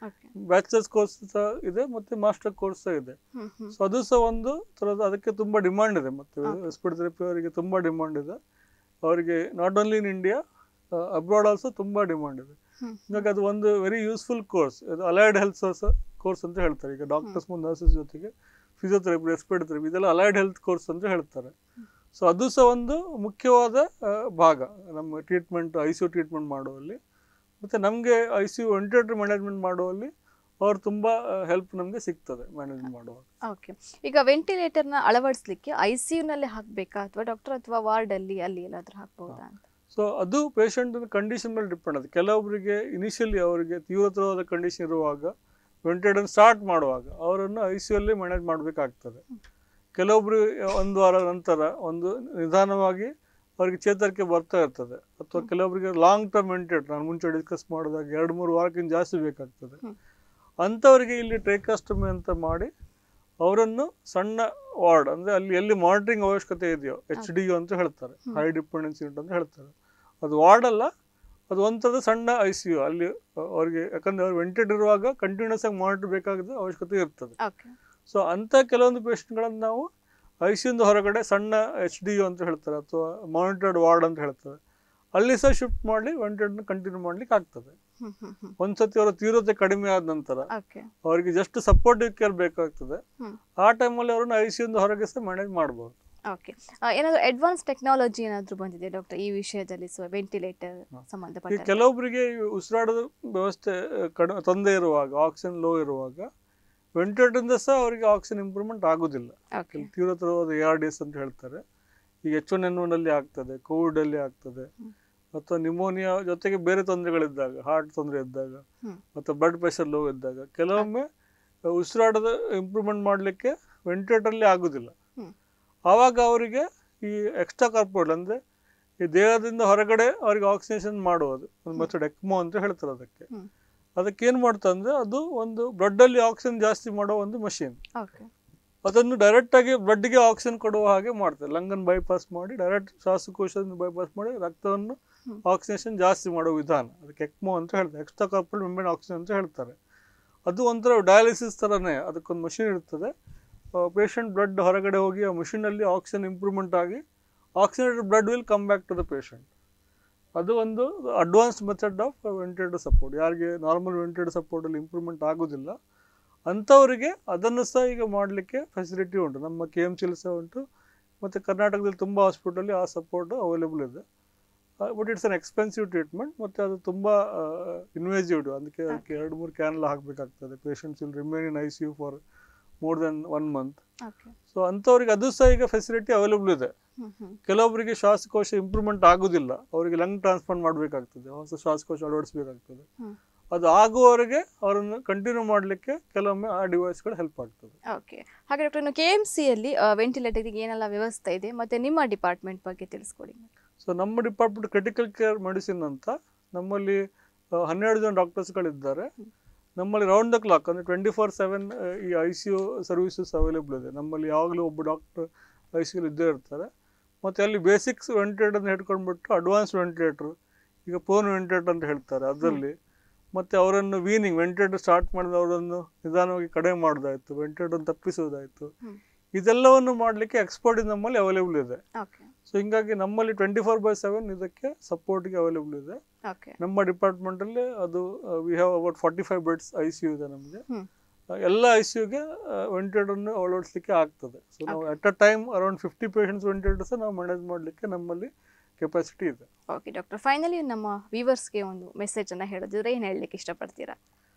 ಓಕೆ ಬ್ಯಾಚಲರ್ಸ್ ಕೋರ್ಸ್ ಸಹ ಇದೆ ಮತ್ತೆ ಮಾಸ್ಟರ್ ಕೋರ್ಸ್ ಸಹ ಇದೆ ಹ್ಮ್ ಹ್ಮ್ ಸೊ ಅದು ಸಹ ಒಂದು ಥರದ ಅದಕ್ಕೆ ತುಂಬ ಡಿಮಾಂಡ್ ಇದೆ ಮತ್ತೆ Okay. ರೆಸ್ಪಿರೇಟರಿ ಥೆರಪಿ ಅವರಿಗೆ ತುಂಬ ಡಿಮಾಂಡ್ ಇದೆ ಅವರಿಗೆ not only in India abroad also ತುಂಬ ಡಿಮಾಂಡ್ ಇದೆ ಹ್ಮ್. ಹಾಗಾಗಿ ಅದು ಒಂದು ವೆರಿ ಯೂಸ್ಫುಲ್ ಕೋರ್ಸ್ ಇದು ಅಲೈಡ್ ಹೆಲ್ತ್ ಕೋರ್ಸ್ ಅಂತ ಹೇಳ್ತಾರೆ ಈಗ ಡಾಕ್ಟರ್ಸ್ ಮತ್ತು ನರ್ಸಸ್ ಜೊತೆಗೆ ಫಿಸಿಯೋಥೆರಪಿ ರೆಸ್ಪಿರೇಟರಿ ಥೆರಪಿ ಇದೆಲ್ಲ ಅಲೈಡ್ ಹೆಲ್ತ್ ಕೋರ್ಸ್ ಅಂತ ಹೇಳ್ತಾರೆ ಸೊ ಅದು ಸಹ ಒಂದು ಮುಖ್ಯವಾದ ಆ, ಭಾಗ ನಮ್ಮ treatment I C U treatment ಮಾಡುವಲ್ಲಿ ಮತ್ತು ನಮಗೆ I C U ventilator management ಮಾಡುವಲ್ಲಿ ಅವ್ರು ತುಂಬ ಹೆಲ್ಪ್ ನಮಗೆ ಸಿಗ್ತದೆ ಮ್ಯಾನೇಜ್ ಮಾಡುವಾಗ ಓಕೆ ಈಗ ವೆಂಟಿಲೇಟರ್ನ ಅಳವಡಿಸ್ಲಿಕ್ಕೆ ಐ ಸಿ ಯುನಲ್ಲಿ ಹಾಕಬೇಕಾ ಅಥವಾ ಡಾಕ್ಟರ್ ಅಥವಾ ವಾರ್ಡಲ್ಲಿ ಅಲ್ಲಿ ಎಲ್ಲಾದ್ರೂ ಹಾಕ್ಬಹುದಾ ಅಂತ ಸೊ ಅದು ಪೇಷಂಟ್ ಕಂಡೀಷನ್ ಮೇಲೆ ಡಿಪೆಂಡ್ ಅದು ಕೆಲವೊಬ್ಬರಿಗೆ ಇನಿಷಿಯಲಿ ಅವರಿಗೆ ತೀವ್ರತರವಾದ ಕಂಡೀಷನ್ ಇರುವಾಗ ವೆಂಟಿಲೇಟರ್ ಸ್ಟಾರ್ಟ್ ಮಾಡುವಾಗ ಅವರನ್ನು ಐ ಸಿ ಯುಲ್ಲಿ ಮ್ಯಾನೇಜ್ ಮಾಡಬೇಕಾಗ್ತದೆ ಕೆಲವೊಬ್ರು ಒಂದು ವಾರ ನಂತರ ಒಂದು ನಿಧಾನವಾಗಿ ಅವರಿಗೆ ಚೇತರಿಕೆ ಬರ್ತಾ ಇರ್ತದೆ ಅಥವಾ ಕೆಲವೊಬ್ಬರಿಗೆ ಲಾಂಗ್ ಟರ್ಮ್ ವೆಂಟಿಲೇಟರ್ ನಾನು ಮುಂಚೆ ಡಿಸ್ಕಸ್ ಮಾಡಿದಾಗ ಎರಡು ಮೂರು ವಾರಕ್ಕಿಂತ ಜಾಸ್ತಿ ಬೇಕಾಗ್ತದೆ ಹ್ಮ್. ಅಂಥವರಿಗೆ ಇಲ್ಲಿ ಟ್ರೇಕಾಸ್ಟಮಿ ಅಂತ ಮಾಡಿ ಅವರನ್ನು ಸಣ್ಣ ವಾರ್ಡ್ ಅಂದರೆ ಅಲ್ಲಿ ಎಲ್ಲಿ ಮಾನಿಟರಿಂಗ್ ಅವಶ್ಯಕತೆ ಇದೆಯೋ ಎಚ್ ಡಿ ಯು ಅಂತ ಹೇಳ್ತಾರೆ ಹೈ ಡಿಪೆಂಡೆನ್ಸಿ ಯೂನಿಟ್ ಅಂತ ಹೇಳ್ತಾರೆ ಅದು ವಾರ್ಡ್ ಅಲ್ಲ ಅದು ಒಂಥರದ ಸಣ್ಣ ಐ ಸಿ ಯು ಅಲ್ಲಿ ಅವರಿಗೆ ಯಾಕಂದ್ರೆ ಅವ್ರು ವೆಂಟಿಲೇಟರ್ ಇರುವಾಗ ಕಂಟಿನ್ಯೂಸ್ ಆಗಿ ಮಾನಿಟರ್ ಬೇಕಾದ ಅವಶ್ಯಕತೆ ಇರ್ತದೆ ಓಕೆ ಸೊ ಅಂಥ ಕೆಲವೊಂದು ಪೇಷಂಟ್ಗಳನ್ನು ನಾವು ಐ ಸಿ ಯುಂದು ಹೊರಗಡೆ ಸಣ್ಣ ಎಚ್ ಡಿ ಯು ಅಂತ ಹೇಳ್ತಾರೆ ಅಥವಾ ಮಾನಿಟರ್ಡ್ ವಾರ್ಡ್ ಅಂತ ಹೇಳ್ತಾರೆ ಅಲ್ಲಿ ಸಹ ಶಿಫ್ಟ್ ಮಾಡಿ ವೆಂಟಿಲೇಟರ್ನ ಕಂಟಿನ್ಯೂ ಮಾಡ್ಲಿಕ್ಕೆ ಆಗ್ತದೆ ಹ್ಮ್ ಹ್ಮ್ ಹ್ಮ್ ಒಂದ್ಸತಿ ಅವರ ತೀವ್ರತೆ ಕಡಿಮೆ ಆದ ನಂತರ ಓಕೆ ಅವರಿಗೆ ಜಸ್ಟ್ ಸಪೋರ್ಟಿವ್ ಕೇರ್ ಬೇಕಾಗ್ತದೆ ಹ್ಮ್ ಆ ಟೈಮಲ್ಲಿ ಅವ್ರನ್ನ ಐ ಸಿ ಯುಂದು ಹೊರಗೆ ಸಹ ಮ್ಯಾನೇಜ್ ಮಾಡ್ಬೋದು ಓಕೆ ಏನಾದರೂ ಅಡ್ವಾನ್ಸ್ ಟೆಕ್ನಾಲಜಿ ಏನಾದರೂ ಬಂದಿದೆ ಡಾಕ್ಟರ್ ಈ ವಿಷಯದಲ್ಲಿ ಸೊ ವೆಂಟಿಲೇಟರ್ ಈ ಸಂಬಂಧಪಟ್ಟ ಕೆಲವೊಬ್ಬರಿಗೆ ಈ ಉಸಿರಾಡದ ವ್ಯವಸ್ಥೆ ಕಡಿಮೆ ತೊಂದರೆ ಇರುವಾಗ ಆಕ್ಸಿಜನ್ ಲೋ ಇರುವಾಗ ವೆಂಟಿಲೇಟರಿಂದ ಸಹ ಅವರಿಗೆ ಆಕ್ಸಿಜನ್ ಇಂಪ್ರೂವ್ಮೆಂಟ್ ಆಗೋದಿಲ್ಲ ಓಕೆ ತೀವ್ರತರವಾದ ಎ ಆರ್ ಡಿ ಎಸ್ ಅಂತ ಹೇಳ್ತಾರೆ ಈಗ ಎಚ್ ಒನ್ ಎನ್ ಒನ್ನಲ್ಲಿ ಆಗ್ತದೆ ಕೋವಿಡಲ್ಲಿ ಆಗ್ತದೆ ಅಥವಾ ನಿಮೋನಿಯಾ ಜೊತೆಗೆ ಬೇರೆ ತೊಂದರೆಗಳಿದ್ದಾಗ ಹಾರ್ಟ್ ತೊಂದರೆ ಇದ್ದಾಗ ಹ್ಮ್. ಅಥವಾ ಬ್ಲಡ್ ಪ್ರೆಷರ್ ಲೋ ಇದ್ದಾಗ ಕೆಲವೊಮ್ಮೆ ಉಸಿರಾಟದ ಇಂಪ್ರೂವ್ಮೆಂಟ್ ಮಾಡಲಿಕ್ಕೆ ವೆಂಟಿಲೇಟರ್ಲಿ ಆಗೋದಿಲ್ಲ ಹ್ಮ್. ಆವಾಗ ಅವರಿಗೆ ಈ ಎಕ್ಸ್ಟ್ರಾ ಕಾರ್ಪೋರ್ಟ್ ಅಂದರೆ ಈ ದೇಹದಿಂದ ಹೊರಗಡೆ ಅವರಿಗೆ ಆಕ್ಸಿಜನೇಷನ್ ಮಾಡುವುದು ಒಂದು ಮೆಥಡ್ ಎಕ್ಮೋ ಅಂತ ಹೇಳ್ತಾರೆ ಅದಕ್ಕೆ ಹ್ಮ್. ಅದಕ್ಕೆ ಏನು ಮಾಡ್ತಂದ್ರೆ ಅದು ಒಂದು ಬ್ಲಡ್ಡಲ್ಲಿ ಆಕ್ಸಿಜನ್ ಜಾಸ್ತಿ ಮಾಡೋ ಒಂದು ಮಷೀನ್ ಓಕೆ ಅದನ್ನು ಡೈರೆಕ್ಟಾಗಿ ಬ್ಲಡ್ಗೆ ಆಕ್ಸಿಜನ್ ಕೊಡುವ ಹಾಗೆ ಮಾಡ್ತಾರೆ ಲಂಗನ್ನು ಬೈಪಾಸ್ ಮಾಡಿ ಡೈರೆಕ್ಟ್ ಶ್ವಾಸಕೋಶವನ್ನು ಬೈಪಾಸ್ ಮಾಡಿ ರಕ್ತವನ್ನು ಹ್ಮ್. ಆಕ್ಸಿಜನೇಷನ್ ಜಾಸ್ತಿ ಮಾಡೋ ವಿಧಾನ ಅದಕ್ಕೆ ಎಕ್ಮೋ ಅಂತ ಹೇಳ್ತಾರೆ ಎಕ್ಸ್ಟ್ರಾ ಕಾರ್ಪಲ್ ಮೆಂಬೆನ್ ಆಕ್ಸಿಜನ್ ಅಂತ ಹೇಳ್ತಾರೆ ಅದು ಒಂಥರ ಡಯಾಲಿಸಿಸ್ ಥರನೇ ಅದಕ್ಕೊಂದು ಮಷಿನ್ ಇರ್ತದೆ ಪೇಷಂಟ್ ಬ್ಲಡ್ ಹೊರಗಡೆ ಹೋಗಿ ಆ ಮಷಿನಲ್ಲಿ ಆಕ್ಸಿಜನ್ ಇಂಪ್ರೂವ್ಮೆಂಟ್ ಆಗಿ oxygenated blood will come back to the patient ಅದು ಒಂದು advance method of ventilator support ಯಾರಿಗೆ ನಾರ್ಮಲ್ ವೆಂಟಿಲೇಟರ್ ಸಪೋರ್ಟಲ್ಲಿ ಇಂಪ್ರೂವ್ಮೆಂಟ್ ಆಗೋದಿಲ್ಲ ಅಂಥವರಿಗೆ ಅದನ್ನು ಸಹ ಈಗ ಮಾಡಲಿಕ್ಕೆ ಫೆಸಿಲಿಟಿ ಉಂಟು ನಮ್ಮ ಕೆ ಎಮ್ ಸಿಲಿ ಸಹ ಉಂಟು ಮತ್ತು ಕರ್ನಾಟಕದಲ್ಲಿ ತುಂಬ ಹಾಸ್ಪಿಟಲ್ಲಿ ಆ ಸಪೋರ್ಟ್ ಅವೈಲೇಬಲ್ ಇದೆ but it's an expensive treatment ಮತ್ತು ಅದು ತುಂಬ ಇನ್ವೇಸಿವ್ ಅದಕ್ಕೆ ಅದಕ್ಕೆ ಎರಡು ಮೂರು ಕ್ಯಾನೆಲ್ಲ ಹಾಕಬೇಕಾಗ್ತದೆ patients will remain in I C U for more than one month okay so ಅಂಥವ್ರಿಗೆ ಅದು ಸಹ ಈಗ ಫೆಸಿಲಿಟಿ ಅವೈಲೇಬಲ್ ಇದೆ ಹ್ಮ್ ಹ್ಮ್ ಕೆಲವೊಬ್ಬರಿಗೆ ಶ್ವಾಸಕೋಶ ಇಂಪ್ರೂವ್ಮೆಂಟ್ ಆಗೋದಿಲ್ಲ ಅವರಿಗೆ ಲಂಗ್ ಟ್ರಾನ್ಸ್ಪ್ಲಾಂಟ್ ಮಾಡಬೇಕಾಗ್ತದೆ ಹೊಸ ಶ್ವಾಸಕೋಶ ಅಳವಡಿಸಬೇಕಾಗ್ತದೆ ಹ್ಮ್. ಅದು ಆಗುವವರೆಗೆ ಅವರನ್ನು ಕಂಟಿನ್ಯೂ ಮಾಡಲಿಕ್ಕೆ ಕೆಲವೊಮ್ಮೆ ಆ ಡಿವೈಸ್ಗಳು ಹೆಲ್ಪ್ ಆಗ್ತದೆ ಓಕೆ ಹಾಗೆ ಡಾಕ್ಟರ್ ಇನ್ನು ಕೆ ಎಮ್ ಸಿಯಲ್ಲಿ ವೆಂಟಿಲೇಟರ್ಗೆ ಏನೆಲ್ಲ ವ್ಯವಸ್ಥೆ ಇದೆ ಮತ್ತೆ ನಿಮ್ಮ ಡಿಪಾರ್ಟ್ಮೆಂಟ್ ಬಗ್ಗೆ ತಿಳಿಸ್ಕೊಡಿ ಸೊ ನಮ್ಮ ಡಿಪಾರ್ಟ್ಮೆಂಟ್ ಕ್ರಿಟಿಕಲ್ ಕೇರ್ ಮೆಡಿಸಿನ್ ಅಂತ ನಮ್ಮಲ್ಲಿ ಆ, ಹನ್ನೆರಡು ಜನ ಡಾಕ್ಟರ್ಸ್ಗಳಿದ್ದಾರೆ ನಮ್ಮಲ್ಲಿ ರೌಂಡ್ ದ ಕ್ಲಾಕ್ ಅಂದರೆ ಟ್ವೆಂಟಿ ಫೋರ್ ಸೆವೆನ್ ಈ I C U services available ಇದೆ ನಮ್ಮಲ್ಲಿ ಯಾವಾಗಲೂ ಒಬ್ಬ ಡಾಕ್ಟರ್ ಐ ಸಿ ಯು ಇದ್ದೇ ಇರ್ತಾರೆ ಮತ್ತು ಅಲ್ಲಿ ಬೇಸಿಕ್ಸ್ ವೆಂಟಿಲೇಟರ್ನ ಹಿಡ್ಕೊಂಡ್ಬಿಟ್ಟು ಅಡ್ವಾನ್ಸ್ ವೆಂಟಿಲೇಟರ್ ಈಗ ಫೋನ್ ವೆಂಟಿಲೇಟರ್ ಅಂತ ಹೇಳ್ತಾರೆ ಅದರಲ್ಲಿ ಮತ್ತು ಅವರನ್ನು ವೀನಿಂಗ್ ವೆಂಟಿಲೇಟರ್ ಸ್ಟಾರ್ಟ್ ಮಾಡಿದ ಅವರನ್ನು ನಿಧಾನವಾಗಿ ಕಡಿಮೆ ಮಾಡೋದಾಯಿತು ವೆಂಟಿಲೇಟರ್ ತಪ್ಪಿಸೋದಾಯಿತು ಹ್ಮ್. ಇದೆಲ್ಲವನ್ನು ಮಾಡಲಿಕ್ಕೆ ಎಕ್ಸ್ಪರ್ಟ್ ನಮ್ಮಲ್ಲಿ ಅವೈಲೇಬಲ್ ಇದೆ ಓಕೆ ಸೊ ಹಿಂಗಾಗಿ ನಮ್ಮಲ್ಲಿ ಟ್ವೆಂಟಿ ಫೋರ್ ಬೈ ಸೆವೆನ್ ಇದಕ್ಕೆ ಸಪೋರ್ಟ್ಗೆ ಅವೈಲೇಬಲ್ ಇದೆ ಓಕೆ ನಮ್ಮ ಡಿಪಾರ್ಟ್ಮೆಂಟಲ್ಲಿ ಅದು we have about forty five beds I C U ಇದೆ ನಮಗೆ ಹ್ಮ್. ಎಲ್ಲ ಐ ಸಿ ಯುಗೆ ವೆಂಟಿಲೇಟರ್ನ ಅಳವಡಿಸ್ಲಿಕ್ಕೆ ಆಗ್ತದೆ ಸೊ ನಾವು at a time around fifty patients ventilators ನಾವು ಮ್ಯಾನೇಜ್ ಮಾಡಲಿಕ್ಕೆ ನಮ್ಮಲ್ಲಿ ಕೆಪಾಸಿಟಿ ಇದೆ ಓಕೆ ಡಾಕ್ಟರ್ ಫೈನಲಿ ನಮ್ಮ ವ್ಯೂವರ್ಸ್ಗೆ ಒಂದು ಮೆಸೇಜ್ ಅನ್ನ ಹೇಳೋದಿದ್ರೆ ಏನು ಹೇಳಲಿಕ್ಕೆ ಇಷ್ಟಪಡ್ತೀರಾ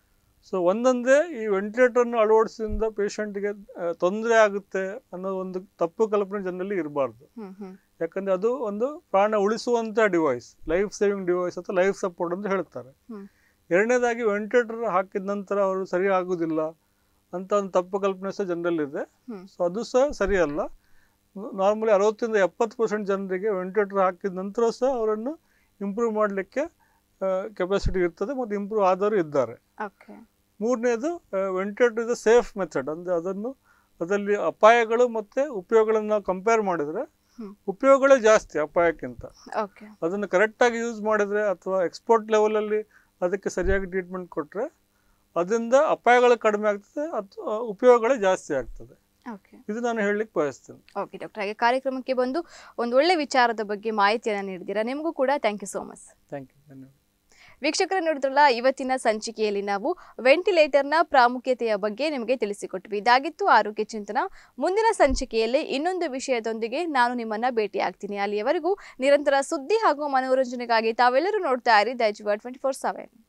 ಸೊ ಒಂದೊಂದೇ ಈ ವೆಂಟಿಲೇಟರ್ನ ಅಳವಡಿಸಿದಿಂದ ಪೇಷಂಟ್ಗೆ ತೊಂದರೆ ಆಗುತ್ತೆ ಅನ್ನೋ ಒಂದು ತಪ್ಪು ಕಲ್ಪನೆ ಜನರಲ್ಲಿ ಇರಬಾರ್ದು ಹ್ಮ್ ಹ್ಮ್ ಯಾಕಂದರೆ ಅದು ಒಂದು ಪ್ರಾಣ ಉಳಿಸುವಂಥ ಡಿವೈಸ್ ಲೈಫ್ ಸೇವಿಂಗ್ ಡಿವೈಸ್ ಅಥವಾ ಲೈಫ್ ಸಪೋರ್ಟ್ ಅಂತ ಹೇಳ್ತಾರೆ ಹ್ಮ್ ಎರಡನೇದಾಗಿ ವೆಂಟಿಲೇಟರ್ ಹಾಕಿದ ನಂತರ ಅವರು ಸರಿ ಆಗೋದಿಲ್ಲ ಅಂತ ಒಂದು ತಪ್ಪು ಕಲ್ಪನೆ ಸಹ ಜನರಲ್ಲಿದೆ ಹ್ಮ್. ಸೊ ಅದು ಸಹ ಸರಿಯಲ್ಲ ನಾರ್ಮಲಿ ಅರವತ್ತರಿಂದ ಎಪ್ಪತ್ತು ಪರ್ಸೆಂಟ್ ಜನರಿಗೆ ವೆಂಟಿಲೇಟರ್ ಹಾಕಿದ ನಂತರ ಸಹ ಅವರನ್ನು ಇಂಪ್ರೂವ್ ಮಾಡಲಿಕ್ಕೆ ಕೆಪಾಸಿಟಿ ಇರ್ತದೆ ಮತ್ತು ಇಂಪ್ರೂವ್ ಆದವರು ಇದ್ದಾರೆ ಓಕೆ ಮೂರನೇದು ventilator is a safe method ಅಂದರೆ ಅದನ್ನು ಅದರಲ್ಲಿ ಅಪಾಯಗಳು ಮತ್ತು ಉಪಯೋಗಗಳನ್ನು ನಾವು ಕಂಪೇರ್ ಮಾಡಿದರೆ ಹ್ಮ್. ಉಪಯೋಗಗಳೇ ಜಾಸ್ತಿ ಅಪಾಯಕ್ಕಿಂತ ಓಕೆ ಅದನ್ನು ಕರೆಕ್ಟಾಗಿ ಯೂಸ್ ಮಾಡಿದರೆ ಅಥವಾ ಎಕ್ಸ್ಪೋರ್ಟ್ ಲೆವೆಲಲ್ಲಿ ಅದಕ್ಕೆ ಸರಿಯಾಗಿ ಟ್ರೀಟ್ಮೆಂಟ್ ಕೊಟ್ಟರೆ ಅದರಿಂದ ಅಪಾಯಗಳು ಕಡಿಮೆ ಆಗ್ತದೆ ಅಥವಾ ಉಪಯೋಗಗಳೇ ಜಾಸ್ತಿ ಆಗ್ತದೆ ಓಕೆ ಇದು ನಾನು ಹೇಳಲಿಕ್ಕೆ ಬಯಸ್ತೇನೆ ಓಕೆ ಡಾಕ್ಟರ್ ಹಾಗೆ ಕಾರ್ಯಕ್ರಮಕ್ಕೆ ಬಂದು ಒಂದು ಒಳ್ಳೆ ವಿಚಾರದ ಬಗ್ಗೆ ಮಾಹಿತಿಯನ್ನು ನೀಡಿದ್ದೀರಾ ನಿಮಗೂ ಕೂಡ thank you so much thank you ಧನ್ಯವಾದ ವೀಕ್ಷಕರ ನೋಡಿದ್ರಲ್ಲ ಇವತ್ತಿನ ಸಂಚಿಕೆಯಲ್ಲಿ ನಾವು ವೆಂಟಿಲೇಟರ್ನ ಪ್ರಾಮುಖ್ಯತೆಯ ಬಗ್ಗೆ ನಿಮಗೆ ತಿಳಿಸಿಕೊಟ್ವಿ ಇದಾಗಿತ್ತು ಆರೋಗ್ಯ ಚಿಂತನ ಮುಂದಿನ ಸಂಚಿಕೆಯಲ್ಲಿ ಇನ್ನೊಂದು ವಿಷಯದೊಂದಿಗೆ ನಾನು ನಿಮ್ಮನ್ನ ಭೇಟಿ ಆಗ್ತೀನಿ ಅಲ್ಲಿಯವರೆಗೂ ನಿರಂತರ ಸುದ್ದಿ ಹಾಗೂ ಮನೋರಂಜನೆಗಾಗಿ ತಾವೆಲ್ಲರೂ ನೋಡ್ತಾ ಇರಿ ದೈಜ್ ಟ್ವೆಂಟಿ ಫೋರ್ ಸೆವೆನ್